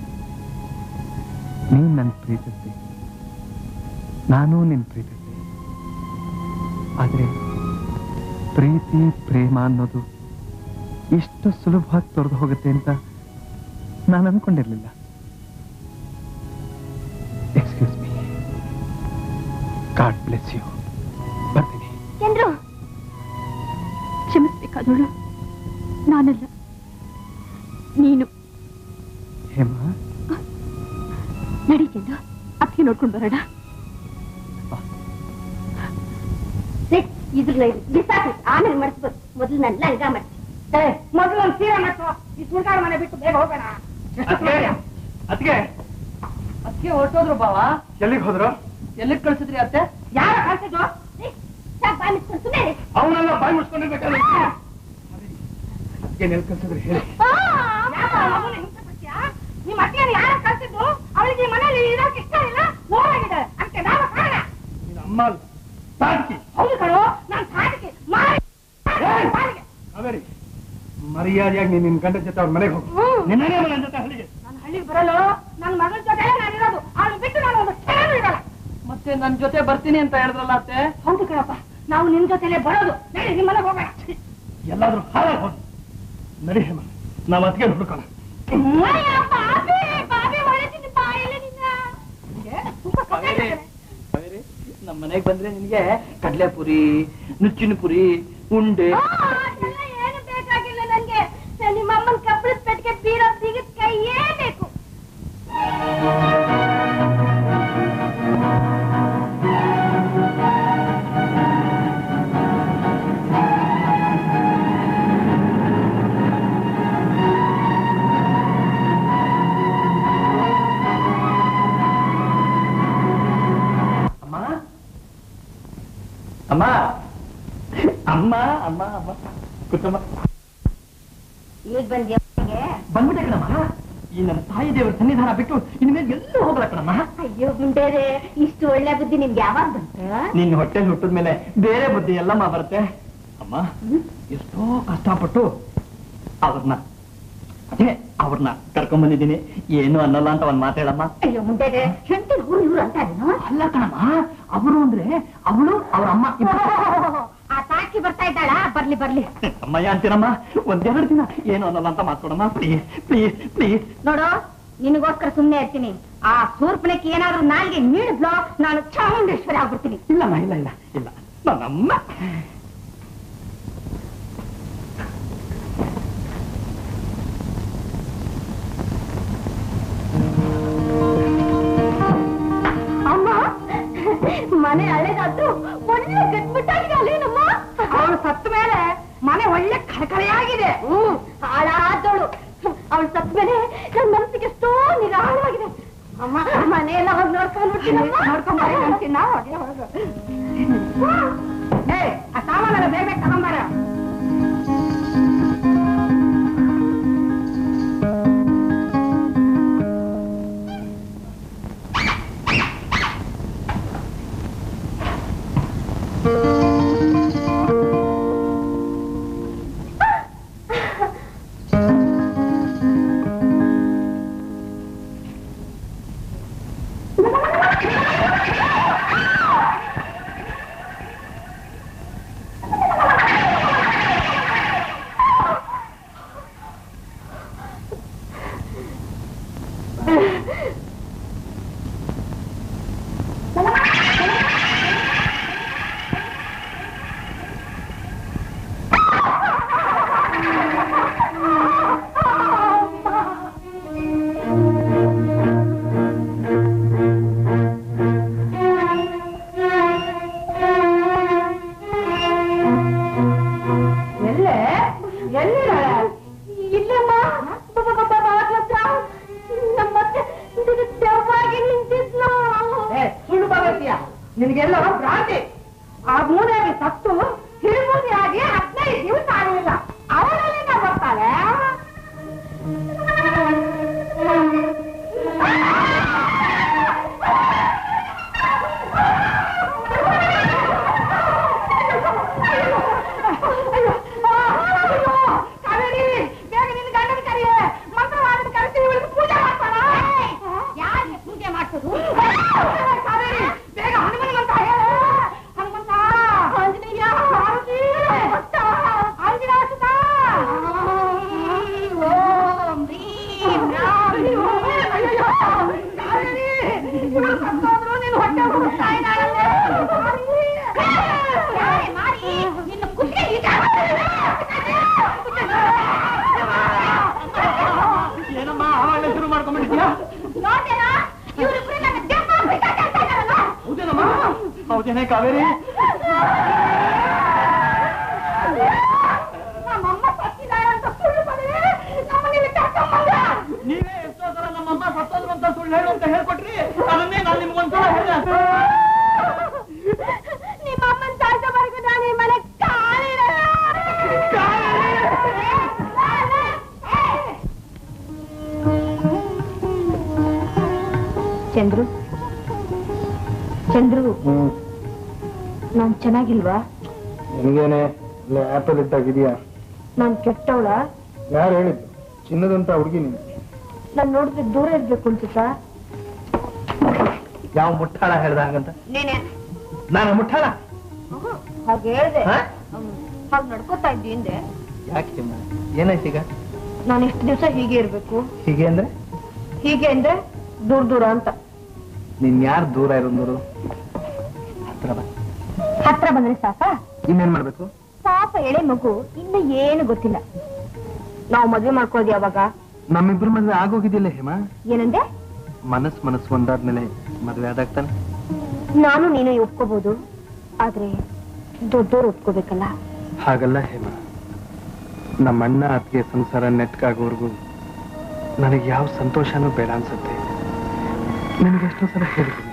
S4: ನೀನ್ ನನ್ನ ಪ್ರೀತಿಸ್ದೆ ನಾನು ನಿನ್ ಪ್ರೀತಿಸ್ದೆ ಆದ್ರೆ ಪ್ರೀತಿ ಪ್ರೇಮ ಅನ್ನೋದು ಇಷ್ಟು ಸುಲಭವಾಗಿ ತೊರೆದು ಹೋಗುತ್ತೆ ಅಂತ ನಾನು ಅನ್ಕೊಂಡಿರ್ಲಿಲ್ಲ excuse me God bless you ಬರ್ತೀನಿ
S3: ಚಂದ್ರು ಕ್ಷಮಿಸ್ಬೇಕಾದವಳು ನಾನಲ್ಲ ನೀನು
S4: ಹೇಮಾ
S3: ನಡಿ ಚಂದ್ರು ಅತ್ತಿಗೆ ನೋಡ್ಕೊಂಡು ಬರೋಣ ಇದ್ರಲ್ಲ ಬಿಸಾಕಿ ಆಮೇಲೆ ಮಾಡಿಸ್ಬೋದು ಮೊದಲು ನನ್ನ ಲಂಗ ಮಾಡಿ
S6: ಮೊದಲು ಒಂದು ಸೀರೆ ಮಾಡ್ಸೋ ಈ ಸುಳ್ಗಾಡ ಮನೆ ಬಿಟ್ಟು ಬೇಗ ಹೋಗೋಣ
S7: ಅದಕ್ಕೆ
S6: ಅದಕ್ಕೆ ಹೊರಟೋದ್ರು ಬಾವ
S7: ಎಲ್ಲಿಗೆ ಹೋದ್ರು
S6: ಎಲ್ಲಿಗೆ ಕಳ್ಸಿದ್ರಿ ಅತ್ತೆ ಯಾರ ಕಳ್ಸಿದ್ರು
S3: ಸುಮ್ಮನೆ
S7: ಅವನೆಲ್ಲ ಬಾಯಿ ಮುಚ್ಕೊಂಡಿರ್ಬೇಕಾದ್ರೆ ಅದಕ್ಕೆ ನೆಲ್ ಕಲ್ಸಿದ್ರೆ ಹೇಳಿ
S6: ನಿಮ್ಮ ಅತ್ತೆಯನ್ನು ಯಾರ ಕಳ್ಸಿದ್ರು ಅವಳಿಗೆ ಈ ಮನೇಲಿ ಇರೋಕೆ ಇಷ್ಟ ಇಲ್ಲ ಓಡಾಗಿದೆ ಅದಕ್ಕೆ ನಾವು ಕಾರಣ
S7: ನಿನ್ನ ಅಮ್ಮ ಅಲ್ಲ, ತಾಟಕಿ
S6: ಹೌದು ಕಣೋ ನಾನು ಸಾಟಿಗೆ ಮಾರಿ
S7: ಕಾವೇರಿ ಮರ್ಯಾದೆಯಾಗಿ ನೀನ್ ನಿನ್ ಗಂಡ ಜೊತೆ ಅವ್ರ ಮನೆಗೆ ಹೋಗು ನಿನ್ನೇ ನನ್ನ ಜೊತೆ ಹಳ್ಳಿಗೆ
S6: ನಾನು ಹಳ್ಳಿಗೆ ಬರಲು ನನ್ನ ಮಗನ ಜೊತೆ ನಾನು ಇರೋದು ಅವಳು ಬಿಟ್ಟು ನಾನು ಒಂದು ಕ್ಷಣನೂ ಇರಲ್ಲ
S11: ಮತ್ತೆ ನನ್ ಜೊತೆ ಬರ್ತೀನಿ ಅಂತ ಹೇಳಿದ್ರಲ್ಲ ಅತ್ತೆ
S6: ಹೌದು ಕಣಪ್ಪ ನಾವು ನಿನ್ ಜೊತೆಲೆ ಬರೋದು ನಡಿ ನಿಮ್ಮನೆ ಹೋಗೋಣ
S7: ಎಲ್ಲಾದ್ರೂ ಹಾಳಾಗಿ ಹೋಗಿ ನಡಿ ಹೇಮ ನಾವು ಅದಕ್ಕೆ ಹುಡುಕೋಣ
S6: ಅಯ್ಯ, ಬಾಬಿ, ಬಾಬಿ ಹೊಡಿತೀನಿ ಬಾಯಲ್ಲಿ ನಿನ್ನ. ನಿಂಗೆ ತುಂಬ ಕಥೆ ಹೇಳ್ತೇನೆ.
S11: ನಮ್ಮ ಮನೆಗೆ ಬಂದ್ರೆ ನಿನ್ಗೆ ಕಡ್ಲೆ ಪುರಿ ನುಚ್ಚಿನ ಪುರಿ ಉಂಡೆ
S6: ಆ, ಅದೆಲ್ಲ ಏನು ಬೇಕಾಗಿಲ್ಲ ನನ್ಗೆ ನಿಮ್ಮ ಅಮ್ಮನ ಕಪ್ಪಳದ ಪೆಟ್ಟಿಗೆ ಬೀರೋ ಸಿಗದ್ ಕೈಯೇ ಬೇಕು
S11: ಅಮ್ಮ ಅಮ್ಮ ಅಮ್ಮ ಅಮ್ಮ ಅಮ್ಮ ಕೂತಮ್ಮ
S3: ಈಗ ಬಂದ್ಯಾ
S11: ಬಂದ್ಬಿಟ್ಟೆ ಕಣಮ್ಮ ಈ ನಮ್ಮ ತಾಯಿ ದೇವರ ಸನ್ನಿಧಾನ ಬಿಟ್ಟು ಇನ್ಮೇಲೆ ಎಲ್ಲೂ ಹೋಗಲ್ಲ ಕಣಮ್ಮ
S3: ಅಯ್ಯೋ ಗುಂಡೇರೆ ಇಷ್ಟು ಒಳ್ಳೆ ಬುದ್ಧಿ ನಿಮ್ಗೆ ಯಾವಾಗ ಬಂತ
S11: ನಿನ್ನ ಹೊಟ್ಟೆ ಹುಟ್ಟಿದ ಮೇಲೆ ಬೇರೆ ಬುದ್ಧಿ ಎಲ್ಲಮ್ಮ ಬರುತ್ತೆ ಅಮ್ಮ ಎಷ್ಟೋ ಕಷ್ಟಪಟ್ಟು ಅವ್ರನ್ನ ಅದೇ ಅವ್ರನ್ನ ಕರ್ಕೊಂಡ್ ಬಂದಿದ್ದೀನಿ ಏನು ಅನ್ನಲ್ಲ ಅಂತ ಒಂದ್ ಮಾತಾಡಮ್ಮ
S3: ಅಯ್ಯೋ ಮುಂಡೇರೆ ಹೆಂಡತಿ ಊರು ಇವ್ರು ಅಂತ
S11: ಅಲ್ಲ ಕಣಮ್ಮ ಅವರು ಅಂದ್ರೆ ಅವಳು ಅವ್ರ ಅಮ್ಮ ಇಬ್ರು.
S3: ಆ ತಾಕಿ ಬರ್ತಾ ಇದ್ದಾಳ ಬರ್ಲಿ ಬರ್ಲಿ
S11: ಅಮ್ಮಯ್ಯ ಅಂತೀನಮ್ಮ ಒಂದೆರಡು ದಿನ ಏನು ಅನ್ನಲ್ಲ ಅಂತ ಮಾತ್ಕೊಡಮ್ಮ ಪ್ಲೀಸ್ ಪ್ಲೀಸ್ ಪ್ಲೀಸ್
S3: ನೋಡು ನಿನಗೋಸ್ಕರ ಸುಮ್ನೆ ಇರ್ತೀನಿ ಆ ಸೂರ್ಪನಕ್ಕೆ ಏನಾದ್ರೂ ನಾಲ್ಗೆ ನೀಡಿದ್ಲೋ ನಾನು ಚಾಮುಂಡೇಶ್ವರಿ ಆಗ್ಬಿಡ್ತೀನಿ
S11: ಇಲ್ಲಮ್ಮ ಇಲ್ಲ ಇಲ್ಲ ಇಲ್ಲ ನನ್ನಮ್ಮ
S3: ಅಮ್ಮ ಮನೆ ಹಳೆದಾದ್ರು ಒಳ್ಳೆ ಗಟ್ಬಿಟ್ಟಾಗಿದೆ ಅಲ್ಲೇನಮ್ಮ
S6: ಅವಳು ಸತ್ತ ಮೇಲೆ ಮನೆ ಒಳ್ಳೆ ಕಳಕಳೆಯಾಗಿದೆ
S3: ಹ್ಮ್ ಹಾಳಾದವಳು ಅವಳು ಸತ್ತ ಮೇಲೆ ನನ್ನ ಮನಸ್ಸಿಗೆ ಎಷ್ಟೋ ನಿರಾಳವಾಗಿದೆ ಅಮ್ಮ ಮನೆಯೆಲ್ಲ ಹೋಗಿ ನೋಡ್ಕೊಂಡು
S6: ನೋಡ್ಕೊಂಡ್ ಬರೀ ಅಂತೀನಿ ನಾವು ಅದೇ ಹೊರಗೆ ಏ ಆ ಸಾಮಾನೆಲ್ಲ ಬೇಗ ಬೇಗ ತಗೊಂಬಾರ ಆ ಮೂದೇವಿ ಸತ್ತು ಹಿರಿಮೂದಿಯಾಗಿ ಹದಿನೈದು ದಿವಸ ಆಗಲಿಲ್ಲ ಅವಳಲ್ಲಿಂದ ಬರ್ತಾಳೆ ಕಾವೇರಿ ಬೇಗ ನಿನ್ನ ಗಂಡನ ಕರಿಯೇ ಮಂತ್ರವಾದನ ಕರೆಸಿ ಇವಳಿಗೆ ಪೂಜೆ ಮಾಡ್ತಾಳ ಯಾರಿಗೆ ಪೂಜೆ ಮಾಡ್ಸೋದು ಕಾವೇರಿ ಬೇಗ ಹನುಮನಿಗಂತ ಹೇಳ ಹನುಮಂತ ಆಂಜನೇಯ ಮಾರುತಿ ಭಕ್ತ ಆಂಜನೇಯ ಸುತ ಓಂ ಭೀಂ ರಾಮ್ ಅಯ್ಯಯ್ಯೋ, ಕಾವೇರಿ ಇವಳು ಸತ್ತೋದ್ರು ನಿನ್ನ ಹೊಟ್ಟೆ ಹುಡುಕ್ತಾ ಇದ್ದಾಳಲ್ಲೇ. ಮಾರಿ, ಮಾರಿ, ನಿನ್ನ ಕುತ್ತಿಗೆ ಈಚೆ
S11: ಏನಮ್ಮ ಆವಾಗಲೇ ಶುರು ಮಾಡ್ಕೊಂಡ್ಬಿಟ್ಟಿದ್ಯಾ
S6: ನೋಡ್ದೇನಾ ಇವ್ರಿಬ್ರು ನನ್ನ ಜನ್ಮ ಬಿಸಾಕ ಅಂತ ಇದ್ದಾರಲ್ಲ
S11: ಹೌದೇನಮ್ಮ ಹೌದೇನೆ ಕಾವೇರಿ
S6: ನಮ್ಮಮ್ಮ ಸತ್ತಿದ್ದಾರೆ ಅಂತ ಸುಳ್ಳು ಬಂದ್ರೆ ನಮ್ಮನೇಲಿ ಕರ್ಕೊಂಬಂದ
S11: ನೀವೇ ಎಷ್ಟೋ ಸಲ ನಮ್ಮಮ್ಮ ಸತ್ತೋದ್ರು ಅಂತ ಸುಳ್ಳು ಹೇಳು ಅಂತ ಹೇಳ್ಕೊಟ್ರಿ ಅದನ್ನೇ ನಾನು ನಿಮ್ಗೊಂದ್ಸಲ ಹೇಳಿದೆ
S6: ನಿಮ್ಮ ಅಮ್ಮನ ಸಾಯ್ಸೋವರೆಗೂ ನಾನು ಈ ಮನೆ ಕಾಲಿಡಲ್ಲ
S3: ಚಂದ್ರು ಚಂದ್ರು ನಾನ್ ಚೆನ್ನಾಗಿಲ್ವಾ
S7: ನಿನಗೇನೆ ಆಪಲ್ ಇದ್ದಾಗಿದೆಯಾ
S3: ನಾನ್ ಕೆಟ್ಟವಳ
S7: ಯಾರು ಹೇಳಿದ್ದು ಚಿನ್ನದಂತ ಹುಡುಗಿ ನೀನು
S3: ನಾನ್ ನೋಡಿದ್ರೆ ದೂರ ಇರ್ಬೇಕು ಅನ್ಸುತ್ತಾ
S7: ಯಾವ ಮುಟ್ಟಾಳ ಹೇಳ್ದ ಹಾಗಂತ
S3: ನೀನೆ
S7: ನಾನು ಮುಟ್ಟಾಳ
S3: ಹಾಗೆ ಹೇಳ್ದೆ
S7: ಹಾ?
S3: ಹಾಗೆ ನಡ್ಕೋತಾ ಇದ್ದಿ ಹಿಂದೆ
S7: ಯಾಕೆ ಏನಾಯ್ತು ಈಗ
S3: ನಾನು ಇಷ್ಟು ದಿವಸ ಹೀಗೆ ಇರ್ಬೇಕು
S7: ಹೀಗೆ ಅಂದ್ರೆ
S3: ಹೀಗೆ ಅಂದ್ರೆ ದೂರ ದೂರ ಅಂತ
S7: ನೀನ್ ಯಾರು ದೂರ ಇರೋದು ಹತ್ರ ಬಾ
S3: ಹತ್ರ ಬಂದ್ರೆ ಸಾಕಾ
S7: ಇನ್ನೇನ್ ಮಾಡ್ಬೇಕು
S3: ಪಾಪ ಎಳೆ ಮಗು ಇನ್ನು ಏನು ಗೊತ್ತಿಲ್ಲ ನಾವು ಮದ್ವೆ ಮಾಡ್ಕೊಳ್ಳೋದು ಯಾವಾಗ
S7: ನಮ್ಮಿಬ್ರು ಮದ್ವೆ ಆಗೋಗಿದ್ದಿಲ್ಲ ಹೇಮಾ
S3: ಏನಂದೆ
S7: ಮನಸ್ ಮನಸ್ಸು ಒಂದಾದ್ಮೇಲೆ ಮದ್ವೆ ಆದಾಗ್ತಾನೆ
S3: ನಾನು ನೀನು ಒಪ್ಕೋಬಹುದು ಆದ್ರೆ ದೊಡ್ಡೋರು ಒಪ್ಕೋಬೇಕಲ್ಲ
S7: ಹಾಗಲ್ಲ ಹೇಮ ನಮ್ಮ ಅಣ್ಣ ಅತ್ತಿಗೆ ಸಂಸಾರ ನೆಟ್ಕಾಗೋರ್ಗು ನನಗೆ ಯಾವ ಸಂತೋಷನೂ ಬೇಡ ಅನ್ಸುತ್ತೆ ನಿನಗೆ ಎಷ್ಟೋ ಸಲ ಹೇಳಿದ್ದೀನಿ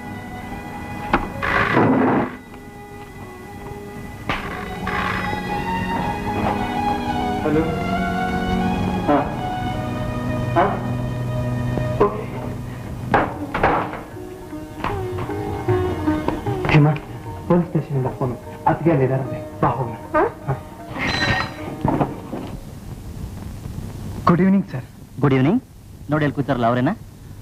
S7: ಹಲೋ ಹೇಮ ಪೊಲೀಸ್ ಸ್ಟೇಷನ್ ಇಂದ ಫೋನ್ ಅತ್ತಿಗೆ ಅಲ್ಲಿದ್ದಾರೆ ಬಾ ಹೋಗೋಣ good evening sir
S11: good evening ನೋಡಿ ಅಲ್ಲಿ ಕೂತಾರಲ್ಲ ಅವರೇನಾ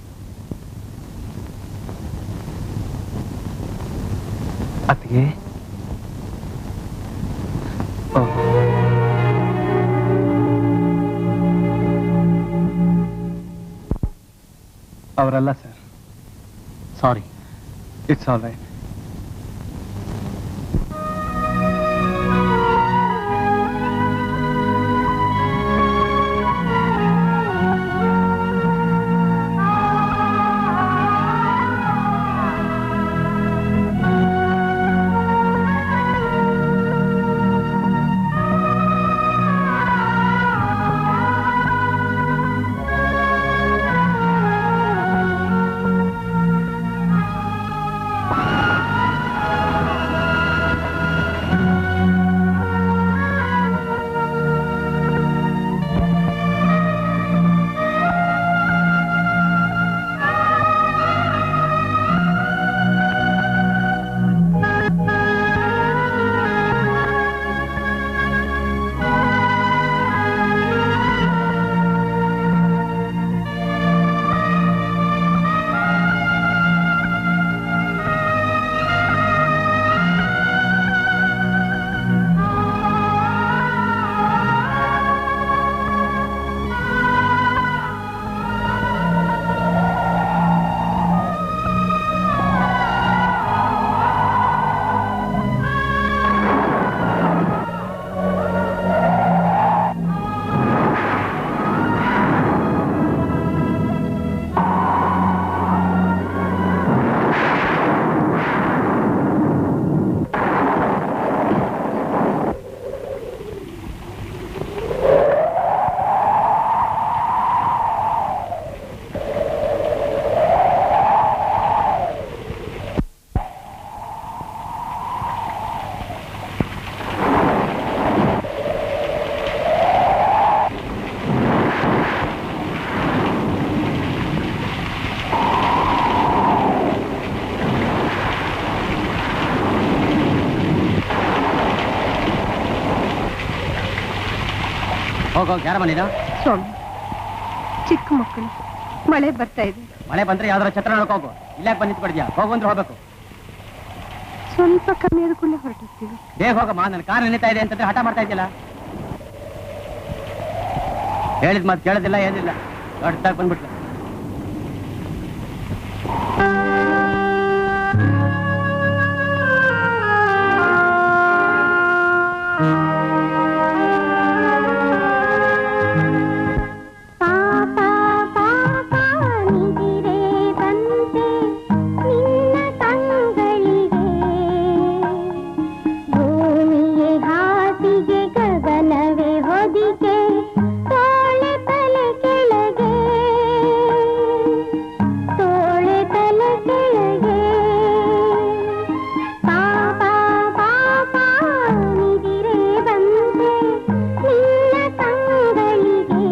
S7: ಅತ್ತಿಗೆ ಓ. ಅವರಲ್ಲ sir
S11: sorry
S7: it's all right
S5: ಆ
S8: ಹೋಗೋಗಿ ಯಾರ ಮನೇನು
S2: ಸ್ವಾಮಿ ಚಿಕ್ಕ ಮಕ್ಕಳು ಮಳೆ ಬರ್ತಾ ಇದೆ
S8: ಮಳೆ ಬಂದ್ರೆ ಯಾವ್ದಾರ ಛತ್ರ ನೋಡ್ಕೋಗು ಇಲ್ಲಾಕ್ ಬಂದು ನಿಂತ್ಕೊಡಿದ್ಯಾ ಹೋಗು ಅಂದ್ರೆ ಹೋಗ್ಬೇಕು
S2: ಸ್ವಲ್ಪ ಕಮ್ಮಿ ಎದ್ಕೊಂಡೆ ಹೊರಟಿರ್ತೀವಿ
S8: ಬೇಗ ಹೋಗಮ್ಮ ನನ್ನ ಕಾರ್ ನೆನೀತಾ ಇದೆ ಅಂತಂದ್ರೆ ಹಠ ಮಾಡ್ತಾ ಇದೆಯಲ್ಲ ಹೇಳಿದ್ ಮಾತು ಕೇಳೋದಿಲ್ಲ ಏನಿಲ್ಲ ದೊಡ್ಡದಾಗಿ ಬಂದ್ಬಿಟ್ಲು
S5: ಪಾಪ ಪಾಪ ನಿದಿರೆ ಬಂತೆ ನಿನ್ನ ಕಂಗಳಿಗೆ ಭೂಮಿಯೇ ಹಾಸಿಗೆ ಗಗನವೇ ಹೊದಿಕೆ ತೋಳೆ ತಲೆ ಕೆಳಗೆ ತೋಳೆ ತಲೆ ಕೆಳಗೆ ಪಾಪ ಪಾಪ ನಿದಿರೆ ಬಂತೆ ನಿನ್ನ ಕಂಗಳಿಗೆ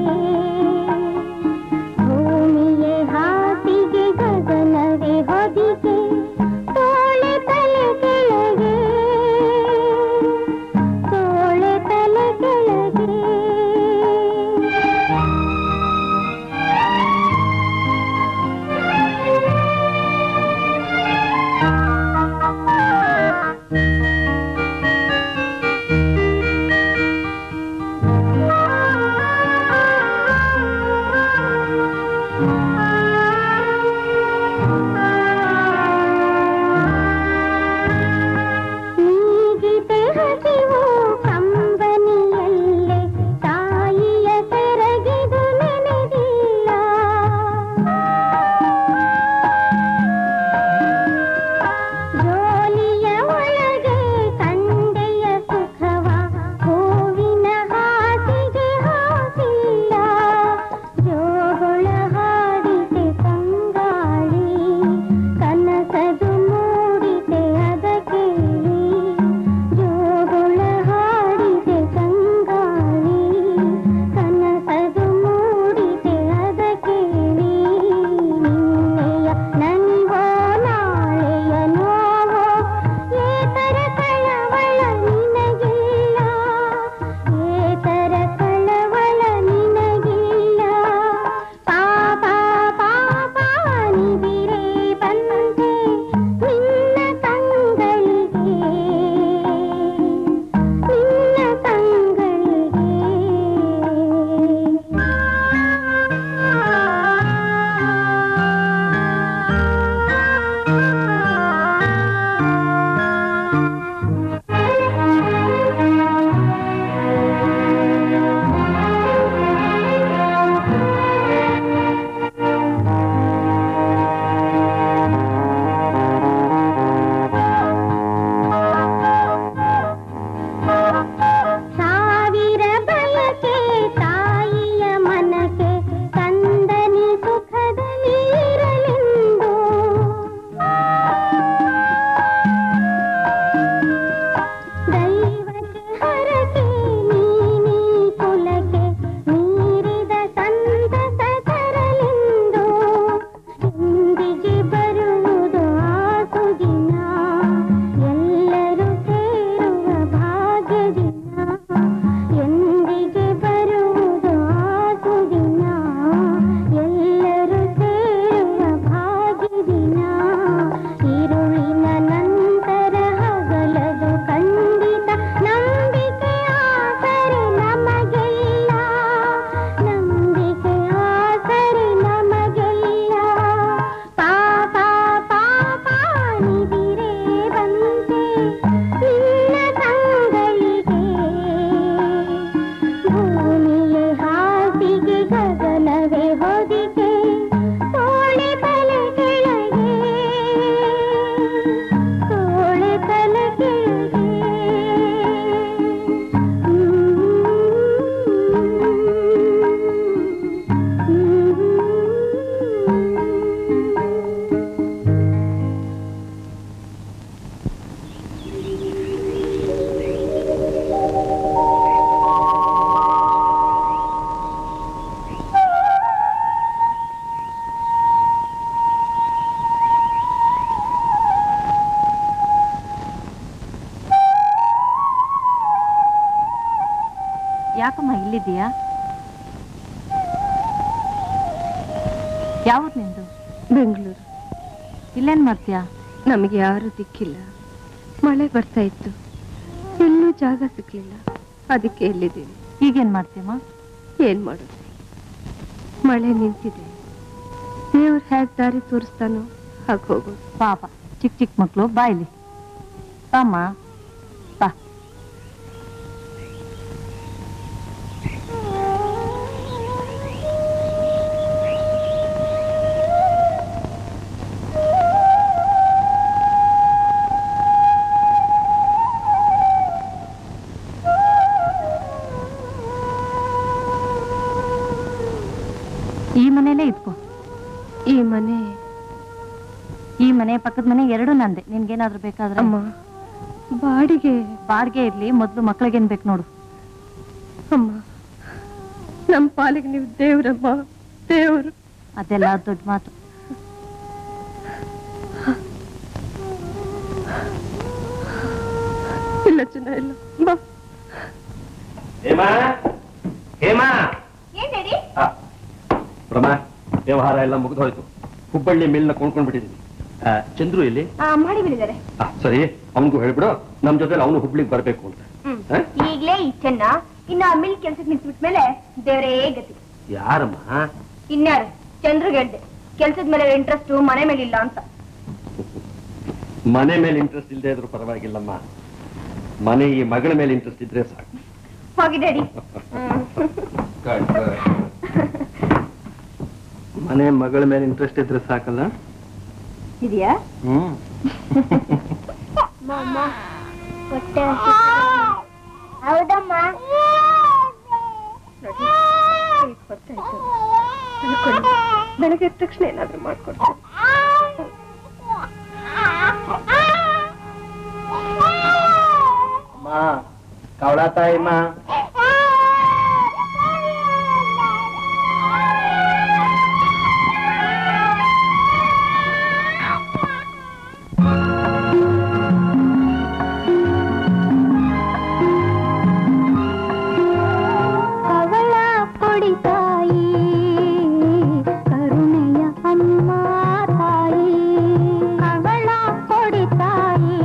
S5: ಭೂಮಿಯೇ ಹಾಸಿಗೆ ಗಗನವೇ ಹೊದಿಕೆ ತೋಳೆ ತಲೆ ಕೆಳಗೆ ತೋಳೆ ತಲೆ ಕೆಳಗೆ ನೀಗಿತೆ ಹಸಿವು ಕಂಬನಿಯಲ್ಲೇ ತಾಯಿಯ ಸೆರಗಿದು ನೆನೆದಿಲ್ಲ ಜೋಲಿಯ ಒಳಗೆ ಕಂಡೆಯ ಸುಖವ ಹೂವಿನ ಹಾಸಿಗೆ ಹಾಸಿಲ್ಲ ಜೋಗುಳ ಹಾಡಿದೆ ತಂಗಾಳಿ ಕನಸದು ಮೂಡಿದೆ ಅದ ಕೇಳಿ ಜೋಗುಳ ಹಾಡಿದೆ ತಂಗಾಳಿ ಕನಸದು ಮೂಡಿದೆ ಅದ ಕೇಳಿ ನಿನ್ನೆಯ ನನಿವೋ ನಾಳೆಯ ನೋವೋ ಏತರ ಕಳವಳ ನಿನಗಿಲ್ಲ ಏತರ ಕಳವಳ ನಿನಗಿಲ್ಲ ಪಾಪ ಪಾಪ ನಿದಿರೆ ಬಂದೆ ನಿನ್ನ ಕಂಗಳಿಗೆ ನಿನ್ನ ಸಾವಿರ ಬಯಕೆ ತಾಯಿಯ ಮನಕ್ಕೆ ಕಂದನಿ ಸುಖದಲ್ಲಿ ಇರಲೆಂದು ದೈವಕ್ಕೆ ಹರಕೆ ನೀನೀ ಕುಲಕ್ಕೆ ಮೀರಿದ ಸಂತಸ ತರಲೆಂದು ಎಂದಿಗೆ ಬರುವುದು ಆ ಸುದಿನ ಎಲ್ಲರೂ ಸೇರುವ ಭಾಗ್ಯ ದಿನ ಎಂದಿಗೆ ಬರುವುದು ಆ ಸುದಿನ ಎಲ್ಲರೂ ಸೇರುವ ಭಾಗ್ಯ ದಿನ ಇರುಳಿನ ನಂತರ ಹಗಲದು ಖಂಡಿತ ನಂಬಿಕೆ ಆಸರೆ ನಮಗೆಲ್ಲ ನಂಬಿಕೆ ಆಸರೆ ನಮಗೆಲ್ಲ ಪಾಪ ಪಾಪ ನಿದಿರೆ ಬಂತೆ ನಿನ್ನ ಕಂಗಳಿಗೆ ಭೂಮಿಯೇ ಹಾಸಿಗೆ ಗಗನವೇ ಹೊದಿಕೆ ತೋಳೆ ತಲೆ ಕೆಳಗೆ ತೋಳೆ ತಲೆ ಕೆಳಗೆ
S12: ಯಾಕಮ್ಮ ಇಲ್ಲಿದ್ದೀಯಾ
S3: ಯಾವತ್ ನಿಂದು
S2: ಬೆಂಗಳೂರು
S3: ಇಲ್ಲೇನ್ ಮಾಡ್ತೀಯಾ
S2: ನಮಗೆ ಯಾರು ದಿಕ್ಕಿಲ್ಲ ಮಳೆ ಬರ್ತಾ ಇತ್ತು ಎಲ್ಲೂ ಜಾಗ ಸಿಗ್ಲಿಲ್ಲ ಅದಕ್ಕೆ ಎಲ್ಲಿದ್ದೀವಿ
S3: ಈಗೇನ್ ಮಾಡ್ತೀಯಮ್ಮ
S2: ಏನ್ ಮಾಡೋದು ಮಳೆ ನಿಂತಿದೆ ದೇವ್ರು ಹೇಗ್ ದಾರಿ ತೋರಿಸ್ತಾನೋ ಹಾಗೆ ಹೋಗೋದು
S3: ಪಾಪ ಚಿಕ್ಕ ಚಿಕ್ಕ ಮಕ್ಳು ಬಾ ಇಲ್ಲಿ ಬಾಮ್ಮ ಬಾ ಈ ಮನೇಲೇ ಇದ್ಕೋ
S2: ಈ ಮನೆ
S3: ಈ ಮನೆ ಪಕ್ಕದ ಮನೆ ಎರಡು ನಂದೆ ನಿನ್ಗೇನಾದ್ರೂ ಬೇಕಾದ್ರೆ
S2: ಅಮ್ಮ ಬಾಡಿಗೆ
S3: ಬಾಡ್ಗೆ ಇರ್ಲಿ ಮೊದ್ಲು ಮಕ್ಳಿಗೇನ್ ಬೇಕು ನೋಡು
S2: ಅಮ್ಮ ನಮ್ಮ ಪಾಲಿಗೆ ನೀವು ದೇವ್ರಮ್ಮ ದೇವ್ರು
S3: ಅದೆಲ್ಲ ದೊಡ್ಡ ಮಾತು
S2: ಇಲ್ಲ ಚಿನ್ನ ಇಲ್ಲ ಬಾ
S1: ಹೇಮಾ ಹೇಮಾ
S5: ಏನ್ ಡ್ಯಾಡಿ
S1: ಪ್ರಮ ವ್ಯವಹಾರ ಎಲ್ಲ ಮುಗಿದೋಯ್ತು ಹುಬ್ಬಳ್ಳಿ ಮಿಲ್ನ ಕೊಂಡ್ಕೊಂಡ್ ಬಿಟ್ಟಿದ್ದೀನಿ ಚಂದ್ರು ಇಲ್ಲಿ
S5: ಮಾಡಿ ಬಿಡಿದ್ದಾರೆ
S1: ಆ, ಸರಿ ಅವನಿಗೂ ಹೇಳ್ಬಿಡು ನಮ್ ಜೊತೆ ಅವನು ಹುಬ್ಳಿಗೆ ಬರ್ಬೇಕು ಅಂತ
S5: ಹ್ಮ್
S1: ಹ?
S5: ಈಗ್ಲೇ ಈ ಚೆನ್ನ ಇನ್ನ ಮಿಲ್ ಕೆಲ್ಸಕ್ಕೆ ನಿಂತ್ಬಿಟ್ಮೇಲೆ ದೇವರೇ ಗತಿ
S1: ಯಾರಮ್ಮ
S5: ಇನ್ಯಾರು ಚಂದ್ರಿಗೆ ಹೇಳ್ದೆ ಕೆಲ್ಸದ ಮೇಲೆ ಇಂಟ್ರೆಸ್ಟ್ ಮನೆ ಮೇಲೆ ಇಲ್ಲ ಅಂತ
S1: ಮನೆ ಮೇಲೆ ಇಂಟ್ರೆಸ್ಟ್ ಇಲ್ಲದೆ ಇದ್ರು ಪರವಾಗಿಲ್ಲಮ್ಮ ಮನೆ ಈ ಮಗಳ ಮೇಲೆ ಇಂಟ್ರೆಸ್ಟ್ ಇದ್ರೆ ಸಾಕು
S5: ಹೋಗಿ ಡ್ಯಾಡಿ
S7: ಮನೆ ಮಗಳ ಮೇಲೆ ಇಂಟ್ರೆಸ್ಟ್ ಇದ್ರೆ ಸಾಕಲ್ಲ
S5: ಇದೆಯಾ
S7: ಹ್ಮ್
S5: ಹೌದಮ್ಮ
S2: ನೋಡಿ ಈಗ ಹೊತ್ತಾಯ್ತು ಅನ್ಕೊಂಡು ಬೆಳಗ್ಗೆ ಎದ್ದ ತಕ್ಷಣ ಏನಾದ್ರೂ ಮಾಡ್ಕೊಡ್ತೀನಿ
S7: ಅಮ್ಮ ಕವಳ ತಾಯಿಮ್ಮ
S5: ಕವಳ ಕೊಡಿ ತಾಯಿ ಕರುಣೆಯ ಅಮ್ಮ ತಾಯಿ ಕವಳ ಕೊಡಿ ತಾಯಿ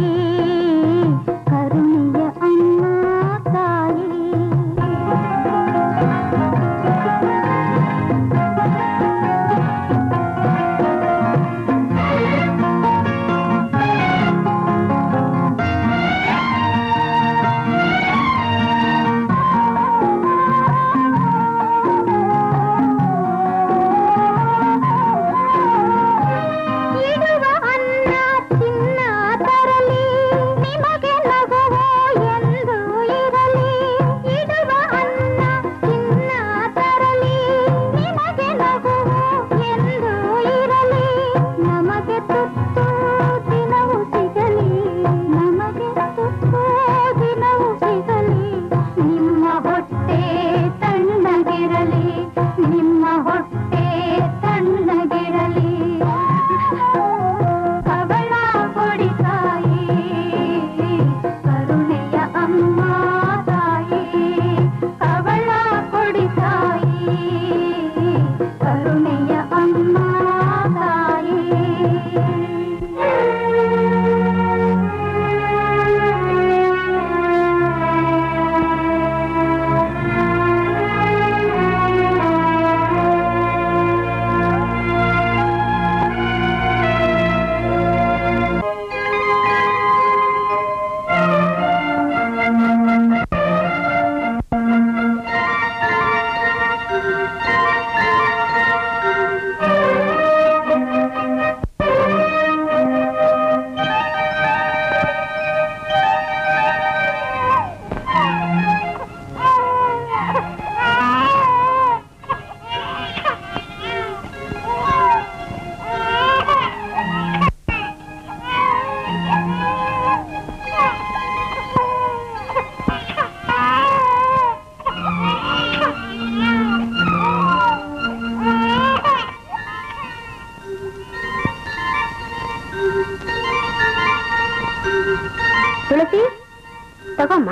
S5: ಕರುಣೆಯ ಅಮ್ಮ ತಾಯಿ ಇಡುವ ಅನ್ನ ಚಿನ್ನ ತರಲಿ ನಿಮಗೆ ನಗುವು ಎಂದು ಇರಲಿ ಇಡುವ ಅನ್ನ ಚಿನ್ನ ತರಲಿ ನಿಮಗೆ ನಗುವು ಎಂದು ಇರಲಿ ನಮಗೆ ತುತ್ತು ದಿನವು ಸಿಗಲಿ ನಮಗೆ ತುತ್ತು ದಿನವು ಸಿಗಲಿ ನಿಮ್ಮ ಹೊಟ್ಟೆ ತಣ್ಣಗಿರಲಿ ನಿಮ್ಮ ಹೊಟ್ಟೆ ತಣ್ಣಗಿರಲಿ ಕವಳ ಕೊಡಿ ತಾಯಿ ಕರುಣೆಯ ಅಮ್ಮ ತಾಯಿ ಕವಳ ಕೊಡಿ ತಾಯಿ ಕರುಣೆಯ ಅಮ್ಮ ತುಳಸಿ ತಗೊಮ್ಮ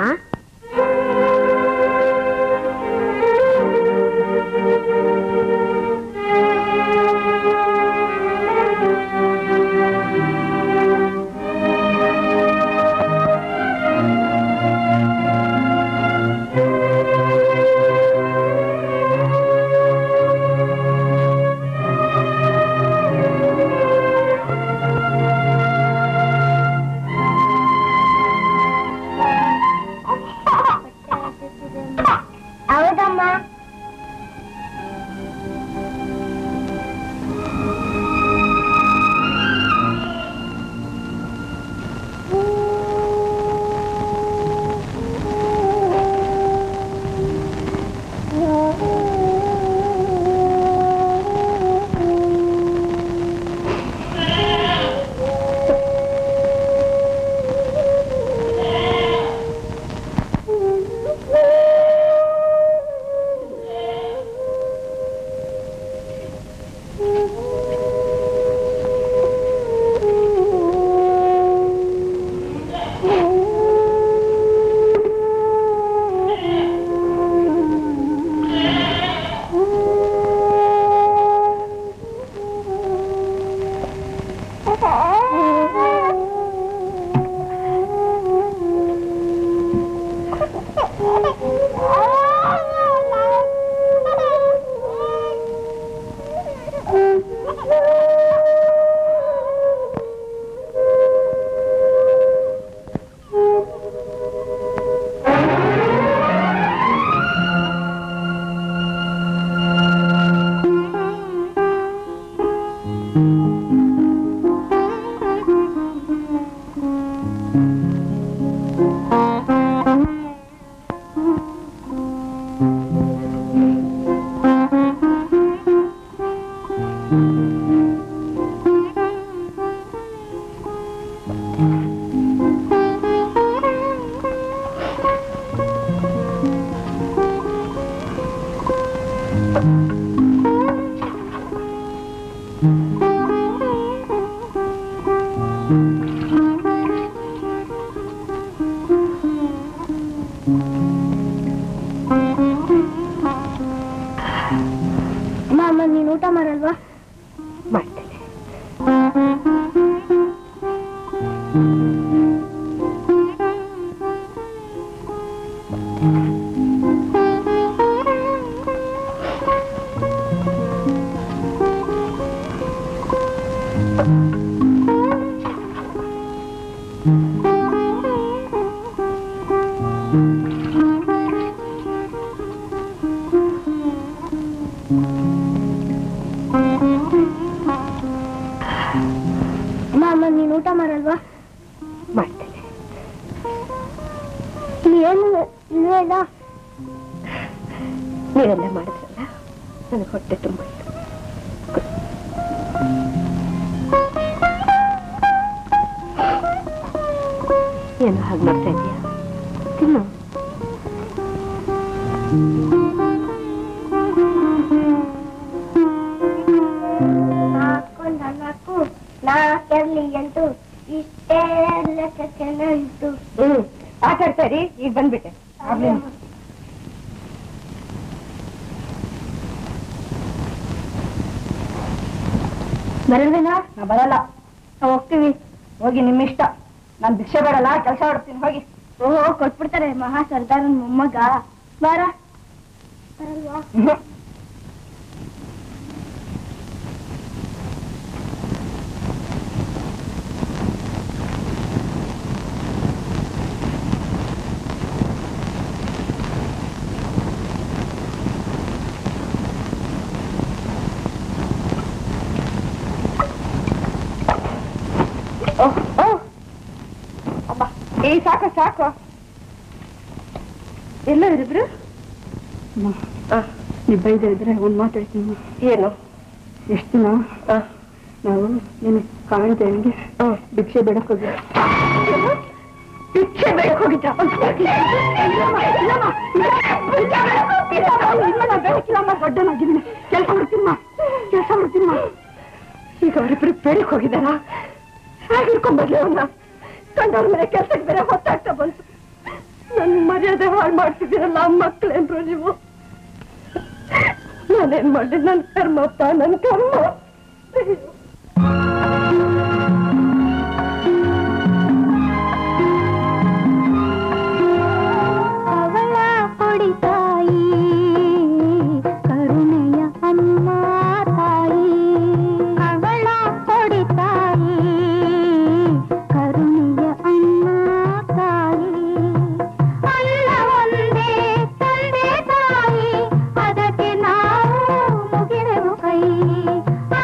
S5: ಮಾಮ ನೀನು ಊಟ ಮಾಡಲ್ವಾ
S2: ಮಾಡ್ತೇನೆ
S5: ಮಾಮ ನೀನು ಊಟ ಮಾಡಲ್ವಾ
S2: ಮಾಡ್ತೇನೆ
S5: ಏನು ಇಲ್ವೇಡ
S2: ನೀವೆಲ್ಲ ಮಾಡಿದ್ರಲ್ಲ ನನಗೆ ಹೊಟ್ಟೆ ತುಂಬ ಏನು ಹಾಗೆ ಮಾಡ್ತಾ ಇದೀಯಾ ತಿನ್ನು
S5: ನಾಲ್ಕು ನಾಲ್ಕು ನಾಲ್ಕರಲ್ಲಿ ಎಂಟು ಇಷ್ಟೇ ಲೆಕ್ಕ ಚೆನ್ನಾಗಿತ್ತು
S2: ಹ್ಮ್ ಆಟ ಆಡ್ತಾ ಇರಿ ಈಗ ಬಂದ್ಬಿಟ್ಟೆ
S6: ಬರಲ್ವೇನಾ ನಾ ಬರಲ್ಲ ನಾವ್ ಹೋಗ್ತೀವಿ ಹೋಗಿ ನಿಮ್ಮ ಇಷ್ಟ ನಾನ್ ಭಿಕ್ಷೆ ಬೇಡಲ್ಲ ಕೆಲಸ ಮಾಡ್ತೀನಿ ಹೋಗಿ
S5: ಓಹೋ ಕೊಟ್ಬಿಡ್ತಾರೆ ಮಹಾ ಸರ್ದಾರನ್ ಮೊಮ್ಮಗ ಬಾರ ಬರಲ್ವಾ
S2: ಓಹ್ ಓಹ್ ಅಬ್ಬ ಏ ಸಾಕು ಸಾಕು ಎಲ್ಲ ಇರಿಬ್ರು
S6: ನೀವು ಬೈದ ಇದ್ರೆ ಒಂದ್ ಮಾತು ಹೇಳ್ತೀನಿ
S2: ಏನು
S6: ಎಷ್ಟು ದಿನ ನಾವು ನಿನ್ ಕಾಣ್ದೆ ಹಂಗೆ ಭಿಕ್ಷೆ ಬೇಡಕ್ ಹೋಗಿ
S2: ಭಿಕ್ಷೆ ಬೇಡಕ್ ಹೋಗಿದ್ದ
S6: ಬೆಳಕಿಲ್ಲಮ್ಮ ದೊಡ್ಡನಾಗಿದ್ದೀನಿ ಕೆಲಸ ಮಾಡ್ತೀನಮ್ಮ ಕೆಲಸ ಮಾಡ್ತೀನಮ್ಮ
S2: ಈಗ ಅವರಿಬ್ರು ಬೇಡಕ್ ಹೋಗಿದ್ದಾರ ಹಾಗಿರ್ಕೊಂಡ್ ಬರ್ಲಿ ಅವನ್ನ ಕಂಡವ್ರ ಮೇಲೆ ಕೆಲ್ಸಕ್ಕೆ ಬೇರೆ ಹೊತ್ತಾಗ್ತಾ ಬಂತು ನನ್ ಮರ್ಯಾದೆ ಹಾಳು ಮಾಡ್ತಿದ್ದೀರಲ್ಲ ಮಕ್ಳೇನ್ರು ನೀವು ನಾನೇನ್ ಮಾಡ್ಲಿ ನನ್ ಕರ್ಮಪ್ಪ ನನ್ ಕರ್ಮ
S5: ಅವಳ ಕೊಡಿ ತಾಯಿ ಕರುಣೆಯ ಅಮ್ಮ ತಾಯಿ ಅವಳ ಕೊಡಿ ತಾಯಿ ಕರುಣೆಯ ಅಮ್ಮ ತಾಯಿ ಅಲ್ಲ ಒಂದೇ ತಂದೆ ತಾಯಿ ಅದಕ್ಕೆ ನಾವು ಮುಗಿದೆವು ಕೈ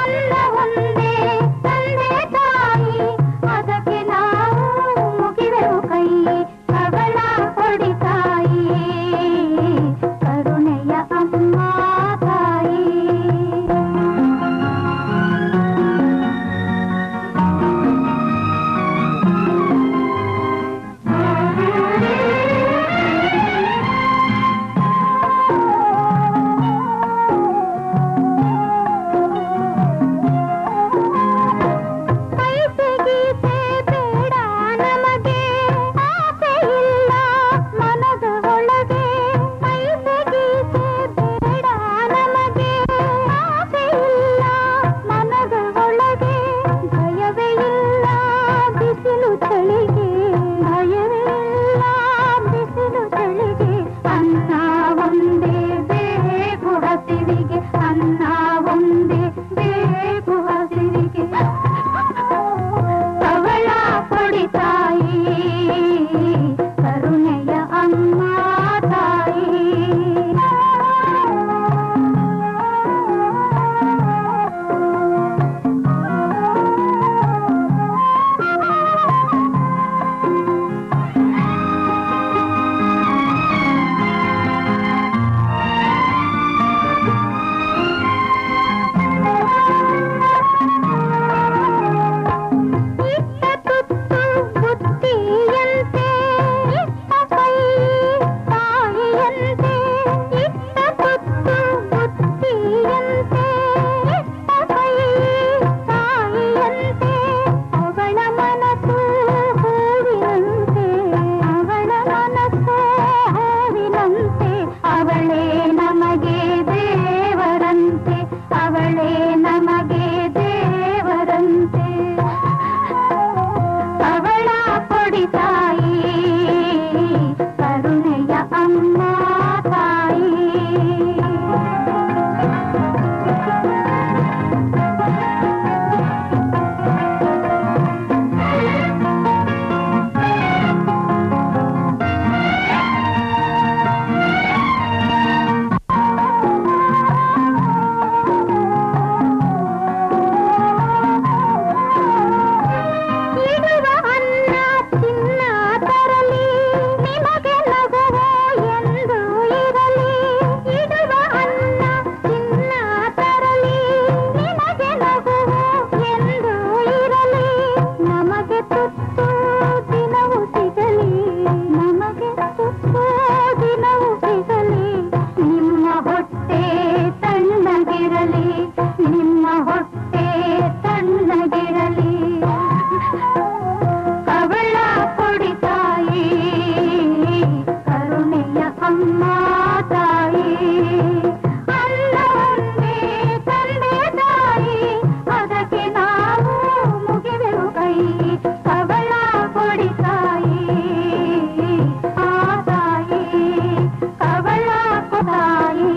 S5: ಕರುಣೆಯ ಅಮ್ಮ ತಾಯಿ ಅನ್ನವನ್ನೇ ತಂದೆ ತಾಯಿ ಅದಕ್ಕೆ ನಾವು ಮುಗಿದೆವು ಕೈ ಕವಳ ಕೊಡಿ ತಾಯಿ ಆ ತಾಯಿ ಕವಳ ಕೊಡಾಯಿ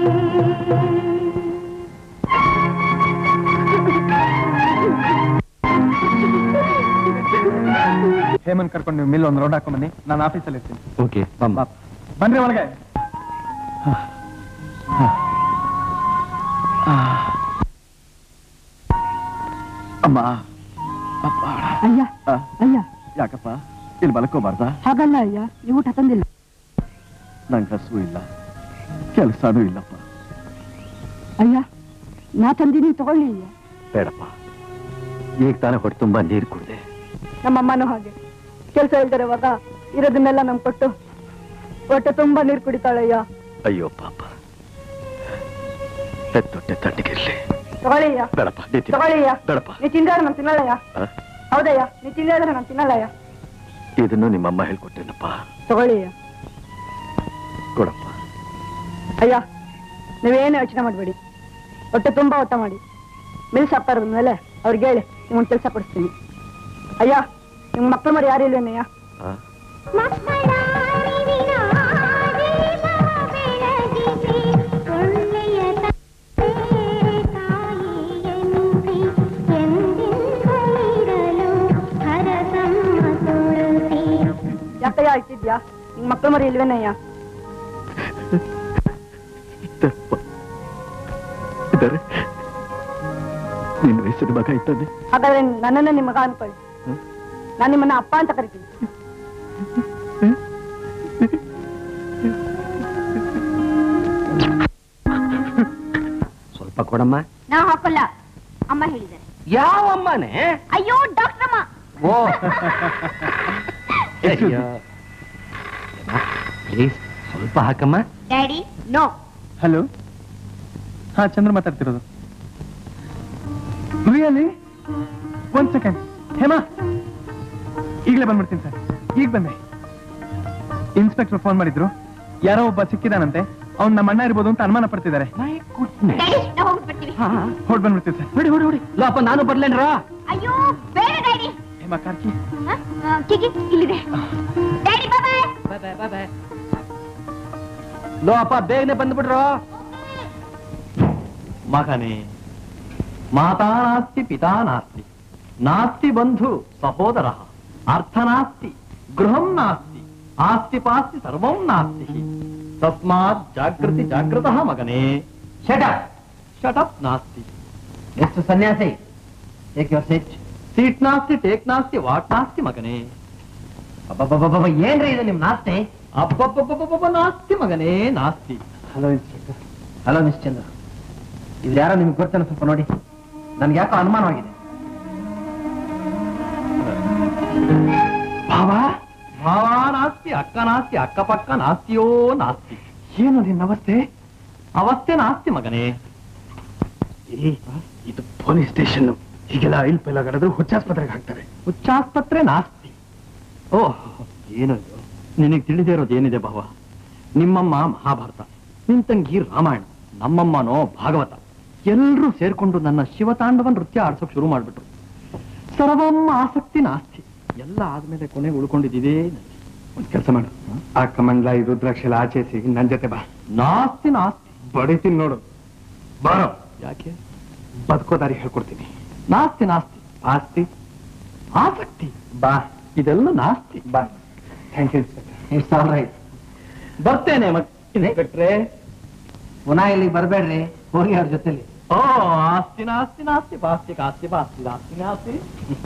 S4: ಹೇಮಂತ್ ಕರ್ಕೊಂಡು ನೀವು ಮಿಲ್ ಒಂದು ರೌಂಡ್ ಹಾಕೊಂಡ್ ಬನ್ನಿ ನಾನು ಆಫೀಸಲ್ಲಿ ಇರ್ತೀನಿ
S10: ಓಕೆ ಬಮ್ಮ
S4: ಬನ್ರಿ ಒಳಗೆ
S10: ಅಮ್ಮ ಅಪ್ಪ
S2: ಅಯ್ಯ
S10: ಆ,
S2: ಅಯ್ಯ
S10: ಯಾಕಪ್ಪ ಇಲ್ಲಿ ಮಲ್ಕೋಬಾರ್ದ
S2: ಹಾಗಲ್ಲ ಅಯ್ಯ ನೀವು ಊಟ ತಂದಿಲ್ಲ
S10: ನಂಗೆ ಹಸು ಇಲ್ಲ ಕೆಲಸನೂ ಇಲ್ಲಪ್ಪ
S2: ಅಯ್ಯ ನಾ ತಂದಿನಿ ತಗೊಳ್ಳಿ ಅಯ್ಯ
S10: ಬೇಡಪ್ಪ ಈಗ ತಾನೇ ಹೊಟ್ಟೆ ತುಂಬಾ ನೀರು ಕುಡ್ದೆ
S2: ನಮ್ಮಮ್ಮನೂ ಹಾಗೆ ಕೆಲಸ ಇಲ್ದಿರುವಾಗ ಇರೋದನ್ನೆಲ್ಲ ನಮ್ ಕೊಟ್ಟು ಹೊಟ್ಟೆ ತುಂಬಾ ನೀರು ಕುಡಿತಾಳಯ್ಯ
S10: ಅಯ್ಯೋ ಪಾಪ ಹೆತ್ತೊಟ್ಟೆ ತಣ್ಣಗಿರ್ಲಿ
S2: ತಗೊಳ್ಳಿ ಅಯ್ಯ
S10: ಬೇಡಪ್ಪ ನೀ ತಿನ್ನು.
S2: ತಗೊಳ್ಳಿ ಅಯ್ಯ
S10: ಬೇಡಪ್ಪ
S2: ನೀ ತಿಂದಾದ್ರೆ ನಾನು ತಿನ್ನಲ್ಲಯ್ಯ
S10: ಆ?
S2: ಹೌದಯ್ಯ ನೀ ತಿಂದಾದ್ರೆ ನಾನು ತಿನ್ನಲ್ಲಯ್ಯ
S10: ಇದನ್ನು ನಿಮ್ಮಮ್ಮ ಹೇಳ್ಕೊಟ್ಟೇನಪ್ಪ
S2: ತಗೊಳ್ಳಿ ಅಯ್ಯ
S10: ಕೊಡಪ್ಪ
S2: ಅಯ್ಯ ನೀವೇನು ಯೋಚನೆ ಮಾಡಬೇಡಿ ಹೊಟ್ಟೆ ತುಂಬಾ ಊಟ ಮಾಡಿ ಮಿಲ್ ಸಾಪ್ತಾರ ಮೇಲೆ ಅವ್ರಿಗೆ ಹೇಳಿ ನಿಮ್ಗೊಂದು ಕೆಲಸ ಕೊಡಿಸ್ತೀನಿ ಅಯ್ಯ ನಿಮ್ ಮಕ್ಳು ಮರಿ ಯಾರು ಇಲ್ವೇನಯ್ಯ
S10: ಆ?
S2: ಯಾಕಯ್ಯ ಆಯ್ತಿದ್ಯಾ ನಿಮ್ ಮಕ್ಳು ಮರಿ ಇಲ್ವೇನಯ್ಯ
S10: ದಪ್ಪ. ಇದ್ದಾರೆ ನಿನ್ನ ವಯಸ್ಸಿನ ಮಗ ಇದ್ದಾನೆ
S2: ಹಾಗಾದ್ರೆ ನನ್ನನ್ನ ನಿಮ್ಮ ಮಗ ಅನ್ಕೊಳ್ಳಿ
S10: ಹ್ಮ್.
S2: ನಾನು ನಿಮ್ಮನ್ನ ಅಪ್ಪ ಅಂತ ಕರಿತೀನಿ
S1: ಸ್ವಲ್ಪ ಕೊಡಮ್ಮ
S3: ನಾ ಹಾಕಲ್ಲ ಅಮ್ಮ ಹೇಳಿದ್ದಾರೆ
S1: ಯಾವ ಅಮ್ಮನೇ
S3: ಅಯ್ಯೋ ಡಾಕ್ಟರ್ ಅಮ್ಮ
S1: ಓ ಪ್ಲೀಸ್ ಸ್ವಲ್ಪ ಹಾಕಮ್ಮ
S3: ಡ್ಯಾಡಿ ನೋ
S4: ಹಲೋ ಹಾ ಚಂದ್ರ ಮಾತಾಡ್ತಿರೋದು ರಿಯಲಿ ಒಂದ್ ಸೆಕೆಂಡ್ ಹೇಮಾ ಈಗಲೇ ಬಂದ್ಬಿಡ್ತೀನಿ ಸರ್ ಈಗ ಬಂದೆ ಇನ್ಸ್ಪೆಕ್ಟರ್ ಫೋನ್ ಮಾಡಿದ್ರು ಯಾರೋ ಒಬ್ಬ ಸಿಕ್ಕಿದಾನಂತೆ ಅವ್ನು ನಮ್ಮ ಅಣ್ಣ ಇರ್ಬೋದು ಅಂತ ಅನುಮಾನ ಪಡ್ತಿದ್ದಾರೆ
S3: ಡ್ಯಾಡಿ ನಾವು ಹೋಗ್ಬಿಡ್ತೀವಿ
S4: ಹೊಡ್ ಬಂದ್ಬಿಡ್ತೀವಿ ಸರ್
S1: ಹೊಡಿ ಹೊಡಿ ಹೊಡಿ ಲೋಪ ನಾನು ಬರ್ಲೇನ್ರ
S3: ಅಯ್ಯೋ ಬೇಡ ಡ್ಯಾಡಿ
S4: ಹೇಮಾ ಕಾರ್ಕಿ
S3: ಹ? ಆ, ಕಿಗಿ ಇಲ್ಲಿದೆ ಡ್ಯಾಡಿ ಬಾಯ್
S1: ಲೋ ಅಪ್ಪ ಬೇಗನೆ ಬಂದ್ಬಿಡ್ರೋ
S11: ಮಗನೇ ಮಾತಾ ನಾಸ್ತಿ ಪಿತಾ ನಾಸ್ತಿ ನಾಸ್ತಿ ಬಂಧು ಸಹೋದರ ಅರ್ಥ ನಾಸ್ತಿ ಗೃಹಂ ನಾಸ್ತಿ ಆಸ್ತಿ ಪಾಸ್ತಿ ಸರ್ವಂ ನಾಸ್ತಿ ತಸ್ಮಾತ್ ಜಾಗೃತಿ ಜಾಗೃತ ಮಗನೇ
S1: ಶಟಪ್
S11: ಶಟಪ್ ನಾಸ್ತಿ
S1: ಎಷ್ಟು ಸನ್ಯಾಸಿ take your seat
S11: seat nasty take nasty what nasty ಮಗನೇ
S1: ಅಬ್ಬಬ್ಬಬ್ಬಬ್ಬ ಏನ್ರಿ ಇದು ನಿಮ್ ನಾಸ್ತಿ
S11: ಅಬ್ಬಬ್ಬಬ್ಬಬ್ಬ ನಾಸ್ತಿ ಮಗನೇ nasty
S1: hello inspector hello miss Chandra ಇವ್ರು ಯಾರೋ ನಿಮ್ಗೆ ಗೊತ್ತೇನೋ ಸ್ವಲ್ಪ ನೋಡಿ ನನ್ಗೆ ಯಾಕೋ ಅನುಮಾನವಾಗಿದೆ
S11: ಭಾವ ಭಾವ ನಾಸ್ತಿ ಅಕ್ಕ ನಾಸ್ತಿ ಅಕ್ಕಪಕ್ಕ ನಾಸ್ತಿಯೋ ನಾಸ್ತಿ ಏನು ನಿನ್ನ ಅವಸ್ಥೆ ಅವಸ್ಥೆ ನಾಸ್ತಿ ಮಗನೇ
S10: ಇದು ಪೊಲೀಸ್ ಸ್ಟೇಷನ್ ಹೀಗೆಲ್ಲ ಐಲ್ ಪೈಲ ಗಡದ್ರು ಹುಚ್ಚಾಸ್ಪತ್ರೆಗೆ ಹಾಕ್ತಾರೆ
S11: ಹುಚ್ಚಾಸ್ಪತ್ರೆ ನಾಸ್ತಿ ಓ ಏನು ಇದು ನಿನಗೆ ತಿಳಿದೇ ಇರೋದು ಏನಿದೆ ಭಾವ ನಿಮ್ಮಮ್ಮ ಮಹಾಭಾರತ ನಿನ್ ತಂಗಿ ರಾಮಾಯಣ ನಮ್ಮಮ್ಮನೋ ಭಾಗವತ ಎಲ್ರೂ ಸೇರ್ಕೊಂಡು ನನ್ನ ಶಿವತಾಂಡವ ನೃತ್ಯ ಆಡ್ಸೋಕ್ ಶುರು ಮಾಡ್ಬಿಟ್ರು ಸರ್ವಮ್ಮ ಆಸಕ್ತಿ ನಾಸ್ತಿ ಎಲ್ಲ ಆದ್ಮೇಲೆ ಕೊನೆಗೆ ಉಳ್ಕೊಂಡಿದ್ದೀವಿ
S4: ಒಂದ್ ಕೆಲಸ ಮಾಡು ಆ ಕಮಂಡ್ಲ ಈ ರುದ್ರಾಕ್ಷಿ ಎಲ್ಲ ಆಚೆ ಸಿಗಿ ನನ್ ಜೊತೆ ಬಾ
S11: ನಾಸ್ತಿ ನಾಸ್ತಿ
S4: ಬಡಿತೀನಿ ನೋಡು ಬಾರೋ
S11: ಯಾಕೆ
S4: ಬದುಕೋ ದಾರಿ ಹೇಳ್ಕೊಡ್ತೀನಿ
S11: ನಾಸ್ತಿ ನಾಸ್ತಿ
S4: ಆಸ್ತಿ
S11: ಆಸಕ್ತಿ
S4: ಬಾ
S11: ಇದೆಲ್ಲ ನಾಸ್ತಿ
S4: ಬಾ thank you
S1: it's all right
S11: ಬರ್ತೇನೆ ಮತ್ತೆ
S1: ಪುನಃ ಇಲ್ಲಿಗೆ ಬರ್ಬೇಡ್ರಿ ಹೋಗಿ ಅವ್ರ ಜೊತೆಲಿ
S11: ಓ ಆಸ್ತಿ ನಾಸ್ತಿ ನಾಸ್ತಿ ಪಾಸ್ತಿ ಕಾಸ್ತಿ ಪಾಸ್ತಿ ನಾಸ್ತಿ ನಾಸ್ತಿ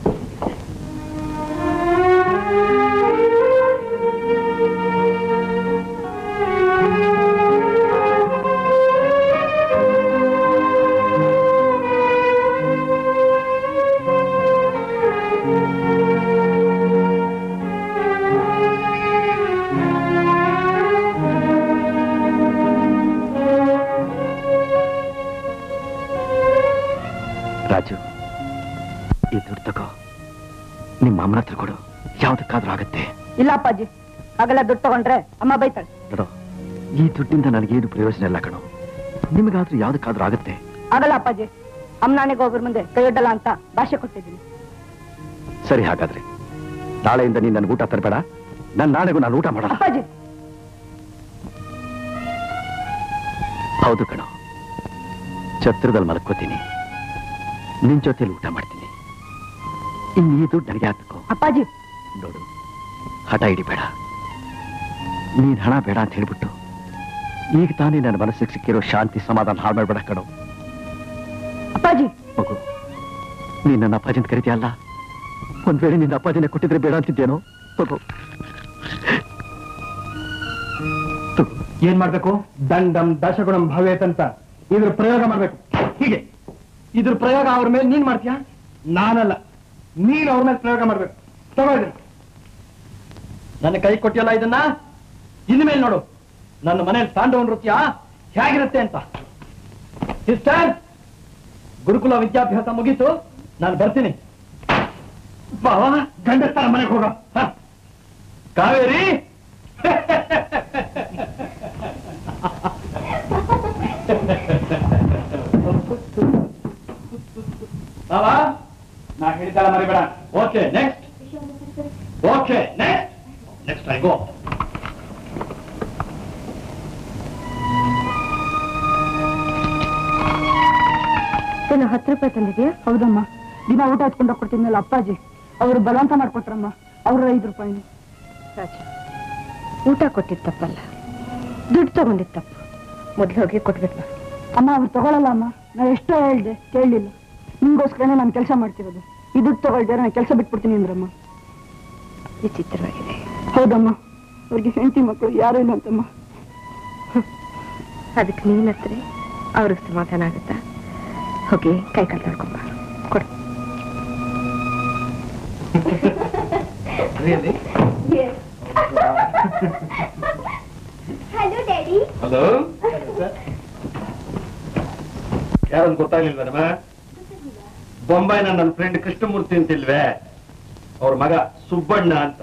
S10: ರಾಜು ಈ ದುಡ್ಡು ತಗೋ ನಿಮ್ಮ ಮಾಮನ ಹತ್ರ ಕೊಡು ಯಾವ್ದಕ್ಕಾದ್ರೂ ಆಗತ್ತೆ
S2: ಇಲ್ಲ ಅಪ್ಪಾಜಿ ಹಾಗೆಲ್ಲ ದುಡ್ಡು ತಗೊಂಡ್ರೆ ಅಮ್ಮ ಬೈತಾಳೆ
S1: ನೋಡು ಈ ದುಡ್ಡಿಂದ ನನಗೇನು ಪ್ರಯೋಜನ ಇಲ್ಲ ಕಣೋ ನಿಮಗಾದ್ರೂ ಯಾವ್ದಕ್ಕಾದ್ರೂ ಆಗುತ್ತೆ
S2: ಆಗಲ್ಲ ಅಪ್ಪಾಜಿ ಅಮ್ಮನಾನೆಗೆ ಒಬ್ಬರ ಮುಂದೆ ಕೈ ಒಡ್ಡಲ್ಲ ಅಂತ ಭಾಷೆ ಕೊಟ್ಟಿದ್ದೀನಿ
S1: ಸರಿ ಹಾಗಾದ್ರೆ ನಾಳೆಯಿಂದ ನೀನ್ ನನ್ಗೆ ಊಟ ತರಬೇಡ ನನ್ನ ನಾಳೆಗೂ ನಾನು ಊಟ ಮಾಡಲ್ಲ
S2: ಅಪ್ಪಾಜಿ
S1: ಹೌದು ಕಣೋ ಛತ್ರದಲ್ಲಿ ಮಲ್ಕೋತೀನಿ ನಿನ್ ಜೊತೆಲಿ ಊಟ ಮಾಡ್ತೀನಿ ಇನ್ನು ಈ ದುಡ್ಡು ನನಗೆ ಹಾಕೋ
S2: ಅಪ್ಪಾಜಿ
S1: ನೋಡು ಹಠ ಹಿಡಿಬೇಡ ನೀನ್ ಹಣ ಬೇಡ ಅಂತ ಹೇಳ್ಬಿಟ್ಟು ಈಗ ತಾನೇ ನನ್ನ ಮನಸ್ಸಿಗೆ ಸಿಕ್ಕಿರೋ ಶಾಂತಿ ಸಮಾಧಾನ ಹಾಳು ಮಾಡ್ಬೇಡ ಕಣೋ
S2: ಅಪ್ಪಾಜಿ
S1: ಮಗು ನೀನ್ ನನ್ನ ಅಪ್ಪಾಜಿನ ಕರಿತೀಯಲ್ಲ ಒಂದ್ ವೇಳೆ ನಿನ್ನ ಅಪ್ಪಾಜಿನ ಕೊಟ್ಟಿದ್ರೆ ಬೇಡ ಅಂತಿದ್ದೇನೋ ಮಗು
S4: ಏನ್ ಮಾಡ್ಬೇಕು ದಂಡಂ ದಶಗುಣಂ ಭವೇತ್ ಅಂತ ಇದ್ರ ಪ್ರಯೋಗ ಮಾಡ್ಬೇಕು ಹೀಗೆ ಇದ್ರ ಪ್ರಯೋಗ ಅವ್ರ ಮೇಲೆ ನೀನ್ ಮಾಡ್ತೀಯಾ ನಾನಲ್ಲ ನೀನ್ ಅವ್ರ ಮೇಲೆ ಪ್ರಯೋಗ ಮಾಡ್ಬೇಕು ತಗೊಳ್ಳಿ ನನ್ನ ಕೈ ಕೊಟ್ಟಿಯಲ್ಲ ಇದನ್ನ ಇನ್ಮೇಲೆ ನೋಡು ನನ್ನ ಮನೇಲಿ ತಾಂಡವ ನೃತ್ಯ ಹೇಗಿರುತ್ತೆ ಅಂತ ಸಿಸ್ಟರ್ ಗುರುಕುಲ ವಿದ್ಯಾಭ್ಯಾಸ ಮುಗೀತು ನಾನು ಬರ್ತೀನಿ ಬಾವಾ ಗಂಡಸ್ತರ ಮನೆಗೆ ಹೋಗ ಹ. ಕಾವೇರಿ ಬಾವಾ ನಾ ಹೇಳಿದ್ದಲ್ಲ ಮರಿಬೇಡ okay next okay next next I go
S2: ಏನು ಹತ್ತು ರೂಪಾಯಿ ತಂದಿದ್ಯಾ ಹೌದಮ್ಮ ದಿನ ಊಟ ಹಚ್ಕೊಂಡು ಕೊಡ್ತಿದ್ನಲ್ಲ ಅಪ್ಪಾಜಿ ಅವರು ಬಲವಂತ ಮಾಡ್ಕೊಟ್ರಮ್ಮ ಅವ್ರ ಐದು ರೂಪಾಯಿ ಊಟ ಕೊಟ್ಟಿದ್ ತಪ್ಪಲ್ಲ ದುಡ್ಡು ತಗೊಂಡಿದ್ ತಪ್ಪು ಮೊದ್ಲು ಹೋಗಿ ಕೊಟ್ಬಿಟ್ಲ ಅಮ್ಮ ಅವ್ರು ತಗೊಳಲ್ಲ ಅಮ್ಮ ನಾ ಎಷ್ಟೋ ಹೇಳ್ದೆ ಕೇಳಲಿಲ್ಲ ನಿಮ್ಗೋಸ್ಕರನೇ ನಾನು ಕೆಲಸ ಮಾಡ್ತಿರೋದು ಈ ದುಡ್ಡು ತಗೊಳ್ದೆ ನಾನು ಕೆಲಸ ಬಿಟ್ಬಿಡ್ತೀನಿ ಅಂದ್ರಮ್ಮ ವಿಚಿತ್ರವಾಗಿದೆ ಹೌದಮ್ಮ ಅವ್ರಿಗೆ ಹೆಂಡತಿ ಮಕ್ಕಳು ಯಾರು ಇಲ್ಲ ಅಂತಮ್ಮ ಅದಕ್ಕೆ ನೀನ್ ಹತ್ರ ಅವ್ರಿಗೆ ಸಮಾಧಾನ ಆಗುತ್ತಾ ಹೋಗಿ ಕೈ ಕಾಲು ತೊಳ್ಕೊಂಬ ಕೊಡು
S5: ಹಲೋ ಡ್ಯಾಡಿ
S7: ಹಲೋ ಯಾರಂತ ಗೊತ್ತಾಗ್ಲಿಲ್ವೇನಮ್ಮ ಬೊಂಬಾಯಿನ ನನ್ನ ಫ್ರೆಂಡ್ ಕೃಷ್ಣಮೂರ್ತಿ ಅಂತಿಲ್ವೇ ಅವ್ರ ಮಗ ಸುಬ್ಬಣ್ಣ ಅಂತ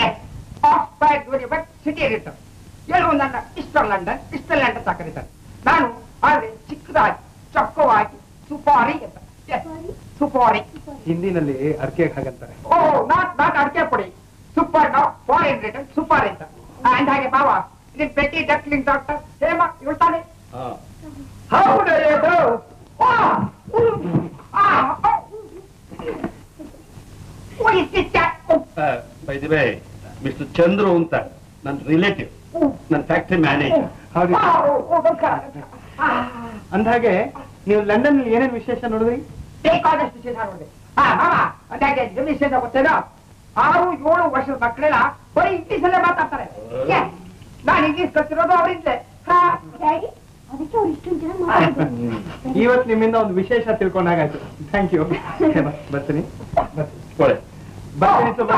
S6: ಸಿಟಿ ಎಡಿಟರ್ ಎಲ್ಲರೂ ನನ್ನ ಇಸ್ಟರ್ ಲಂಡನ್ ಇಸ್ಟರ್ ಲಂಡನ್ ಅಂತ ಕರೀತಾರೆ ನಾನು ಆದ್ರೆ ಚಿಕ್ಕದಾಗಿ ಚೊಕ್ಕವಾಗಿ ಸುಪಾರಿ ಅಂತ Yes, ಸುಪಾರಿ
S4: ಹಿಂದಿನಲ್ಲಿ ಅರ್ಕೆ ಹಾಗಂತಾರೆ
S6: ಓ ನಾಟ್ ನಾಟ್ ಅಡಿಕೆ ಪುಡಿ super no foreign return super ಅಂತ ಅಂದ ಹಾಗೆ ಬಾವ ನಿನ್ ಪೆಟ್ಟಿ ಡಕ್ಲಿಂಗ್ ಡಾಕ್ಟರ್ ಹೇಮ ಇಳ್ತಾನೆ how do you do
S7: by the way mister Chandru ಅಂತ ನನ್ನ ರಿಲೇಟಿವ್ ನನ್ನ ಫ್ಯಾಕ್ಟರಿ ಮ್ಯಾನೇಜರ್
S4: ಹೌದು ಅಂದ್ಹಾಗೆ ನೀವು ಲಂಡನ್ ಏನೇನ್ ವಿಶೇಷ ನೋಡಿದ್ರಿ
S6: ಬೇಕಾದಷ್ಟು ವಿಷಯ ನೋಡಿದೆ ಹಾ ಮಾಮ ಅಂದಾಗೆ ನಿಮ್ ವಿಷಯ ಗೊತ್ತೇನೋ ಆರು ಏಳು ವರ್ಷದ ಮಕ್ಕಳೆಲ್ಲ ಬರೀ ಇಂಗ್ಲಿಷಲ್ಲೇ ಮಾತಾಡ್ತಾರೆ Yes, ನಾನು ಇಂಗ್ಲಿಷ್ ಕಲ್ತಿರೋದು ಅವರಿಂದಲೇ
S5: ಡ್ಯಾಡಿ ಅದಕ್ಕೆ ಅವ್ರು ಇಷ್ಟೊಂದು ಜನ ಮಾತಾಡ್ತಾರೆ
S4: ಇವತ್ತು ನಿಮ್ಮಿಂದ ಒಂದು ವಿಶೇಷ ತಿಳ್ಕೊಂಡಾಗಾಯ್ತು ಥ್ಯಾಂಕ್ ಯು ಬರ್ತೀನಿ
S7: ಒಳ್ಳೆ
S4: ಬರ್ತೀನಿ ಸುಬ್ಬ.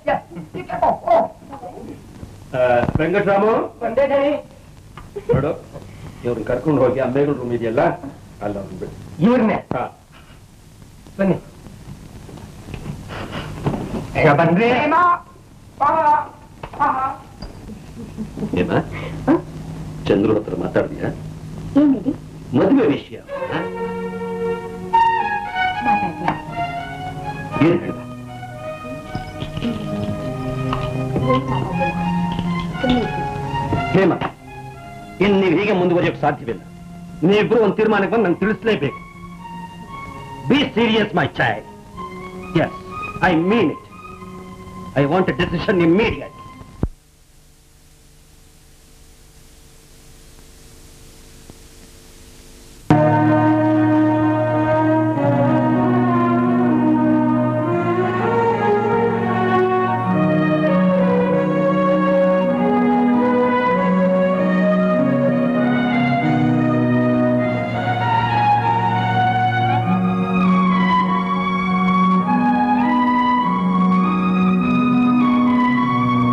S7: ವೆಂಕಟರಾಮು
S6: ಒಂದೇ ಡ್ಯಾಡಿ
S7: ನೋಡು ಇವ್ರನ್ನ ಕರ್ಕೊಂಡು ಹೋಗಿ ಅಂಬೇಗಲ್ ರೂಮ್ ಇದೆಯಲ್ಲ ಅಲ್ಲ ಅವ್ರನ್ನ ಬಿಡು
S6: ಇವ್ರನ್ನೇ
S7: ಹಾ
S6: ಬನ್ನಿ ಈಗ ಬನ್ರಿ
S7: ಏನ ಚಂದ್ರು ಹತ್ರ ಮಾತಾಡ್ತೀಯ
S5: ಏನ್ ಡ್ಯಾಡಿ
S7: ಮದುವೆ ವಿಷಯ ಹಾ?
S5: ಮಾತಾಡ್ಲಾ
S7: ಏನ್ ಹೇಳ್ದ
S5: ಏನ್ ಮಾತಾಡಲ್ಲ ಸುಮ್ಮನೆ
S7: ಹೇಮ ಇನ್ ನೀವು ಹೀಗೆ ಮುಂದುವರಿಯೋಕೆ ಸಾಧ್ಯವಿಲ್ಲ ನೀವಿಬ್ರು ಒಂದು ತೀರ್ಮಾನಕ್ಕೆ ಬಂದು ನಂಗೆ ತಿಳಿಸ್ಲೇಬೇಕು be serious my child yes I mean it I want a decision immediate
S5: daddy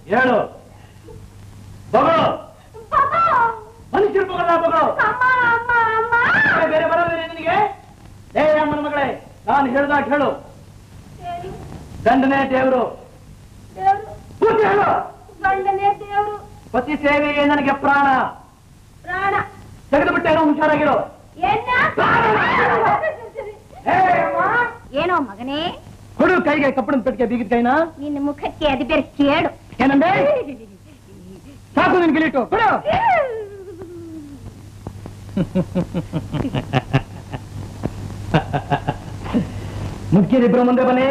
S11: ಹೇಳು ಬಗಳು ಮನುಷ್ಯರು ಬಗಲ್ಲ ಬಗಳು ಬೇರೆ ಬೇರೆ ಬರೋದೇ ನಿನಗೆ ಏ ಅಮ್ಮನ ಮಗಳೇ ನಾನು ಹೇಳ್ದಾಗ ಹೇಳು ಗಂಡನೇ ದೇವರು ಪೂರ್ತಿ ಹೇಳು
S3: ಗಂಡನೇ ದೇವರು
S11: ಪತಿ ಸೇವೆಯೇ ನನಗೆ ಪ್ರಾಣ
S3: ಪ್ರಾಣ
S11: ತೆಗೆದು ಬಿಟ್ಟೇನೋ ಹುಷಾರಾಗಿರೋ
S3: ಏನ ಏನೋ ಮಗನೇ
S11: ಕೊಡು ಕೈಗೆ ಕಪ್ಪಣದ ಪೆಟ್ಟಿಗೆ ಬೀಗಿದ ಕೈನ
S3: ನಿನ್ನ ಮುಖಕ್ಕೆ ಅದು ಬೇರೆ ಕೇಳು
S11: ಏನಂದೆ ಸಾಕು ನಿನ್ ಗಿಲಿಟು ಕೊಡು ಮುಖ್ಯರಿಬ್ರು ಮುಂದೆ ಬನ್ನಿ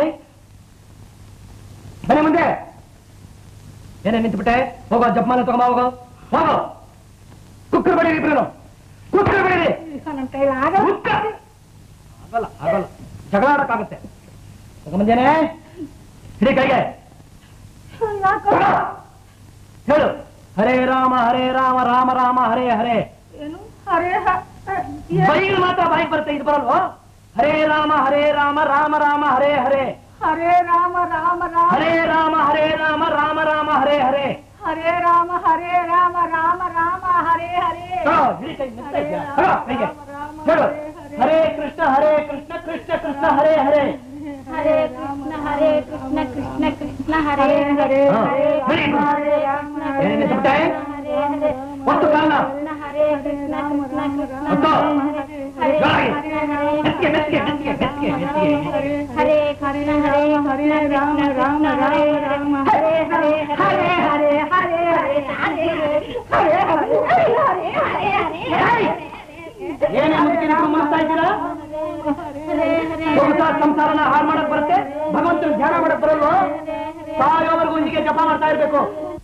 S11: ಬನ್ನಿ ಮುಂದೆ ಏನೇ ನಿಂತ್ಬಿಟ್ಟೆ ಹೋಗೋ ಜಪ್ಮಾನ ತಗೊಂಬ ಹೋಗೋ ಹೋಗೋ ಕುಕ್ಕರ್ ಬಡೀರಿ ಇಬ್ರು ಕುಕ್ಕರ್ ಬಡೀರಿ
S3: ನನ್ನ ಕೈಲಿ ಆಗಲ್ಲ
S11: ಕುಕ್ಕರ್ ಆಗಲ್ಲ ಆಗಲ್ಲ ಜಗಳ ಆಡಕ್ಕಾಗತ್ತೆ ತಗೊಂಬಂದೇನೆ ಹಿಡಿ ಕೈಗೆ
S3: ಯಾಕೋ?
S11: ಕೊಡು. ಹೇಳು ಹರೇ ರಾಮ ಹರೇ ರಾಮ ರಾಮ ರಾಮ ಹರೇ ಹರೇ
S3: ಏನು ಹರೇ ಹ- ಏ-
S11: ಬೈಗಳು ಮಾತ್ರ ಬಾಯಿಗೆ ಬರುತ್ತೆ ಇದು ಬರಲ್ವೋ ಹರೇ ರಾಮ ಹರೇ ರಾಮ ರಾಮ ರಾಮ ಹರೇ ಹರೇ
S3: ಹರೇ ರಾಮ ರಾಮ ರಾಮ
S11: ಹರೇ ರಾಮ ಹರೇ ರಾಮ ರಾಮ ರಾಮ ಹರೇ ಹರೇ
S3: ಹರೇ ರಾಮ ಹರೇ ರಾಮ ರಾಮ ರಾಮ ಹರೇ ಹರೇ
S11: ತಗೋ, ಹಿಡಿ ಕೈ, ನಿಲ್ತಾ ಇದ್ಯಾ? ತಗೋ, ಕೈಗೆ. ಹೇಳು ಹರೇ ಕೃಷ್ಣ ಹರೇ ಕೃಷ್ಣ ಕೃಷ್ಣ ಕೃಷ್ಣ ಹರೇ ಹರೇ
S3: ಹರೇ ಕೃಷ್ಣ ಹರೇ ಕೃಷ್ಣ ಕೃಷ್ಣ ಕೃಷ್ಣ ಹರೇ ಹರೇ
S11: ಹಾ, ಬಿಡಿ.
S3: ಹರೇ ರಾಮ
S11: ಏನೇ ನಿಂತ್ಬಿಟ್ಟೆ?
S3: ಹರೇ ಹರೇ
S11: ಒತ್ತು ಕಾಲ್ನ.
S3: ಕೃಷ್ಣ ಹರೇ ಕೃಷ್ಣ ಕೃಷ್ಣ ಕೃಷ್ಣ
S11: ಒತ್ತು.
S3: ಹರೇ
S11: ಜೋರಾಗಿ.
S3: ಹರೇ ಹರೇ
S11: ಮೆತ್ತಿಗೆ, ಮೆತ್ತಿಗೆ, ಮೆತ್ತಿಗೆ, ಮೆತ್ತಿಗೆ, ಮೆತ್ತಿಗೆ.
S3: ಹರೇ ಕೃಷ್ಣ ಹರೇ ಹರೇ ರಾಮ ರಾಮ ಹರೇ ರಾಮ ಹರೇ ಹರೇ ಹರೇ ಹರೇ ಹರೇ ಹರೇ ಹರೇ ಹರೇ ಹರೇ ಹರೇ ಹರೇ
S11: ಏನೇ ಮುದುಕಿನಿಬ್ರು ಮುಗಿಸ್ತಾ ಇದ್ದೀರಾ ಬಹುಶಃ ಸಂಸಾರನ ಹಾಳು ಮಾಡಕ್ ಬರುತ್ತೆ ಭಗವಂತನ ಧ್ಯಾನ ಮಾಡಕ್ ಬರಲ್ವೋ ಸಾಯೋವರೆಗೂ ಹೀಗೆ ಜಪ ಮಾಡ್ತಾ ಇರ್ಬೇಕು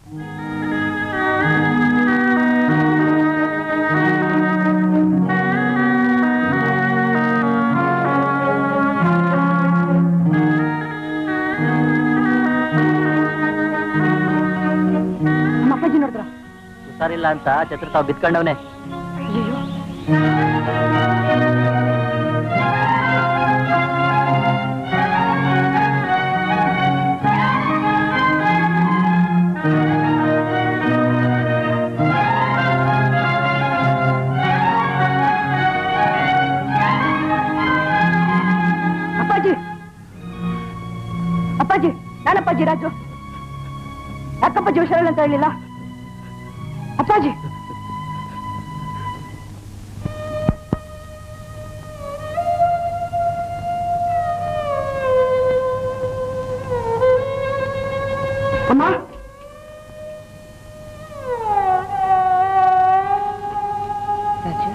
S2: ನಮ್ಮ ಅಪ್ಪಾಜಿ ನೋಡಿದ್ರ
S8: ಹುಷಾರಿಲ್ಲ ಅಂತ ಛತ್ರ ತಾವ್ ಬಿತ್ಕೊಂಡವನೆ
S2: ಅಯ್ಯೋ ಅಪ್ಪಾಜಿ ಅಪ್ಪಾಜಿ ನಾನಪ್ಪಾಜಿ ರಾಜು ಯಾಕಪ್ಪಾಜಿ ಹುಷಾರಿಲ್ಲ ಅಂತ ಹೇಳಿಲ್ಲ ಅಪ್ಪಾಜಿ ಅಮ್ಮ ರಾಜು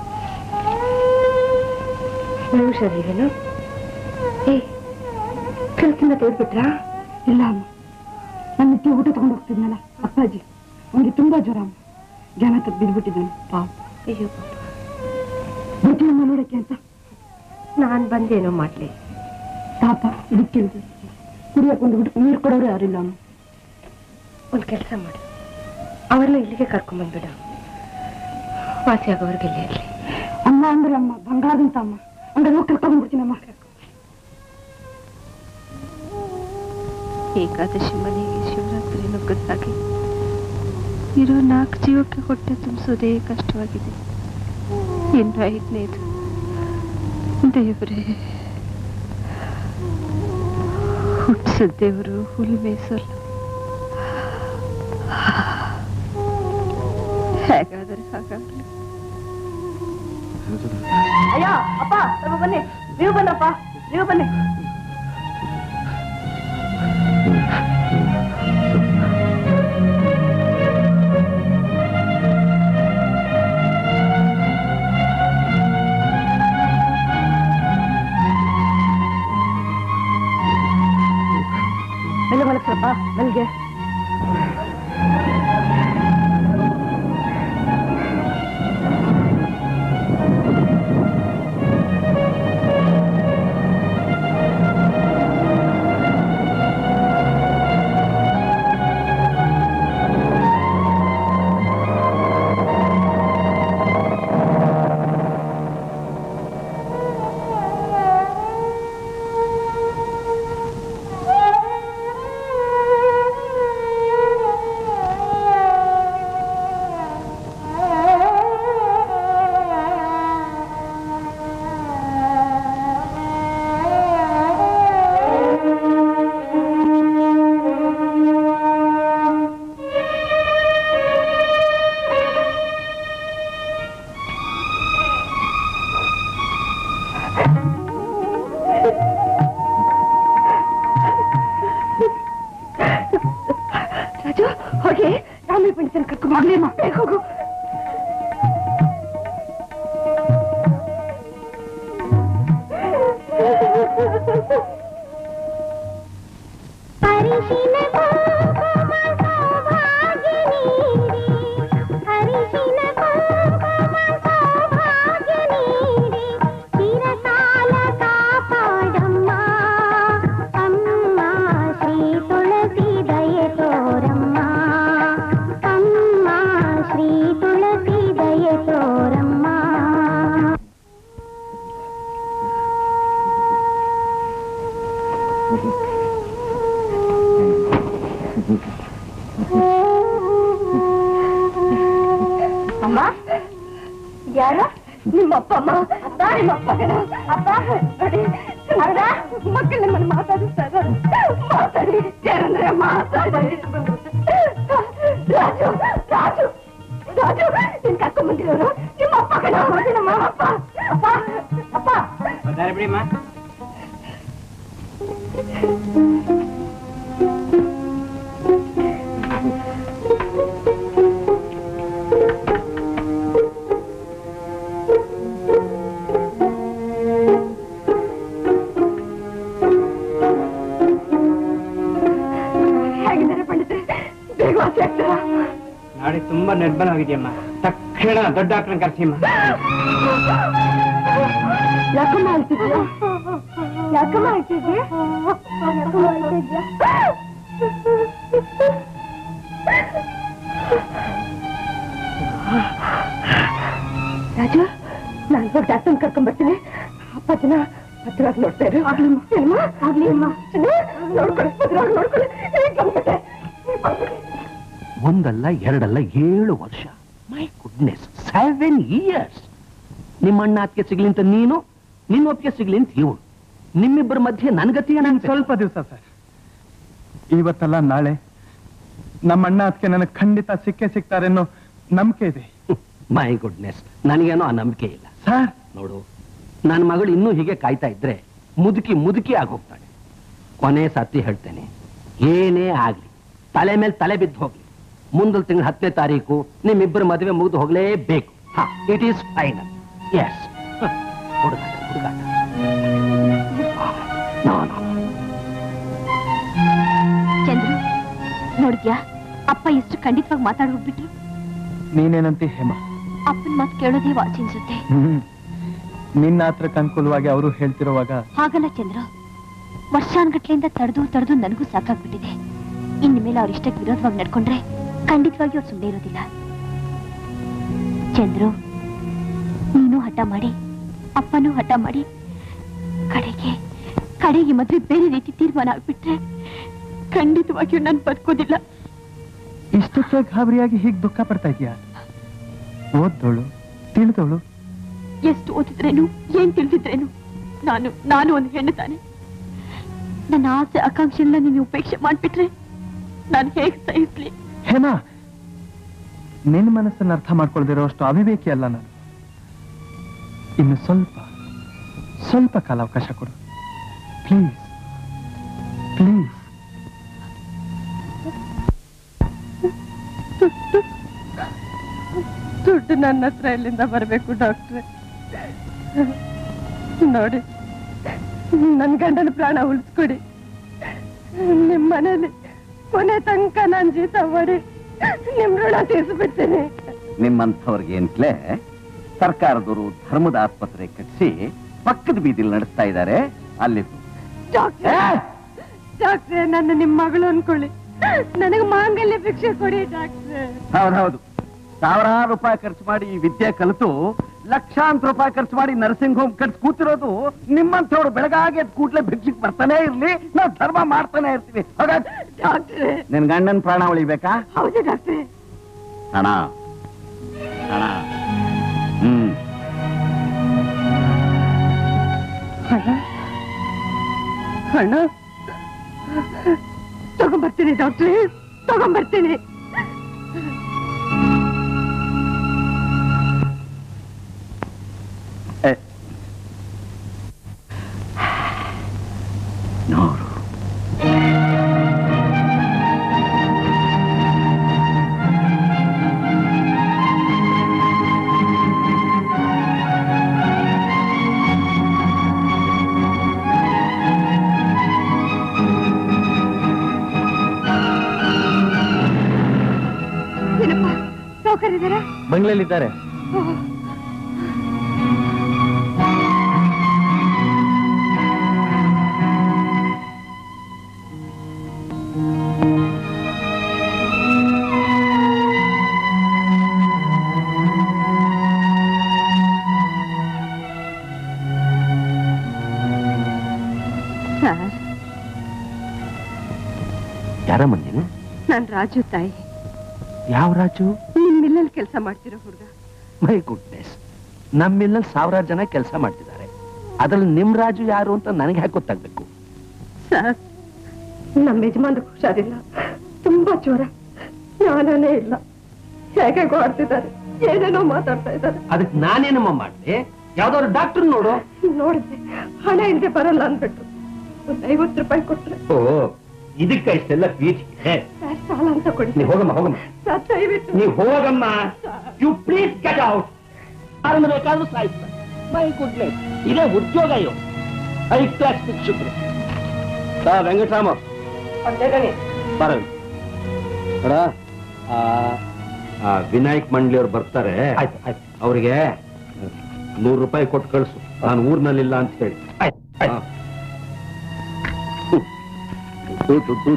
S2: ನೀವು ಹುಷಾರಿಲ್ವೇನು ಏ ಕೆಲಸದಿಂದ ತೆಗೆದ್ಬಿಟ್ರಾ ಇಲ್ಲ ಅಮ್ಮ ನಾನು ನಿತ್ಯ ಊಟ ತಗೊಂಡು ಹೋಗ್ತಿದ್ನಲ್ಲ ಅಪ್ಪಾಜಿ ಅವನಿಗೆ ತುಂಬಾ ಜ್ವರ ಅಮ್ಮ ಜನ ತಪ್ಪು ಬಿದ್ಬಿಟ್ಟಿದ್ದಾನೆ ಪಾಪ
S3: ಅಯ್ಯೋ
S2: ಬರ್ತೀನಮ್ಮ ನೋಡಕ್ಕೆ ಅಂತ
S3: ನಾನ್ ಬಂದೇನೋ ಮಾಡ್ಲಿ
S2: ಪಾಪ ಇದಕ್ಕೆ ಕುಡಿಯಕ್ಕೆ ಒಂದು ಬಿಟ್ಟು ನೀರು ಕೊಡೋರು ಯಾರಿಲ್ಲ ಅಮ್ಮ
S3: ಒಂದ್ ಕೆಲಸ ಮಾಡು ಅವರೆಲ್ಲ ಇಲ್ಲಿಗೆ ಕರ್ಕೊಂಡ್ ಬಂದ್ಬಿಡ ವಾಸಿ ಆಗೋವರೆಗೆ ಇಲ್ಲೇ ಇರ್ಲಿ
S2: ಅಮ್ಮ ಅಂದ್ರೆ ಅಮ್ಮ ಬಂಗಾರದಂತ ಅಮ್ಮ ಅಂದ್ರೆ ಹೋಗಿ ಕರ್ಕೊಂಡ್ಬಿಡ್ತೀನಮ್ಮ
S12: ಏಕಾದಶಿ ಮನೆಗೆ ಶಿವರಾತ್ರಿ ನುಗ್ಗದ ಹಾಗೆ ಇರೋ ನಾಲ್ಕು ಜೀವಕ್ಕೆ ಹೊಟ್ಟೆ ತುಂಬಿಸೋದೇ ಕಷ್ಟವಾಗಿದೆ ಇನ್ನು ಐದನೇದು ದೇವರೇ ಹುಟ್ಟಿಸಿದ ದೇವರು ಹುಲ್ ಮೇಯಿಸಲ್ಲ ಹೇಗಾದರೆ ಹಾಗಾಗಲಿ
S2: ಅಯ್ಯೋ ಅಪ್ಪ ಸ್ವಲ್ಪ ಬನ್ನಿ ನೀವು ಬನ್ನಪ್ಪ ನೀವು ಬನ್ನಿ ಮೆಲ್ಲ ಮಲಗ್ಸಪ್ಪ ನನಗೆ ರಾಜು ಹೋಗಿ ರಾಮಿ ಪಂಡಿತನ ಕರ್ಕೊಂಡು ಹೋಗ್ಲಿ ಅಮ್ಮ ಬೇಗ ಹೋಗು
S5: ಹರಿಶಿನ ಕುಂಕುಮ ಸೌಭಾಗ್ಯ ನೀಡಿ ಹರಿಶಿನ ಕುಂಕುಮ ಸೌಭಾಗ್ಯ ನೀಡಿ ಚಿರಕಾಲ ಕಾಪಾಡಮ್ಮ ಅಮ್ಮ ಶ್ರೀ ತುಳಸಿ ದಯ ತೋರಮ್ಮ ಅಮ್ಮ ಶ್ರೀ ತುಳಸಿ ದಯ ತೋರಮ್ಮ
S2: ಅಮ್ಮ ಯಾರ ನಿಮ್ಮಪ್ಪ ಅಮ್ಮ ಅಪ್ಪ ನಿಮ್ಮಪ್ಪ ಕಣ ಅಪ್ಪ ನೋಡಿ ಅರ್ಧ ಮಕ್ಕಳು ನಿಮ್ಮನ್ನು ಮಾತಾಡಿಸ್ತಾ ಇದ್ದಾರೆ ಮಾತಾಡಿ ಏನಂದ್ರೆ ಮಾತಾಡಿ ರಾಜು ರಾಜು ರಾಜು ನೀನ್ ಕರ್ಕೊಂಡ್ ಬಂದಿರೋರು ನಿಮ್ಮ ಅಪ್ಪ ಕಣ ನಮ್ಮ ಅಪ್ಪ ಅಪ್ಪ ಅಪ್ಪ
S1: ಬಿಡಿಮ್ಮ
S2: ಹೇಗಿದ್ದಾರೆ ಪಂಡಿತರೆ ಬೇಗ ವಾಸಿ ಆಗ್ತಾರಾ
S1: ನಾಳೆ ತುಂಬಾ ನಿರ್ಬಲ ಆಗಿದೆಯಮ್ಮ ತಕ್ಷಣ ದೊಡ್ಡ ಡಾಕ್ಟರ್ ಕರ್ಸಿಮ್ಮ
S2: ಯಾಕಮ್ಮ ಅಳ್ತಿದ್ಯಾ ಯಾಕಮ್ಮ ಅಳ್ತಿದ್ಯಾ ಯಾಕಮ್ಮ ಅಳ್ತಿದ್ಯಾ ರಾಜು ನಾನು ಹೋಗಿ ಡಾಕ್ಟರ್ ಕರ್ಕೊಂಡ್ ಬರ್ತೀನಿ ಅಪ್ಪಾಜಿನ ಭದ್ರವಾಗಿ ನೋಡ್ತಾ ಇರು ಏನಮ್ಮ ಆಗ್ಲಿ ಅಮ್ಮ ನೋಡ್ಕೊಳ್ಳಿ ಭದ್ರವಾಗಿ ನೋಡ್ಕೊಳ್ಳಿ ಈಗ ಬಂದ್ಬಿಟ್ಟೆ ಈಗ ಬಂದ್ಬಿಟ್ಟೆ
S13: ಒಂದಲ್ಲ ಎರಡಲ್ಲ ಏಳು ವರ್ಷ ಮೈ ಗುಡ್ನೆಸ್ ಸೆವೆನ್ ಇಯರ್ಸ್ ನಿಮ್ಮ ಅಣ್ಣ ಅದಕ್ಕೆ ಸಿಗ್ಲಿ ಅಂತ ನೀನು ನಿನ್ನ ಒಪ್ಪಿಗೆ ಸಿಗ್ಲಿ ಅಂತ ಇವಳು ನಿಮ್ಮಿಬ್ಬರ ಮಧ್ಯೆ ನನ್ಗತಿ
S4: ನನ್ ಸ್ವಲ್ಪ ದಿವಸ ಸರ್ ಇವತ್ತಲ್ಲ ನಾಳೆ ನಮ್ಮ ಅಣ್ಣ ಅದಕ್ಕೆ ನನಗೆ ಖಂಡಿತ ಸಿಕ್ಕೇ ಸಿಗ್ತಾರೆ ಅನ್ನೋ ನಂಬಿಕೆ ಇದೆ
S13: ಮೈ ಗುಡ್ನೆಸ್ ನನಗೇನೋ ಆ ನಂಬಿಕೆ ಇಲ್ಲ
S4: ಸರ್
S13: ನೋಡು ನನ್ನ ಮಗಳು ಇನ್ನೂ ಹೀಗೆ ಕಾಯ್ತಾ ಇದ್ರೆ ಮುದುಕಿ ಮುದುಕಿ ಆಗೋಗ್ತಾಳೆ ಕೊನೆ ಸತ್ಯ ಹೇಳ್ತೇನೆ ಏನೇ ಆಗ್ಲಿ ತಲೆ ಮೇಲೆ ತಲೆ ಬಿದ್ದು ಹೋಗ್ಲಿ ಮುಂದಲ್ ತಿಂಗಳ ಹತ್ತನೇ ತಾರೀಕು ನಿಮ್ಮಿಬ್ಬರ ಮದುವೆ ಮುಗಿದು ಹೋಗ್ಲೇಬೇಕು ಹಾ ಇಟ್ ಈಸ್ ಫೈನಲ್ ಎಸ್ ಹುಡುಗಾಟ ಹುಡುಗಾಟ ನೋ ನೋ
S3: ಚಂದ್ರು ನೋಡಿದ್ಯಾ ಅಪ್ಪ ಎಷ್ಟು ಖಂಡಿತವಾಗಿ ಮಾತಾಡ್ಬಿಟ್ಬಿಟ್ರು
S4: ನೀನೇನಂತಿ ಹೇಮ
S3: ಅಪ್ಪನ ಮಾತು ಕೇಳೋದೇ ವಾಚ್ ಅನ್ಸುತ್ತೆ
S4: ಹ್ಮ್ ನಿನ್ನ ಹತ್ರಕ್ಕೆ ಅನುಕೂಲವಾಗಿ ಅವರು ಹೇಳ್ತಿರುವಾಗ
S3: ಹಾಗಲ್ಲ ಚಂದ್ರ ವರ್ಷಾನ್ಗಟ್ಲೆಯಿಂದ ತಡೆದು ತಡೆದು ನನಗೂ ಸಾಕಾಗ್ಬಿಟ್ಟಿದೆ ಇನ್ನು ಮೇಲೆ ಅವ್ರ ಇಷ್ಟಕ್ಕೆ ವಿರೋಧವಾಗಿ ನಡ್ಕೊಂಡ್ರೆ ಖಂಡಿತವಾಗಿ ಅವ್ರು ಸುಮ್ಮನೆ ಇರೋದಿಲ್ಲ ಚಂದ್ರು ನೀನು ಹಠ ಮಾಡಿ ಅಪ್ಪನೂ ಹಠ ಮಾಡಿ ಕಡೆಗೆ ಕಡೆಗೆ ಮದ್ವೆ ಬೇರೆ ರೀತಿ ತೀರ್ಮಾನ ಆಗ್ಬಿಟ್ರೆ ಖಂಡಿತವಾಗಿಯೂ ನಾನು ಬದುಕೋದಿಲ್ಲ
S4: ಇಷ್ಟಕ್ಕೆ ಗಾಬರಿಯಾಗಿ ಹೀಗೆ ದುಃಖ ಪಡ್ತಾ ಇದೀಯಾ ಓದ್ದೋಳು ತಿಳಿದೋಳು
S3: ಎಷ್ಟು ಓದಿದ್ರೇನು ಏನ್ ತಿಳಿದಿದ್ರೇನು ನಾನು ನಾನು ಒಂದು ಹೆಣ್ಣು ತಾನೆ ನನ್ನ ಆಸೆ ಆಕಾಂಕ್ಷೆಲ್ಲ ನೀನು ಉಪೇಕ್ಷೆ ಮಾಡ್ಬಿಟ್ರೆ ನಾನು ಹೇಗೆ ಸಹಿಸ್ಲಿ
S4: ಹೇಮಾ ನಿನ್ನ ಮನಸ್ಸನ್ನು ಅರ್ಥ ಮಾಡ್ಕೊಳ್ದಿರೋ ಅಷ್ಟು ಅವಿವೇಕಿ ಅಲ್ಲ ನಾನು ಇನ್ನು ಸ್ವಲ್ಪ ಸ್ವಲ್ಪ ಕಾಲ ಅವಕಾಶ ಕೊಡು ಪ್ಲೀಸ್ ಪ್ಲೀಸ್
S12: ದುಡ್ಡು ನನ್ನ ಹತ್ರ ಎಲ್ಲಿಂದ ಬರಬೇಕು ಡಾಕ್ಟ್ರೆ ನೋಡಿ ನನ್ ಗಂಡನ ಪ್ರಾಣ ಉಳಿಸ್ಕೊಡಿ ನಿಮ್ ಮನೇಲಿ ಕೊನೆ ತನಕ ನಾನ್ ಜೀತ ಮಾಡಿ ನಿಮ್ ಋಣ ತೀರ್ಸ್ಬಿಡ್ತೀನಿ
S13: ನಿಮ್ಮಂಥವ್ರಿಗೆ ಅಂತಲೇ ಸರ್ಕಾರದವರು ಧರ್ಮದ ಆಸ್ಪತ್ರೆ ಕಟ್ಟಿಸಿ ಪಕ್ಕದ ಬೀದಿಲಿ ನಡೆಸ್ತಾ ಇದ್ದಾರೆ ಅಲ್ಲಿ
S12: ಡಾಕ್ಟ್ರೆ ಡಾಕ್ಟ್ರೆ ನನ್ನ ನಿಮ್ ಮಗಳು ಅನ್ಕೊಳ್ಳಿ ನನಗೆ ಮಾಂಗಲ್ಯ ಭಿಕ್ಷೆ ಕೊಡಿ ಡಾಕ್ಟ್ರೆ
S13: ಹೌದೌದು ಸಾವಿರಾರು ರೂಪಾಯಿ ಖರ್ಚು ಮಾಡಿ ಈ ವಿದ್ಯೆ ಕಲಿತು ಲಕ್ಷಾಂತರ ರೂಪಾಯಿ ಖರ್ಚು ಮಾಡಿ ನರ್ಸಿಂಗ್ ಹೋಮ್ ಕಟ್ಸಿ ಕೂತಿರೋದು ನಿಮ್ಮಂಥವ್ರು ಬೆಳಗಾಗಿ ಎದ್ದು ಕೂಡ್ಲೆ ಭಿಕ್ಷಿಕ್ ಬರ್ತಾನೆ ಇರ್ಲಿ ನಾವು ಧರ್ಮ ಮಾಡ್ತಾನೆ ಇರ್ತೀವಿ ಹಾಗಾಗಿ
S12: ಡಾಕ್ಟ್ರೆ
S13: ನಿನ್ ಗಂಡನ್ ಪ್ರಾಣ ಉಳಿಬೇಕಾ
S12: ಹೌದು ಡಾಕ್ಟ್ರೆ
S13: ಹಣ ಹಣ ಹ್ಮ್
S12: ಹಣ ಹಣ ತಗೊಂಬರ್ತೀನಿ ಡಾಕ್ಟ್ರೆ ತಗೊಂಬರ್ತೀನಿ
S13: ಏ. ನೋಡು
S12: ಸಾವುಕಾರ ಇದಾರ
S8: ಬಂಗ್ಲೆಲಿದ್ದಾರೆ
S12: ಸರ್
S13: ಯಾರಮ್ಮ ನೀನು
S12: ನಾನ್ ರಾಜು ತಾಯಿ
S13: ಯಾವ ರಾಜು
S12: ನಿಮ್ ಮಿಲ್ಲಲ್ಲಿ ಕೆಲಸ ಮಾಡ್ತಿರೋ ಹುಡುಗ
S13: ಮೈ ಗುಡ್ನೆಸ್ ನಮ್ಮಿಲ್ಲಲ್ಲಿ ಸಾವಿರಾರು ಜನ ಕೆಲಸ ಮಾಡ್ತಿದ್ದಾರೆ ಅದ್ರಲ್ಲಿ ನಿಮ್ ರಾಜು ಯಾರು ಅಂತ ನನಗೆ ಯಾಕೆ ಗೊತ್ತಾಗ್ಬೇಕು
S12: ಸರ್ ನಮ್ಮ ಯಜಮಾನ್ರು ಹುಷಾರಿಲ್ಲ ತುಂಬಾ ಜ್ವರ ಜ್ಞಾನನೇ ಇಲ್ಲ ಹೇಗೆ ಆಡ್ತಿದ್ದಾರೆ ಏನೇನೋ ಮಾತಾಡ್ತಾ ಇದ್ದಾರೆ
S13: ಅದಕ್ಕೆ ನಾನೇನಮ್ಮ ಮಾಡ್ದೆ ಯಾವ್ದಾದ್ರು ಡಾಕ್ಟರ್ ನೋಡು
S12: ನೋಡಿದ್ರೆ ಹಣ ಇಲ್ಲದೆ ಬರಲ್ಲ ಅಂದ್ಬಿಟ್ರು ಒಂದ್ ಐವತ್ತು ರೂಪಾಯಿ ಕೊಟ್ರೆ
S13: ಓ ಇದಕ್ಕ ಇಷ್ಟೆಲ್ಲ ಪೀಚಿಗೆ
S12: ಸರ್ ಸಾಲ ಅಂತ ಕೊಡಿ
S13: ನೀ ಹೋಗಮ್ಮ ಹೋಗಮ್ಮ
S12: ಸರ್ ದಯವಿಟ್ಟು
S13: ನೀ ಹೋಗಮ್ಮ ಯು ಪ್ಲೀಸ್ ಗೆಟ್ ಔಟ್ ಯಾರನ್ನು ಬೇಕಾದ್ರೂ ಸಾಯಿಸ್ತಾರೆ ಮೈ ಗುಡ್ನೆಸ್ ಇದೇ ಉದ್ಯೋಗ ಇವು ಹೈ ಕ್ಲಾಸ್ ಶಿಕ್ಷಕರು ಸಾ ವೆಂಕಟರಾಮ ಬರ ನೋಡ ಆ, ಆ ವಿನಾಯಕ್ ಮಂಡ್ಲಿ ಅವ್ರು ಬರ್ತಾರೆ ಆಯ್ತು ಆಯ್ತು ಅವರಿಗೆ ನೂರು ರೂಪಾಯಿ ಕೊಟ್ಟು ಕಳಿಸು ನಾನು ಊರ್ನಲ್ಲಿಲ್ಲ ಅಂತ ಹೇಳಿ ಆಯ್ತು ದುಡ್ಡು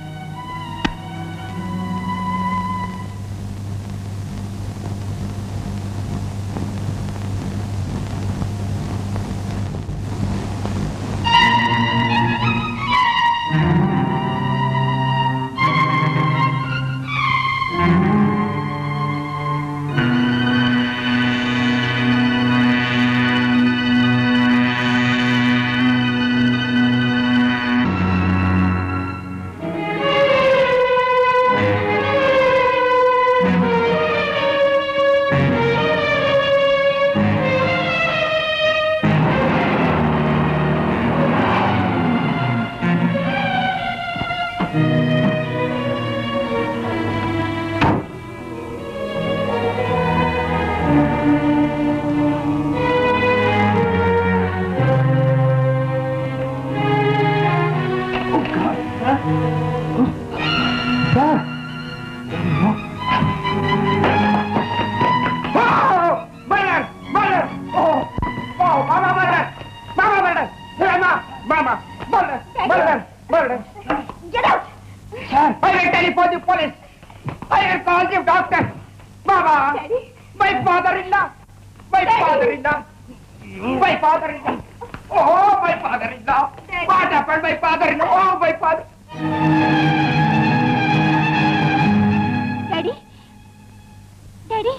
S7: Murder! Murder! Oh! Oh! Mama murder! Mama murder! Mama! Mama! Murder! Murder! Murder!
S3: Get out!
S7: Sir, I will telephone the police. I will call the doctor. Mama!
S3: Daddy?
S7: My father-in-law! My father-in-law! My father-in-law! Oh, my father-in-law! What happened, my father-in-law? Oh, my father!
S3: Daddy daddy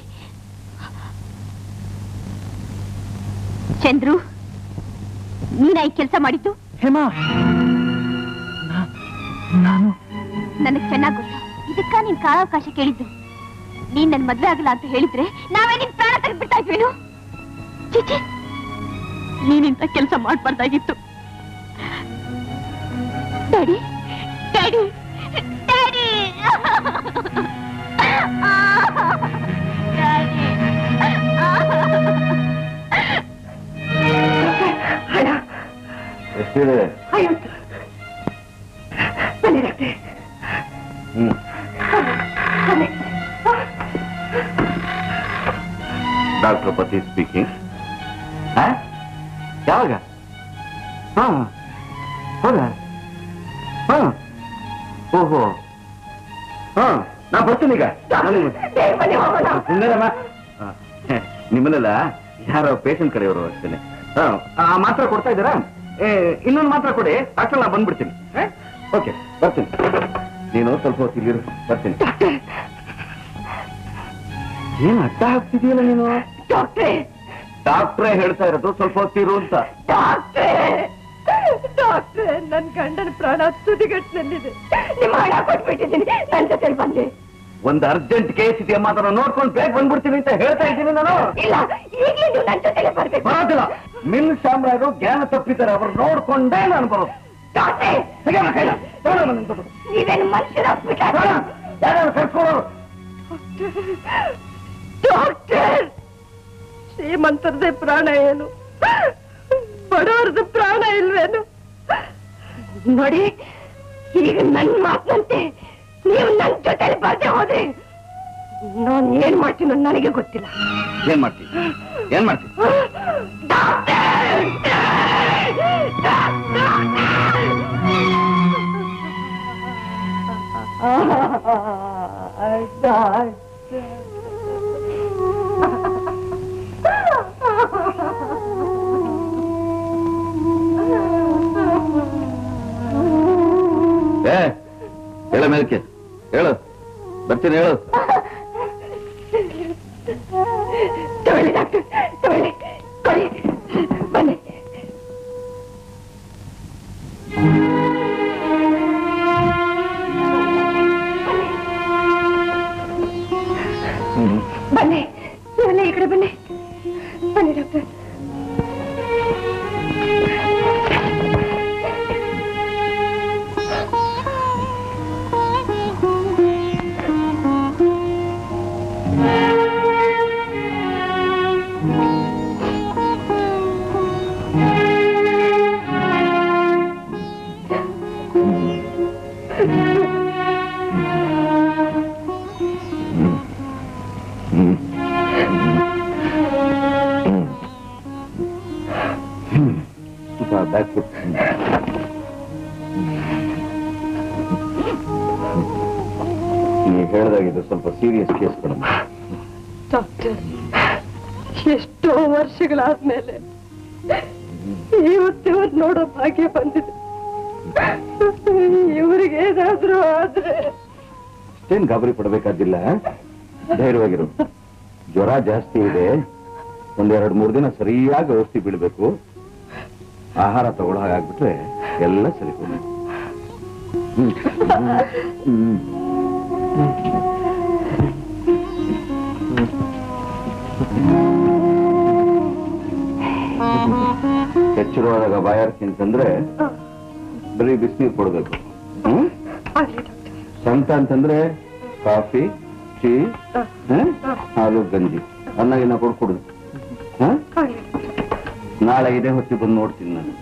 S3: Chandru ನೀನ ಈ ಕೆಲಸ ಮಾಡಿದ್ದು
S4: ಹೇಮಾ ನಾನು
S3: ನನಗ್ ಚೆನ್ನಾಗ್ ಗೊತ್ತು ಇದಕ್ಕ ನೀನ್ ಕಾಲಾವಕಾಶ ಕೇಳಿದ್ದು ನೀನ್ ನನ್ ಮದ್ವೆ ಆಗಲ್ಲ ಅಂತ ಹೇಳಿದ್ರೆ ನಾವೇ ನಿನ್ ಪ್ರಾಣ ತೆಗೆದ್ಬಿಡ್ತಾ ಇದ್ವೇನು ಚಿಚಿ ನೀನಿಂತ ಕೆಲಸ ಮಾಡ್ಬಾರ್ದಾಗಿತ್ತು ಡ್ಯಾಡಿ ಡ್ಯಾಡಿ ಡ್ಯಾಡಿ
S13: ಎಷ್ಟಿದೆ
S12: ಐವತ್ತು ಬನ್ನಿ ಡಾಕ್ಟ್ರೆ
S13: ಹ್ಮ್
S12: ಬನ್ನಿ
S13: ಡಾಕ್ಟರ್ ಪತಿ ಸ್ಪೀಕಿಂಗ್ ಯಾವಾಗ ಹಾ ಹೌದಾ ಹಾ ಓಹೋ ಹಾ ನಾ ಬರ್ತೀನಿ ಈಗ ಸುಂದರಮ್ಮ ನಿಮ್ಮನ್ನೆಲ್ಲ ಯಾರೋ ಪೇಷಂಟ್ ಕಡೆಯವರು ಅಷ್ಟೇನೆ ಹಾ ಆ ಮಾತ್ರ ಕೊಡ್ತಾ ಇದ್ದೀರಾ ಏ, ಇನ್ನೊಂದು ಮಾತ್ರ ಕೊಡಿ ಡಾಕ್ಟರ್ ನಾ ಬಂದ್ಬಿಡ್ತೀನಿ ಓಕೆ ಬರ್ತೀನಿ ನೀನು ಸ್ವಲ್ಪ ಹೊತ್ತು ಇಲ್ಲಿರು ಬರ್ತೀನಿ ಏನ್ ಅಡ್ಡ ಹಾಕ್ತಿದೀಯಲ್ಲ ನೀನು
S12: ಡಾಕ್ಟ್ರೇ
S13: ಡಾಕ್ಟ್ರೇ ಹೇಳ್ತಾ ಇರೋದು ಸ್ವಲ್ಪ ಹೊತ್ತಿರು ಅಂತ
S12: ಡಾಕ್ಟ್ರೇ ಡಾಕ್ಟ್ರೇ ನನ್ ಗಂಡನ ಪ್ರಾಣ ತುದಿಗಟ್ಟಿನಲ್ಲಿದೆ ನಿಮ್ಮ ಹಣ ಕೊಟ್ಬಿಟ್ಟಿದ್ದೀನಿ ನನ್ ಜೊತೆ ಬನ್ನಿ
S13: ಒಂದ್ ಅರ್ಜೆಂಟ್ ಕೇಸ್ ಇದೆಯಮ್ಮ ಅದನ್ನ ನೋಡ್ಕೊಂಡು ಬೇಗ ಬಂದ್ಬಿಡ್ತೀನಿ ಅಂತ ಹೇಳ್ತಾ ಇದ್ದೀನಿ ನಾನು
S12: ಇಲ್ಲ ಈಗಲೇ ನೀವು ನನ್ ಜೊತೆಗೆ ಬರ್ಬೇಕು
S13: ಬರೋದಿಲ್ಲ ಮಿಲ್ ಶಾಮ್ರಾಯರು ಜ್ಞಾನ ತಪ್ಪಿದ್ದಾರೆ ಅವ್ರು ನೋಡ್ಕೊಂಡೇ ನಾನು ಬರೋದು
S12: ಡಾಕ್ಟ್ರೇ
S13: ತೆಗೆಯಮ್ಮ ಕೈನ, ತಗೊಳಮ್ಮ ನಿನ್ ದುಡ್ಡು.
S12: ನೀವೇನು ಮನುಷ್ಯರ
S13: ತಗೊಳ, ಯಾರ್ಯಾರು ಕರ್ಕೊಳ್ಳೋರು
S12: ಡಾಕ್ಟರ್ ಶ್ರೀಮಂತರದೇ ಪ್ರಾಣ ಏನು ಬಡವರದ್ದು ಪ್ರಾಣ ಇಲ್ವೇನು ನೋಡಿ ಈಗ ನನ್ ಮಾತಿನಂತೆ ನೀವು ನನ್ ಜೊತೆ ಬರ್ದೆ ಹೋದ್ರಿ
S6: ನಾನು ಏನ್ ಮಾಡ್ತೀನೋ ನನಗೆ ಗೊತ್ತಿಲ್ಲ
S14: ಏನ್ ಮಾಡ್ತಿ ಏನ್ ಮಾಡ್ತಿ ಏ ಹೇಳ ಮೇಲಕ್ಕೆ ಹೇಳು ಬರ್ತೀನಿ ಹೇಳು
S6: ತಗೊಳ್ಳಿ ಡಾಕ್ಟರ್ ತಗೊಳ್ಳಿ ಕೊಡಿ ಬನ್ನಿ ಬನ್ನಿ ಇವೆಲ್ಲ ಈ ಕಡೆ ಬನ್ನಿ ಬನ್ನಿ ಡಾಕ್ಟರ್
S14: ಬ್ಯಾಕ್ ನೀವು ಹೇಳ್ದಾಗಿದ್ದು ಸ್ವಲ್ಪ ಸೀರಿಯಸ್ ಕೇಸ್ ಕಣಮ್ಮ
S12: ಡಾಕ್ಟರ್ ಎಷ್ಟೋ ವರ್ಷಗಳಾದ್ಮೇಲೆ ಇವತ್ತಿವತ್ತು ನೋಡೋ ಭಾಗ್ಯ ಬಂದಿದೆ ಇವರಿಗೆ ಏನಾದ್ರೂ ಆದ್ರೆ
S14: ಅಷ್ಟೇನ್ ಗಾಬರಿ ಪಡಬೇಕಾದಿಲ್ಲ ಧೈರ್ಯವಾಗಿರು ಜ್ವರ ಜಾಸ್ತಿ ಇದೆ ಒಂದ್ ಎರಡ್ ಮೂರ್ ದಿನ ಸರಿಯಾಗಿ ಔಷಧಿ ಬೀಳ್ಬೇಕು ಆಹಾರ ತಗೊಳ್ಳೋ ಹಾಗಾಗ್ಬಿಟ್ರೆ ಎಲ್ಲ ಸರಿ ಹೋಗುತ್ತೆ. ಹ್ಮ್. ಹ್ಮ್. ಎಚ್ಚರವಾದಾಗ ಬಾಯಾರಿಕೆ ಅಂತಂದ್ರೆ ಬರೀ ಬಿಸಿನೀರು ಕೊಡ್ಬೇಕು ಹ್ಮ್ ಸಂತ ಅಂತಂದ್ರೆ ಕಾಫಿ ಟೀ ಹ್ಮ್? ಹಾಲು ಗಂಜಿ ಅನ್ನ ಗಿನ್ನ ಕೊಡ್ಕೊಡುದು ಹ? ನಾಳೆ ಇದೇ ಹೊತ್ತಿ ಬಂದು ನೋಡ್ತೀನಿ ನಾನು